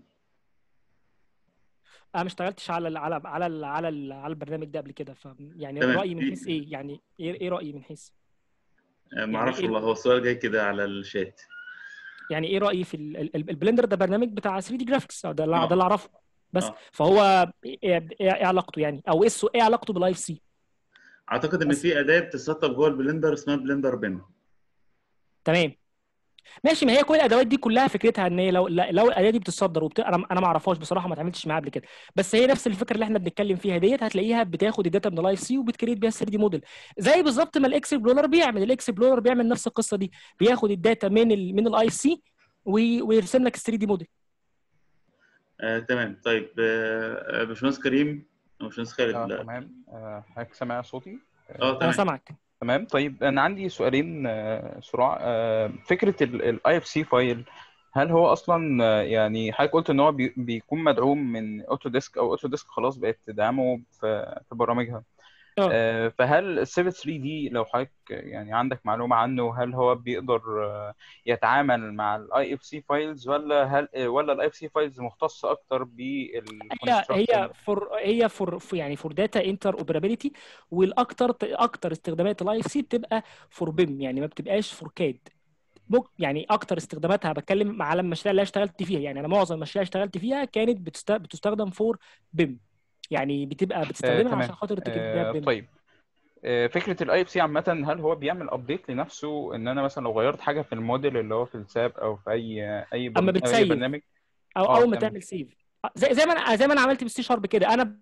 انا ما اشتغلتش على ال على على ال على ال على البرنامج ده قبل كده ف يعني
تمام.
رايي من حيث ايه يعني ايه ايه رايي من حيث
آه، ما اعرفش
إيه؟
والله هو السؤال جاي كده على الشات
يعني ايه رايي في ال- ال- البلندر ده برنامج بتاع 3 دي جرافيكس ده اللي
آه.
ده اللي اعرفه بس
آه.
فهو ايه ايه إيه علاقته يعني او ايه السو- ايه علاقته بالايف سي
اعتقد ان
بس-
في اداه بتتسطب جوه البلندر اسمها بلندر بيم
تمام ماشي ما هي كل الادوات دي كلها فكرتها ان هي لو لا- لو الاداه دي بتصدر وبت... انا انا ما اعرفهاش بصراحه ما اتعاملتش معاها قبل كده بس هي نفس الفكره اللي احنا بنتكلم فيها ديت هتلاقيها بتاخد الداتا من الايف سي وبتكريت بيها 3 دي موديل زي بالظبط ما الاكس بلورر بيعمل الاكس بلورر بيعمل نفس القصه دي بياخد الداتا من ال... من الايف سي ويرسم لك 3 دي موديل
آه، تمام طيب آه، آه، باشمهندس كريم أو باشمهندس خالد
آه،
لا
تمام آه، حضرتك سامع صوتي
اه
انا
تمام
سامعك
تمام طيب انا عندي سؤالين آه، سرعة آه، فكرة الاي اف سي فايل هل هو اصلا آه، يعني حضرتك قلت ان هو بي- بيكون مدعوم من اوتوديسك او اوتوديسك خلاص بقت تدعمه في في برامجها
اه
آه، فهل السيفل 3 دي لو حضرتك يعني عندك معلومة عنه هل هو بيقدر آه، يتعامل مع الاي اف سي فايلز ولا هل آه، ولا الاي اف سي فايلز مختصة اكتر
هي هي
بالكونستراكشن
فور هي فور يعني فور داتا انتر اوبرابيلتي والاكتر اكتر استخدامات الاي اف سي بتبقى فور بيم يعني ما بتبقاش فور كاد ممكن يعني اكتر استخداماتها بتكلم على المشاريع اللي أنا اشتغلت فيها يعني انا معظم المشاريع اللي اشتغلت فيها كانت بتست... بتستخدم فور بيم يعني بتبقى بتستخدمها
تمام.
عشان خاطر تكتب بيها
آه،
بيم
طيب آه، فكرة الاي اف سي عامة هل هو بيعمل ابديت لنفسه ان انا مثلا لو غيرت حاجة في الموديل اللي هو في الساب او في اي اي
اما
برن- أو اي
بتسيف
برنامج
او
اه
اول ما
تمام
تعمل سيف زي زي ما انا زي ما انا عملت بالسي شارب كده انا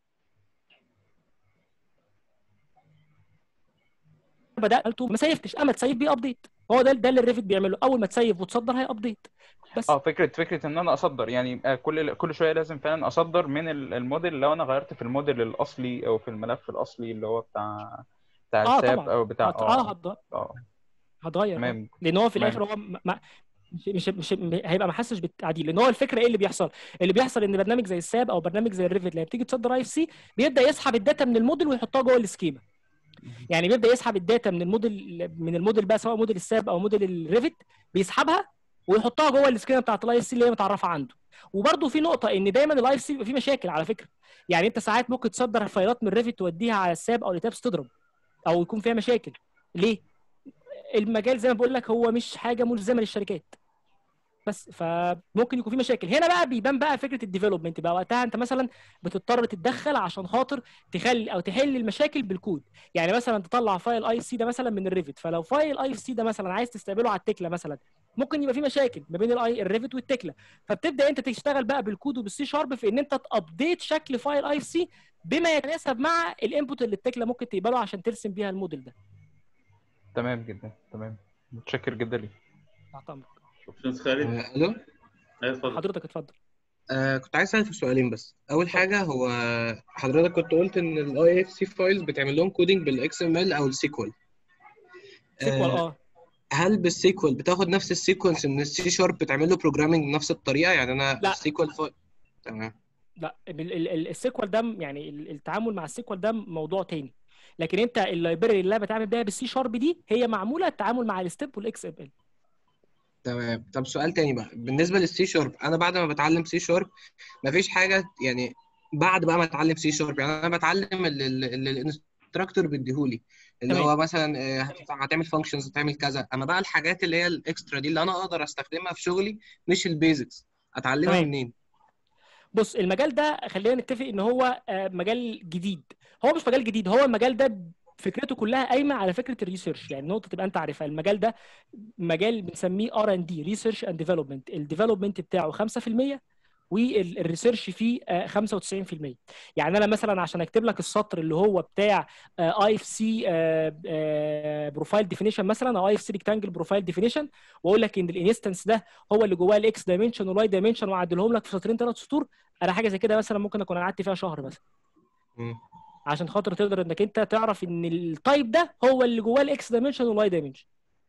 بدات قلت ما سيفتش اما تسيف بيه ابديت هو ده ده اللي الريفت بيعمله اول ما تسيف وتصدر هي ابديت بس
اه فكرة فكرة ان انا اصدر يعني آه، كل كل شوية لازم فعلا اصدر من ال- الموديل لو انا غيرت في الموديل الاصلي او في الملف الاصلي اللي هو بتاع بتاع
اه
الساب
طبعا
او بتاع
هت... اه
اه
هت...
اه
هتغير اه
تمام
لان هو في
تمام
الاخر هو ما... ما... مش مش مش هيبقى ما حسش بالتعديل لان هو الفكره ايه اللي بيحصل اللي بيحصل ان برنامج زي الساب او برنامج زي الريفت لما بتيجي تصدر اي اف سي بيبدا يسحب الداتا من الموديل ويحطها جوه السكيما يعني بيبدا يسحب الداتا من الموديل من الموديل بقى سواء موديل الساب او موديل الريفت بيسحبها ويحطها جوه السكيما بتاعت الاي اف سي اللي هي متعرفه عنده وبرده في نقطه ان دايما الاي اف سي بيبقى فيه مشاكل على فكره يعني انت ساعات ممكن تصدر فايلات من الريفت توديها على الساب او التابس تضرب او يكون فيها مشاكل ليه المجال زي ما بقول لك هو مش حاجه ملزمه للشركات بس فممكن يكون في مشاكل هنا بقى بيبان بقى فكره الديفلوبمنت بقى وقتها انت مثلا بتضطر تتدخل عشان خاطر تخلي او تحل المشاكل بالكود يعني مثلا تطلع فايل اي سي ده مثلا من الريفت فلو فايل اي سي ده مثلا عايز تستقبله على التكله مثلا ممكن يبقى في مشاكل ما بين الاي الريفت والتكله فبتبدا انت تشتغل بقى بالكود وبالسي شارب في ان انت تابديت شكل فايل اي سي بما يتناسب مع الانبوت اللي التكله ممكن تقبله عشان ترسم بيها الموديل ده
تمام جدا تمام متشكر جدا ليك
تحت امرك
باشمهندس خالد
آه، الو
ايوه اتفضل
حضرتك اتفضل
آه كنت عايز اسال في سؤالين بس اول حاجه هو حضرتك كنت قلت ان الاي اف سي فايلز بتعمل لهم كودنج بالاكس ام ال او السيكوال
سيكوال اه
هل بالسيكوال بتاخد نفس السيكونس ان السي شارب بتعمل له بروجرامنج بنفس الطريقه يعني انا
لا.
السيكوال فايل تمام
لا ال- ال- ال- السيكوال ده م- يعني ال- التعامل مع السيكوال ده موضوع تاني لكن انت اللايبراري اللي انا بتعامل بيها بالسي شارب دي هي معموله التعامل مع الستيب والاكس ام ال
تمام طب سؤال تاني بقى بالنسبه للسي شارب انا بعد ما بتعلم سي شارب مفيش حاجه يعني بعد بقى ما اتعلم سي شارب يعني انا بتعلم اللي اللي الانستراكتور بيديهولي اللي
تمام.
هو مثلا آه، هت- هتعمل فانكشنز هتعمل كذا اما بقى الحاجات اللي هي الاكسترا دي اللي انا اقدر استخدمها في شغلي مش البيزكس اتعلمها
تمام.
منين
بص المجال ده خلينا نتفق ان هو آه، مجال جديد هو مش مجال جديد هو المجال ده فكرته كلها قايمه على فكره الريسيرش يعني نقطه تبقى انت عارفها المجال ده مجال بنسميه ار ان دي ريسيرش اند ديفلوبمنت الديفلوبمنت بتاعه 5% والريسيرش فيه آه، 95% يعني انا مثلا عشان اكتب لك السطر اللي هو بتاع اي اف سي بروفايل ديفينيشن مثلا او اي اف سي ريكتانجل بروفايل ديفينيشن واقول لك ان الانستنس ده هو اللي جواه الاكس دايمنشن والواي دايمنشن واعدلهم لك في سطرين ثلاث سطور انا حاجه زي كده مثلا ممكن اكون قعدت فيها شهر مثلا
مم.
عشان خاطر تقدر انك انت تعرف ان التايب ده هو اللي جواه الاكس دايمنشن والواي دايمنشن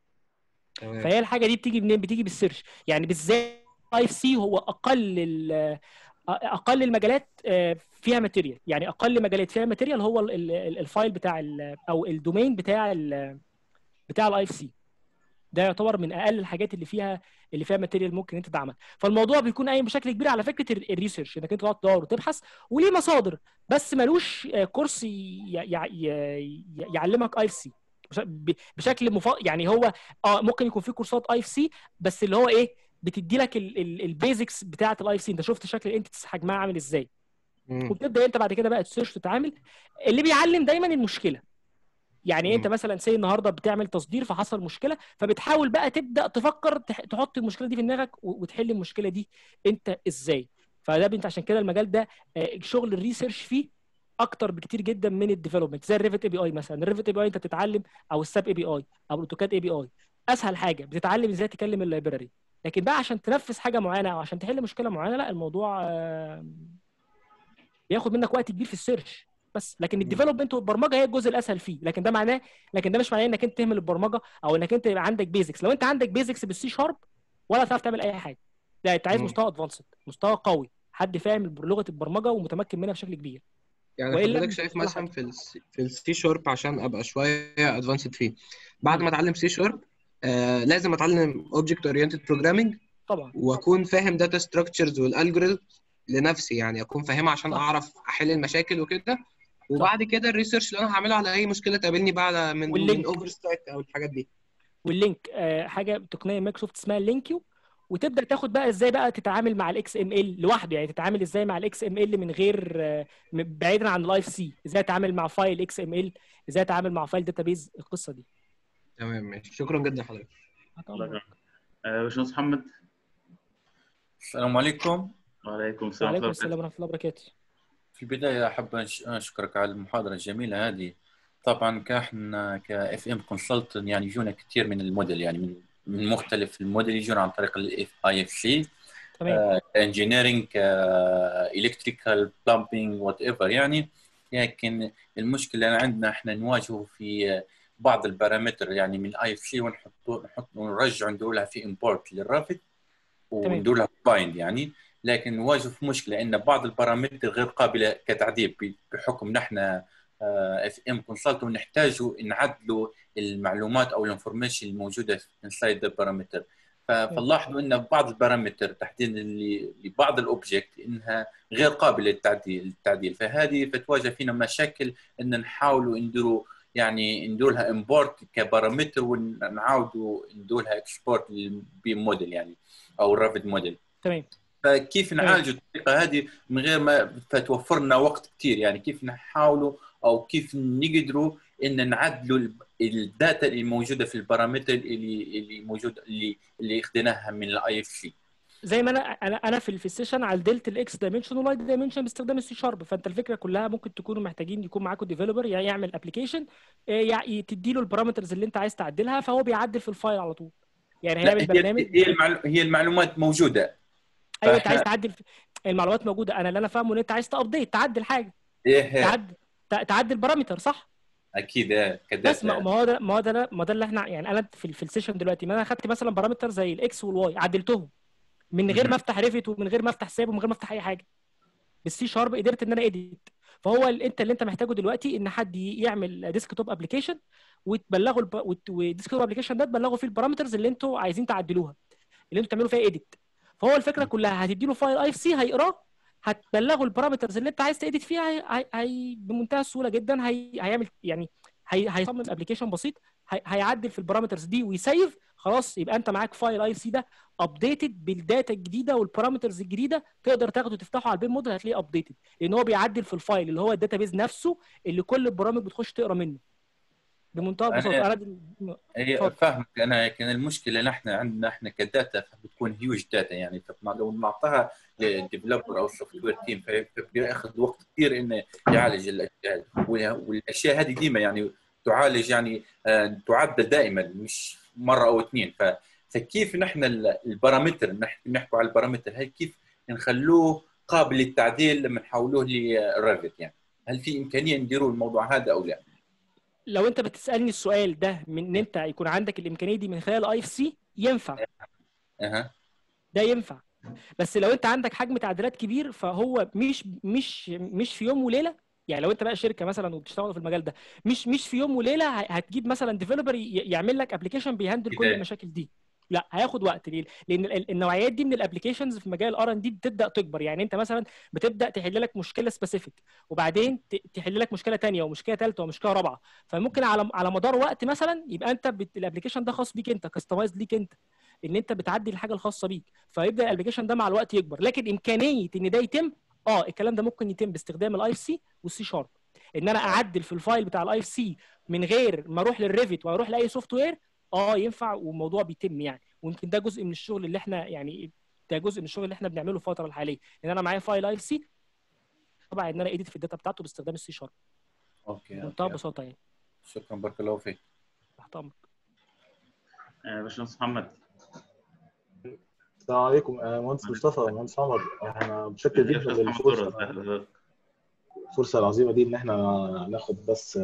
تمام
فهي الحاجه دي بتيجي منين بتيجي بالسيرش يعني بالذات اي اف سي هو اقل ال- اقل المجالات آه، فيها ماتيريال يعني اقل مجالات فيها ماتيريال هو ال- ال- ال- الفايل بتاع ال- او الدومين بتاع ال بتاع الاي اف سي ده يعتبر من اقل الحاجات اللي فيها اللي فيها ماتيريال ممكن انت تعمل فالموضوع بيكون قايم بشكل كبير على فكره ال- الريسيرش انك انت تقعد تدور وتبحث وليه مصادر بس ملوش آه، كورس ي- ي- ي- ي- يعلمك اي اف سي بشكل مف... يعني هو اه ممكن يكون في كورسات اي اف سي بس اللي هو ايه بتدي لك البيزكس بتاعه الاي اف سي انت شفت شكل الانتيتس حجمها عامل ازاي
مم.
وبتبدا انت بعد كده بقى تسيرش تتعامل اللي بيعلم دايما المشكله يعني انت
مم.
مثلا سي النهارده بتعمل تصدير فحصل مشكله فبتحاول بقى تبدا تفكر تح- تحط المشكله دي في دماغك و- وتحل المشكله دي انت ازاي فده انت عشان كده المجال ده آه، شغل الريسيرش فيه اكتر بكتير جدا من الديفلوبمنت زي الريفت اي بي اي مثلا الريفت اي بي اي انت بتتعلم او الساب اي بي اي او الاوتوكاد اي بي اي اسهل حاجه بتتعلم ازاي تكلم اللايبراري لكن بقى عشان تنفذ حاجه معينه او عشان تحل مشكله معينه لا الموضوع آه، بياخد منك وقت كبير في السيرش بس لكن الديفلوبمنت والبرمجه هي الجزء الاسهل فيه لكن ده معناه لكن ده مش معناه انك انت تهمل البرمجه او انك انت يبقى عندك بيزكس لو انت عندك بيزكس بالسي شارب ولا هتعرف تعمل اي حاجه لا انت عايز
مم.
مستوى ادفانسد مستوى قوي حد فاهم لغه البرمجه ومتمكن منها بشكل كبير
يعني
وإلا
حضرتك
مش
شايف
ولا
مثلا
حاجة.
في ال في السي شارب عشان ابقى شويه ادفانسد فيه بعد
مم.
ما اتعلم سي شارب آه لازم اتعلم اوبجكت اورينتد بروجرامنج
طبعا
واكون فاهم داتا ستراكشرز والالجوريثم لنفسي يعني اكون فاهمها عشان
صح.
اعرف احل المشاكل وكده وبعد كده الريسيرش اللي انا هعمله على اي مشكله تقابلني بعد من
واللينك.
من اوفر ستاك او الحاجات دي
واللينك آه، حاجه تقنيه مايكروسوفت اسمها لينكيو وتبدا تاخد بقى ازاي بقى تتعامل مع الاكس ام ال لوحده يعني تتعامل ازاي مع الاكس ام ال من غير آه، م- بعيدا عن الاي اف سي ازاي اتعامل مع فايل اكس ام ال ازاي اتعامل مع فايل داتابيز القصه دي
تمام ماشي شكرا جدا حضرتك
الله يكرمك. آه، باشمهندس محمد
السلام عليكم
وعليكم السلام
وعليكم
ورحمه
السلام
الله
ورحمه الله وبركاته
في البداية أحب أش- أشكرك على المحاضرة الجميلة هذه طبعا كاحنا كاف ام كونسلتنت يعني يجونا كثير من الموديل يعني من من مختلف الموديل يجونا عن طريق الاي اف سي
تمام
انجينيرنج الكتريكال بلامبينج وات ايفر يعني لكن المشكله اللي عندنا احنا نواجهه في بعض البارامتر يعني من اي اف سي ونحط نحط ونرجع ندور لها في امبورت للرافد وندور لها بايند يعني لكن نواجه في مشكله ان بعض البارامتر غير قابله كتعديل بحكم نحن اف ام كونسلت ونحتاج نعدلوا المعلومات او الانفورميشن الموجوده انسايد البارامتر فنلاحظوا ان بعض البارامتر تحديدا اللي- لبعض الاوبجكت انها غير قابله للتعديل التعديل فهذه فتواجه فينا مشاكل ان نحاولوا نديروا يعني ندير لها امبورت كبارامتر ونعاودوا ندير لها اكسبورت للبيم موديل يعني او الرافد موديل
تمام
فكيف نعالج الطريقه هذه من غير ما فتوفر لنا وقت كثير يعني كيف نحاولوا او كيف نقدروا ان نعدلوا ال- الداتا اللي موجوده في البارامتر اللي اللي موجود اللي اللي اخذناها من الاي اف سي
زي ما انا انا انا في في السيشن عدلت الاكس دايمنشن والواي دايمنشن باستخدام السي شارب فانت الفكره كلها ممكن تكونوا محتاجين يكون معاكم ديفلوبر يعمل ابلكيشن تدي له البارامترز اللي انت عايز تعدلها فهو بيعدل في الفايل على طول يعني
لا
هيعمل
هي
برنامج
هي, المعلو... هي المعلومات موجوده
ايوه انت
فإحنا-
عايز تعدل في... المعلومات موجوده انا اللي انا فاهمه ان انت عايز تابديت تعدل حاجه
ايه
تعدل تع- تعدل بارامتر صح
اكيد إيه،
بس
كداتا
ما ما هو ده ما هو ده ما ده اللي احنا يعني انا في, في السيشن دلوقتي ما انا خدت مثلا بارامتر زي الاكس والواي عدلتهم من غير
مهم.
ما افتح ريفت ومن غير ما افتح ساب ومن غير ما افتح اي حاجه بالسي شارب قدرت ان انا اديت فهو ال- انت اللي انت محتاجه دلوقتي ان حد ي- يعمل ديسك توب ابلكيشن وتبلغوا الب... وت- والديسك توب ابلكيشن ده تبلغوا فيه البارامترز اللي انتوا عايزين تعدلوها اللي انتوا تعملوا فيها اديت فهو الفكره كلها هتدي له فايل اي اف سي هيقراه هتبلغوا البارامترز اللي انت عايز تedit فيها هي... هي... هي... بمنتهى السهوله جدا هي... هيعمل يعني هي... هيصمم ابلكيشن بسيط هي... هيعدل في البارامترز دي ويسيف خلاص يبقى انت معاك فايل اي اف سي ده ابديتد بالداتا الجديده والبارامترز الجديده تقدر تاخده تفتحه على البيم موديل هتلاقيه ابديتد لان هو بيعدل في الفايل اللي هو الداتابيز نفسه اللي كل البرامج بتخش تقرا منه بمنتهى
أنا-
البساطه انا دل-
هي
اتفضل.
فاهمك انا لكن المشكله نحن عندنا احنا كداتا بتكون هيوج داتا يعني لو نعطيها للديفلوبر او السوفت وير تيم فبياخذ وقت كثير انه يعالج الاشياء والاشياء هذه ديما يعني تعالج يعني آه، تعدل دائما مش مره او اثنين ف فكيف نحن ال- البارامتر نح- نحكوا على البارامتر هاي كيف نخلوه قابل للتعديل لما نحولوه لريفت يعني هل في امكانيه نديروا الموضوع هذا او لا؟
لو انت بتسالني السؤال ده من ان انت يكون عندك الامكانيه دي من خلال اي اف سي ينفع
اها
ده ينفع بس لو انت عندك حجم تعديلات كبير فهو مش مش مش في يوم وليله يعني لو انت بقى شركه مثلا وبتشتغل في المجال ده مش مش في يوم وليله ه- هتجيب مثلا ديفلوبر يعمل لك ابلكيشن بيهندل كل
بداية.
المشاكل دي لا هياخد وقت ليه؟ لان ال- النوعيات دي من الابلكيشنز في مجال الار ان دي بتبدا تكبر يعني انت مثلا بتبدا تحل لك مشكله سبيسيفيك وبعدين ت- تحل لك مشكله ثانيه ومشكله ثالثه ومشكله رابعه فممكن على على مدار وقت مثلا يبقى انت بت... الابلكيشن ده خاص بيك انت كاستمايز ليك انت ان انت بتعدي الحاجه الخاصه بيك فيبدا الابلكيشن ده مع الوقت يكبر لكن امكانيه ان ده يتم اه الكلام ده ممكن يتم باستخدام الاي اف سي والسي شارب ان انا اعدل في الفايل بتاع الاي اف سي من غير ما اروح للريفت واروح لاي سوفت وير اه ينفع والموضوع بيتم يعني ويمكن ده جزء من الشغل اللي احنا يعني ده جزء من الشغل اللي احنا بنعمله في الفتره الحاليه ان انا معايا فايل اي اف سي طبعا ان انا ايديت في الداتا بتاعته باستخدام السي شارب
اوكي,
بمنتهى
أوكي.
البساطه يعني
شكرا بارك الله فيك
تحت امرك
آه، باشمهندس محمد
السلام عليكم آه، مهندس مصطفى مهندس عمر احنا متشكر
يا
جدا
أستاذ محمد
للفرصه
درة، أهلا بك.
الفرصه العظيمه دي ان احنا ناخد بس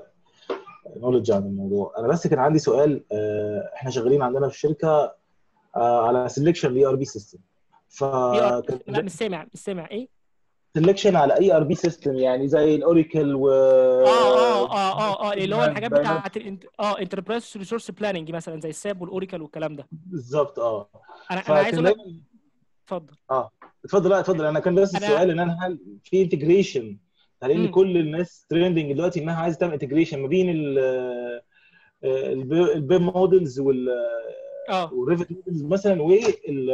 نولج عن الموضوع انا بس كان عندي سؤال آه، احنا شغالين عندنا في الشركه آه، على سelection اي ار بي سيستم
لا
فكان
مش سامع مش سامع ايه
سelection على اي ار بي سيستم يعني زي الاوراكل و
اه اه اه اه اه اللي هو الحاجات
بيانات.
بتاعت الانت- اه انتربرايز ريسورس بلاننج مثلا زي الساب والاوراكل والكلام ده
بالظبط اه
انا انا عايز
فكان
اقول لك
دايما
اتفضل
اتفضل لا اتفضل انا كان بس
أنا-
السؤال ان انا هل في انتجريشن هل ان
مم.
كل الناس ترندنج دلوقتي انها عايزه تعمل انتجريشن ما بين البيم مودلز وال
اه
والريفت مودلز مثلا وال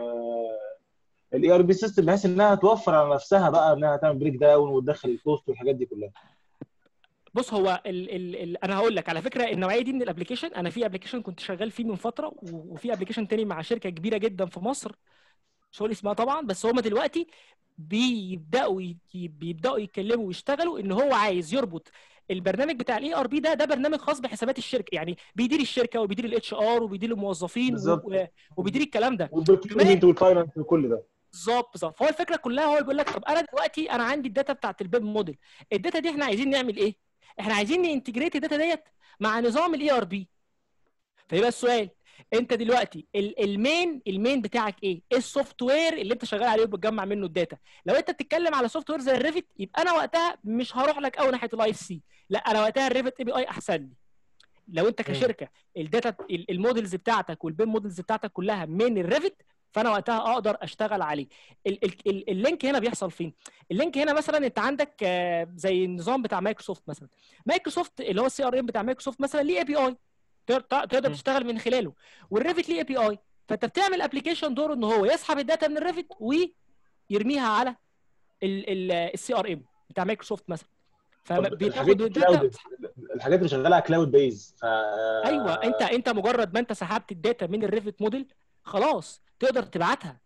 الاي ار بي سيستم بحيث انها توفر على نفسها بقى انها تعمل بريك داون وتدخل الكوست والحاجات دي كلها
بص هو ال ال ال انا هقول لك على فكره النوعيه دي من الابلكيشن انا في ابلكيشن كنت شغال فيه من فتره و- وفي ابلكيشن تاني مع شركه كبيره جدا في مصر مش هقول اسمها طبعا بس هم دلوقتي بيبداوا ي- بيبداوا يتكلموا ويشتغلوا ان هو عايز يربط البرنامج بتاع الاي ار بي ده ده برنامج خاص بحسابات الشركه يعني بيدير الشركه وبيدير الاتش ار وبيدير الموظفين
بالظبط.
و- وبيدير الكلام ده
والبروكيومنت والفاينانس وكل ده
بالظبط بالظبط فهو الفكره كلها هو بيقول لك طب انا دلوقتي انا عندي الداتا بتاعت البيب موديل الداتا دي احنا عايزين نعمل ايه؟ احنا عايزين ننتجريت الداتا ديت مع نظام الاي ار بي فيبقى السؤال انت دلوقتي ال- المين المين بتاعك ايه؟ ايه السوفت وير اللي انت شغال عليه وبتجمع منه الداتا؟ لو انت بتتكلم على سوفت وير زي الريفت يبقى انا وقتها مش هروح لك قوي ناحيه الاي اف سي لا انا وقتها الريفت اي بي اي احسن لي لو انت كشركه الداتا ال- المودلز بتاعتك والبيم مودلز بتاعتك كلها من الريفت فانا وقتها اقدر اشتغل عليه ال- ال- ال- اللينك هنا بيحصل فين اللينك هنا مثلا انت عندك آه، زي النظام بتاع مايكروسوفت مثلا مايكروسوفت اللي هو السي ار ام بتاع مايكروسوفت مثلا ليه اي بي اي تقدر
م.
تشتغل من خلاله والريفت ليه اي بي اي فانت بتعمل ابلكيشن دوره ان هو يسحب الداتا من الريفت ويرميها على السي ار ام بتاع مايكروسوفت مثلا
طب
فبتاخد
الحاجات
الداتا
الكلاود الحاجات اللي شغاله على كلاود بيز ف...
ايوه انت انت مجرد ما انت سحبت الداتا من الريفت موديل خلاص تقدر تبعتها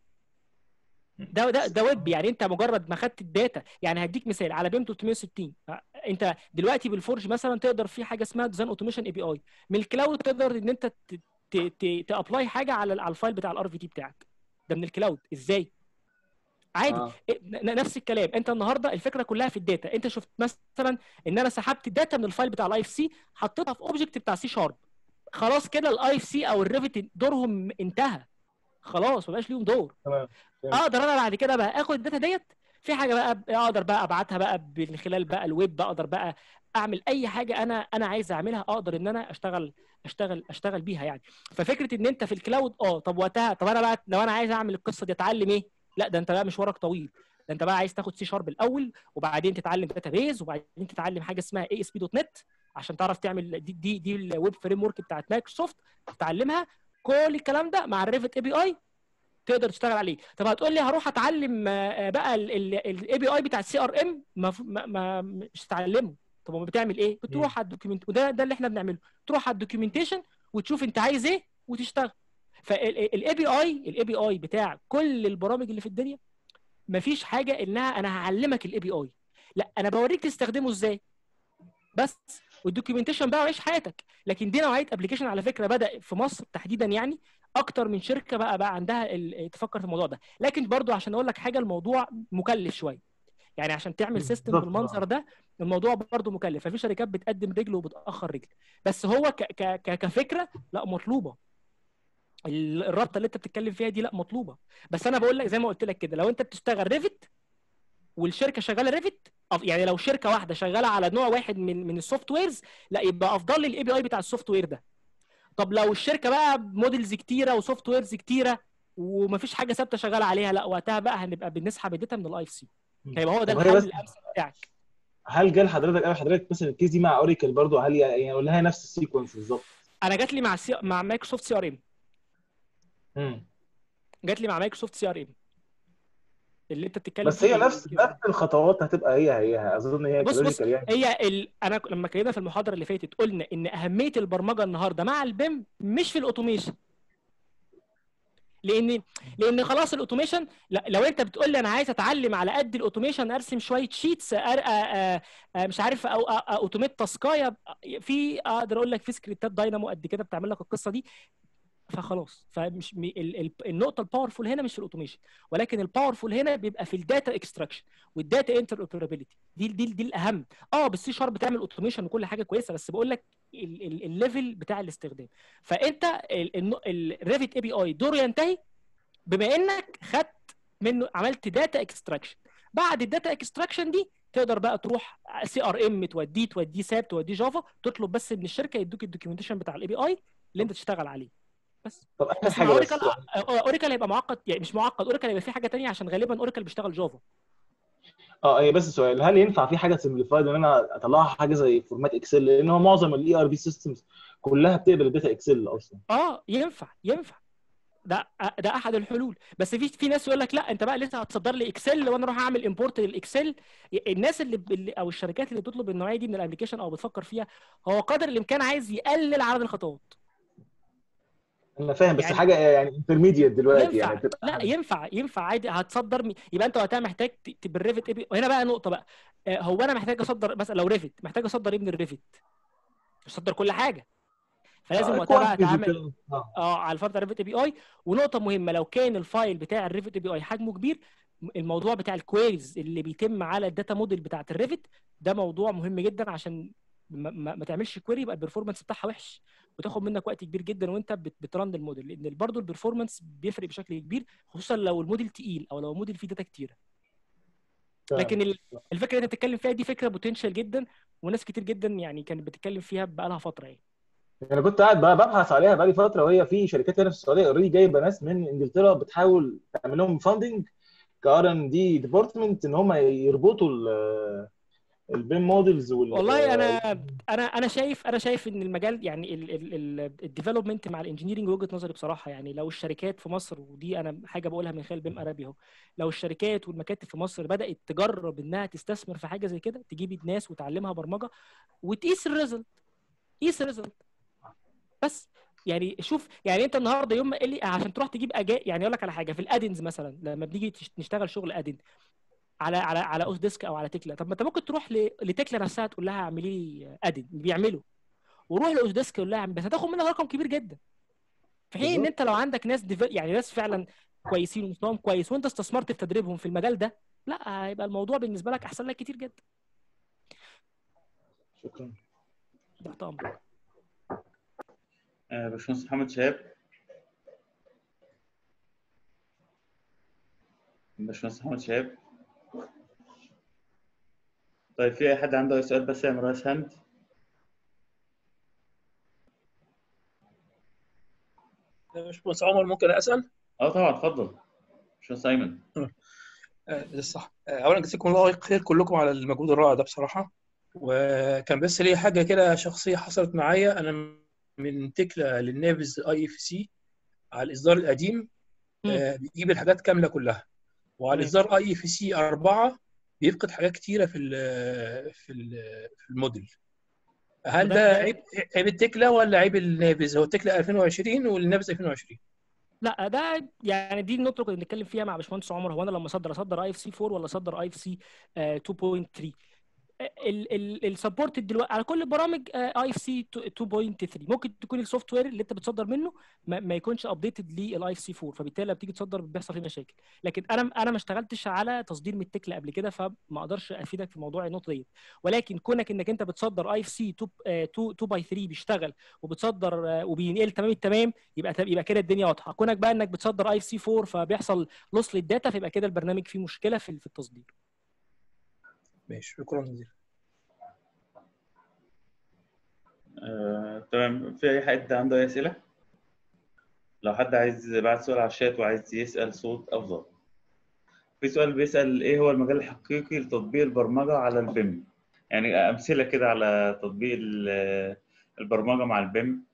ده ده ده ويب يعني انت مجرد ما خدت الداتا يعني هديك مثال على بيم 360 انت دلوقتي بالفورج مثلا تقدر في حاجه اسمها ديزاين اوتوميشن اي بي اي من الكلاود تقدر ان انت تابلاي حاجه على على الفايل بتاع الار في تي بتاعك ده من الكلاود ازاي عادي
آه.
إيه، ن- نفس الكلام انت النهارده الفكره كلها في الداتا انت شفت مثلا ان انا سحبت الداتا من الفايل بتاع الاي اف سي حطيتها في اوبجكت بتاع سي شارب خلاص كده الاي اف سي او الريفت دورهم انتهى خلاص مبقاش ليهم دور
تمام فهمت.
اقدر انا بعد كده بقى اخد الداتا ديت في حاجه بقى ب- اقدر بقى ابعتها بقى من خلال بقى الويب اقدر بقى اعمل اي حاجه انا انا عايز اعملها اقدر ان انا اشتغل اشتغل اشتغل بيها يعني ففكره ان انت في الكلاود اه طب وقتها طب انا بقى لو انا عايز اعمل القصه دي اتعلم ايه لا ده انت بقى مشوارك طويل ده انت بقى عايز تاخد سي شارب الاول وبعدين تتعلم داتا بيز وبعدين تتعلم حاجه اسمها اي اس بي دوت نت عشان تعرف تعمل دي دي, دي الويب فريم ورك بتاعت مايكروسوفت تتعلمها كل الكلام ده مع الريفت اي بي اي تقدر تشتغل عليه طب هتقول لي هروح اتعلم آه، بقى الاي بي اي بتاع السي ار ام ما مش هتعلمه طب ما بتعمل ايه بتروح على الدوكيومنت وده ده اللي احنا بنعمله تروح على الدوكيومنتيشن وتشوف انت عايز ايه وتشتغل فالاي بي اي الاي بي اي بتاع كل البرامج اللي في الدنيا مفيش حاجه انها انا هعلمك الاي بي اي لا انا بوريك تستخدمه ازاي بس والدوكيومنتيشن بقى وعيش حياتك لكن دي نوعيه ابلكيشن على فكره بدا في مصر تحديدا يعني اكتر من شركه بقى بقى عندها ال- تفكر في الموضوع ده لكن برضو عشان اقول لك حاجه الموضوع مكلف شويه يعني عشان تعمل سيستم
بالظبط.
بالمنظر ده الموضوع برضو مكلف ففي شركات بتقدم رجل وبتاخر رجل بس هو ك ك ك كفكره لا مطلوبه ال- الرابطه اللي انت بتتكلم فيها دي لا مطلوبه بس انا بقول لك زي ما قلت لك كده لو انت بتشتغل ريفت والشركه شغاله ريفت يعني لو شركه واحده شغاله على نوع واحد من من السوفت ويرز لا يبقى افضل لي الاي بي اي بتاع السوفت وير ده طب لو الشركه بقى موديلز كتيره وسوفت ويرز كتيره ومفيش حاجه ثابته شغاله عليها لا وقتها بقى هنبقى بنسحب الداتا من الاي اف سي هيبقى هو ده
طب هي
الحل
بس-
الامثل بتاعك
هل جال حضرتك قال حضرتك مثلا الكيس دي مع اوريكل برضو هل يعني ولا هي نفس السيكونس بالظبط؟
انا جات لي مع سي... مع مايكروسوفت سي ار ام
مم.
جات لي مع مايكروسوفت سي ار ام اللي انت بتتكلم
بس
فيه
هي نفس
كده.
نفس الخطوات هتبقى هي هي اظن هي
بص بص
كلاسيكال يعني
هي ال... انا لما اتكلمنا في المحاضره اللي فاتت قلنا ان اهميه البرمجه النهارده مع البيم مش في الاوتوميشن لان لان خلاص الاوتوميشن لا- لو انت بتقول لي انا عايز اتعلم على قد الاوتوميشن ارسم شويه شيتس أر... آ... آ... آ... مش عارف او أ- أ- اوتوميت تاسكايه في اقدر اقول لك في سكريبتات داينامو قد كده بتعمل لك القصه دي فخلاص فمش م- ال- ال- النقطه الباورفول هنا مش في الاوتوميشن ولكن الباورفول هنا بيبقى في الداتا اكستراكشن والداتا انتر اوبرابيلتي دي دي دي الاهم اه بالسي شارب بتعمل اوتوميشن وكل حاجه كويسه بس بقول لك ال- ال- الليفل بتاع الاستخدام فانت الريفت اي بي اي دوره ينتهي بما انك خدت منه عملت داتا اكستراكشن بعد الداتا اكستراكشن دي تقدر بقى تروح سي ار ام توديه توديه ساب توديه جافا تطلب بس من الشركه يدوك الدوكيومنتيشن بتاع الاي بي اي اللي انت تشتغل عليه بس
طب اخر
بس مع
حاجه بس
اوريكل آه، اوريكل هيبقى معقد يعني مش معقد اوريكل هيبقى في حاجه تانية عشان غالبا اوريكل بيشتغل جافا
اه هي بس سؤال هل ينفع في حاجه سمبليفايد ان انا اطلعها حاجه زي فورمات اكسل لان هو معظم الاي ار بي سيستمز كلها بتقبل الداتا اكسل اصلا
اه ينفع ينفع ده ده احد الحلول بس في في ناس يقول لك لا انت بقى لسه هتصدر لي اكسل وانا اروح اعمل امبورت للاكسل الناس اللي, اللي او الشركات اللي بتطلب النوعيه دي من الابلكيشن او بتفكر فيها هو قدر الامكان عايز يقلل عدد الخطوات
انا فاهم بس
يعني-
حاجه يعني انترميديت دلوقتي
ينفع
يعني تبقى
لا ينفع ينفع عادي هتصدر مي... يبقى انت وقتها محتاج ت- ت- بالريفت ايه بي- وهنا بقى نقطه بقى آه، هو انا محتاج اصدر مثلا لو ريفت محتاج اصدر ايه من الريفت مش اصدر كل حاجه فلازم
آه،
وقتها بقى
quantities
اتعامل
وكده. اه
اه على الفرد ريفت اي بي اي ونقطه مهمه لو كان الفايل بتاع الريفت اي بي اي حجمه كبير م- الموضوع بتاع الكويريز اللي بيتم على الداتا موديل بتاعت الريفت ده موضوع مهم جدا عشان ما, ما, ما تعملش كويري يبقى البرفورمانس بتاعها وحش وتاخد منك وقت كبير جدا وانت بت- بترن الموديل لان برضه البرفورمانس بيفرق بشكل كبير خصوصا لو الموديل تقيل او لو الموديل فيه داتا كتيره
تمام.
لكن ال- الفكره اللي انت بتتكلم فيها دي فكره بوتنشال جدا وناس كتير جدا يعني كانت بتتكلم فيها بقالها فتره يعني
انا كنت قاعد بقى ببحث عليها بقالي فتره وهي في شركات هنا في السعوديه اوريدي جايبه ناس من انجلترا بتحاول تعمل لهم فاندنج كار ان دي ديبارتمنت ان هم يربطوا البيم موديلز وال
والله انا انا انا شايف انا شايف ان المجال يعني الديفلوبمنت مع الانجينيرنج وجهه نظري بصراحه يعني لو الشركات في مصر ودي انا حاجه بقولها من خلال بيم ارابي اهو لو الشركات والمكاتب في مصر بدات تجرب انها تستثمر في حاجه زي كده تجيب ناس وتعلمها برمجه وتقيس الريزلت قيس الريزلت بس يعني شوف يعني انت النهارده يوم ما قال لي عشان تروح تجيب اجا يعني اقول لك على حاجه في الادنز مثلا لما بنيجي تش- نشتغل شغل ادن على على على اوس ديسك او على تكلا طب ما انت ممكن تروح ل- لتكلا نفسها تقول لها اعملي ادن بيعملوا وروح لاوس ديسك قول لها اعمل بس هتاخد منها رقم كبير جدا في حين ان
بالظبط.
انت لو عندك ناس ديف... يعني ناس فعلا كويسين ومستواهم كويس وانت استثمرت في تدريبهم في المجال ده لا هيبقى الموضوع بالنسبه لك احسن لك كتير جدا
شكرا
تحت امرك
آه، باشمهندس محمد شهاب باشمهندس محمد شهاب طيب في اي حد عنده اي سؤال بس يعمل رايس هاند
باشمهندس عمر ممكن اسال؟
اه طبعا اتفضل باشمهندس ايمن
آه، ده صح آه، اولا جزاكم الله خير كلكم على المجهود الرائع ده بصراحه وكان بس ليه حاجه كده شخصيه حصلت معايا انا من تكلا للنافذ اي اف سي على الاصدار القديم آه، بيجيب الحاجات كامله كلها وعلى
تمام.
الاصدار اي اف سي 4 بيفقد حاجات كتيره في ال في ال في الموديل هل
وده-
ده
ده-
عيب عيب التكلا ولا عيب النافذ هو التكلا 2020 والنافذ 2020
لا ده يعني دي النقطه اللي كنا بنتكلم فيها مع باشمهندس عمر هو انا لما اصدر اصدر اي اف سي 4 ولا اصدر اي اف سي 2.3 السبورت دلوقتي على كل البرامج اي اف سي 2.3 ممكن تكون السوفت وير اللي انت بتصدر منه ما, ما يكونش ابديتد للاي اف سي 4 فبالتالي لما بتيجي تصدر بيحصل فيه مشاكل لكن انا انا ما اشتغلتش على تصدير من التكلا قبل كده فما اقدرش افيدك في موضوع النقطه دي ولكن كونك انك انت بتصدر اي اف سي 2 2 باي 3 بيشتغل وبتصدر آه، وبينقل تمام التمام يبقى يبقى كده الدنيا واضحه كونك بقى انك بتصدر اي اف سي 4 فبيحصل لوس للداتا فيبقى كده البرنامج فيه مشكله في في التصدير
ماشي شكرا جزيلا
آه، تمام في اي حد عنده اي اسئله لو حد عايز يبعت سؤال على الشات وعايز يسال صوت افضل في سؤال بيسال ايه هو المجال الحقيقي لتطبيق البرمجه على البيم يعني امثله كده على تطبيق ال- البرمجه مع البيم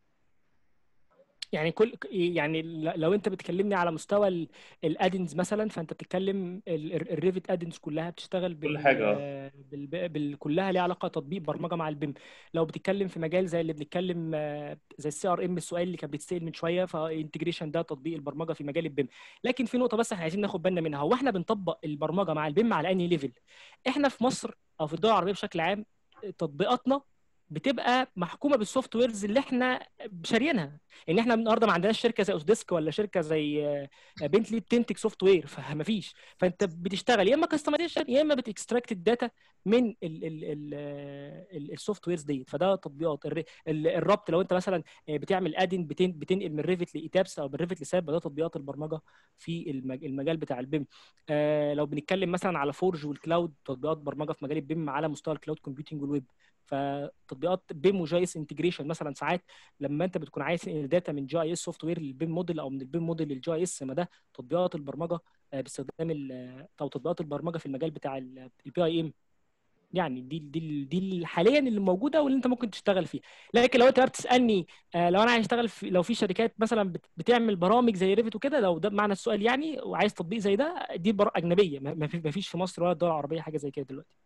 يعني كل يعني لو انت بتكلمني على مستوى الادنز مثلا فانت بتتكلم الريفت ادنز كلها بتشتغل بال
كل حاجة، اه.
بال بال كلها ليها علاقه تطبيق برمجه مع البيم لو بتتكلم في مجال زي اللي بنتكلم آه، زي السي ار ام السؤال اللي كان بيتسال من شويه فانتجريشن ده تطبيق البرمجه في مجال البيم لكن في نقطه بس احنا عايزين ناخد بالنا منها هو احنا بنطبق البرمجه مع البيم على انهي ليفل احنا في مصر او في الدول العربيه بشكل عام تطبيقاتنا بتبقى محكومه بالسوفت ويرز اللي احنا شاريينها ان احنا النهارده ما عندناش شركه زي اوسديسك ولا شركه زي آه، بنتلي بتنتج سوفت وير فما فيش فانت بتشتغل يا اما كاستمايزيشن يا اما بتكستراكت الداتا من السوفت ويرز ديت فده تطبيقات الر- ال- الربط لو انت مثلا آه، بتعمل ادن بتن- بتنقل من ريفت لايتابس او من ريفت لساب ده تطبيقات البرمجه في المج- المجال بتاع البيم آه، لو بنتكلم مثلا على فورج والكلاود تطبيقات برمجه في مجال البيم على مستوى الكلاود كومبيوتنج والويب فتطبيقات بيم وجي اس انتجريشن مثلا ساعات لما انت بتكون عايز تنقل داتا من جي اس سوفت وير للبيم موديل او من البيم موديل للجي اس ما ده تطبيقات البرمجه آه، باستخدام ال- او تطبيقات البرمجه في المجال بتاع البي اي ام يعني دي دي دي حاليا اللي موجوده واللي انت ممكن تشتغل فيها لكن لو انت بقى بتسالني آه، لو انا عايز اشتغل في لو في شركات مثلا بت- بتعمل برامج زي ريفت وكده لو ده معنى السؤال يعني وعايز تطبيق زي ده دي بر... اجنبيه ما ما في- ما فيش في مصر ولا الدول العربيه حاجه زي كده دلوقتي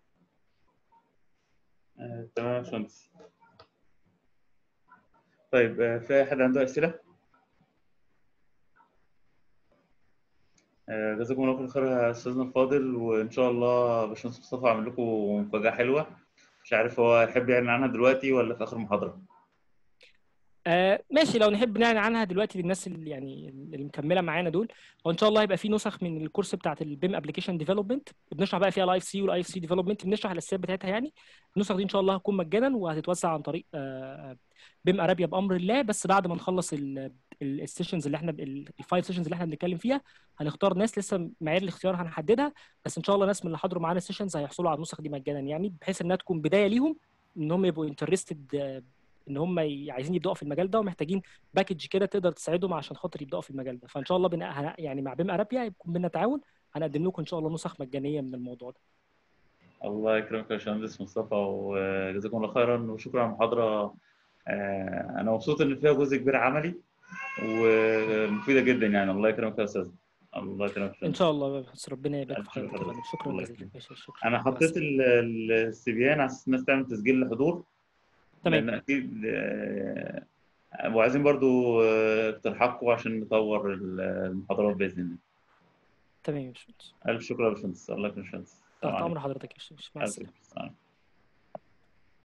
آه، تمام يا باشمهندس طيب آه، في أي حد عنده اسئله آه، جزاكم الله كل خير يا استاذنا الفاضل وان شاء الله باشمهندس مصطفى عامل لكم مفاجاه حلوه مش عارف هو يحب يعلن عنها دلوقتي ولا في اخر المحاضره
آه ماشي لو نحب نعلن عنها دلوقتي للناس اللي يعني اللي مكمله معانا دول وان شاء الله هيبقى في نسخ من الكورس بتاعت البيم ابلكيشن ديفلوبمنت بنشرح بقى فيها الاي اف سي والاي اف سي ديفلوبمنت بنشرح الاساسيات بتاعتها يعني النسخ دي ان شاء الله هتكون مجانا وهتتوزع عن طريق آه بيم ارابيا بامر الله بس بعد ما نخلص السيشنز اللي احنا الفايف سيشنز اللي احنا بنتكلم فيها هنختار ناس لسه معايير الاختيار هنحددها بس ان شاء الله ناس من اللي حضروا معانا السيشنز هيحصلوا على النسخ دي مجانا يعني بحيث انها تكون بدايه ليهم ان هم يبقوا انترستد ان هم ي- عايزين يبداوا في المجال ده ومحتاجين باكج كده تقدر تساعدهم عشان خاطر يبداوا في المجال ده فان شاء الله بنا هن- يعني مع بيم ارابيا يكون بينا تعاون هنقدم لكم ان شاء الله نسخ مجانيه من الموضوع ده
الله يكرمك يا باشمهندس مصطفى وجزاكم الله خيرا وشكرا على المحاضره آه، انا مبسوط ان فيها جزء كبير عملي ومفيده جدا يعني الله يكرمك يا استاذ الله يكرمك يا
ان
باشمهندس.
شاء الله بس ربنا يبارك
ألف
في حضرتك
شكر
يا فندم. شكرا
الله
جزيلا
يكرمك.
ماشي شكرا
انا
مع
حطيت
السلامة.
ال- السبيان على اساس الناس تعمل تسجيل لحضور
تمام.
لان اكيد آه، وعايزين برضو آه، اقتراحاتكم عشان نطور المحاضرات باذن الله
تمام يا باشمهندس
الف شكر يا باشمهندس الله يكرمك يا باشمهندس
تحت
السلام
امر حضرتك يا باشمهندس مع
عليكم.
السلامه
السلام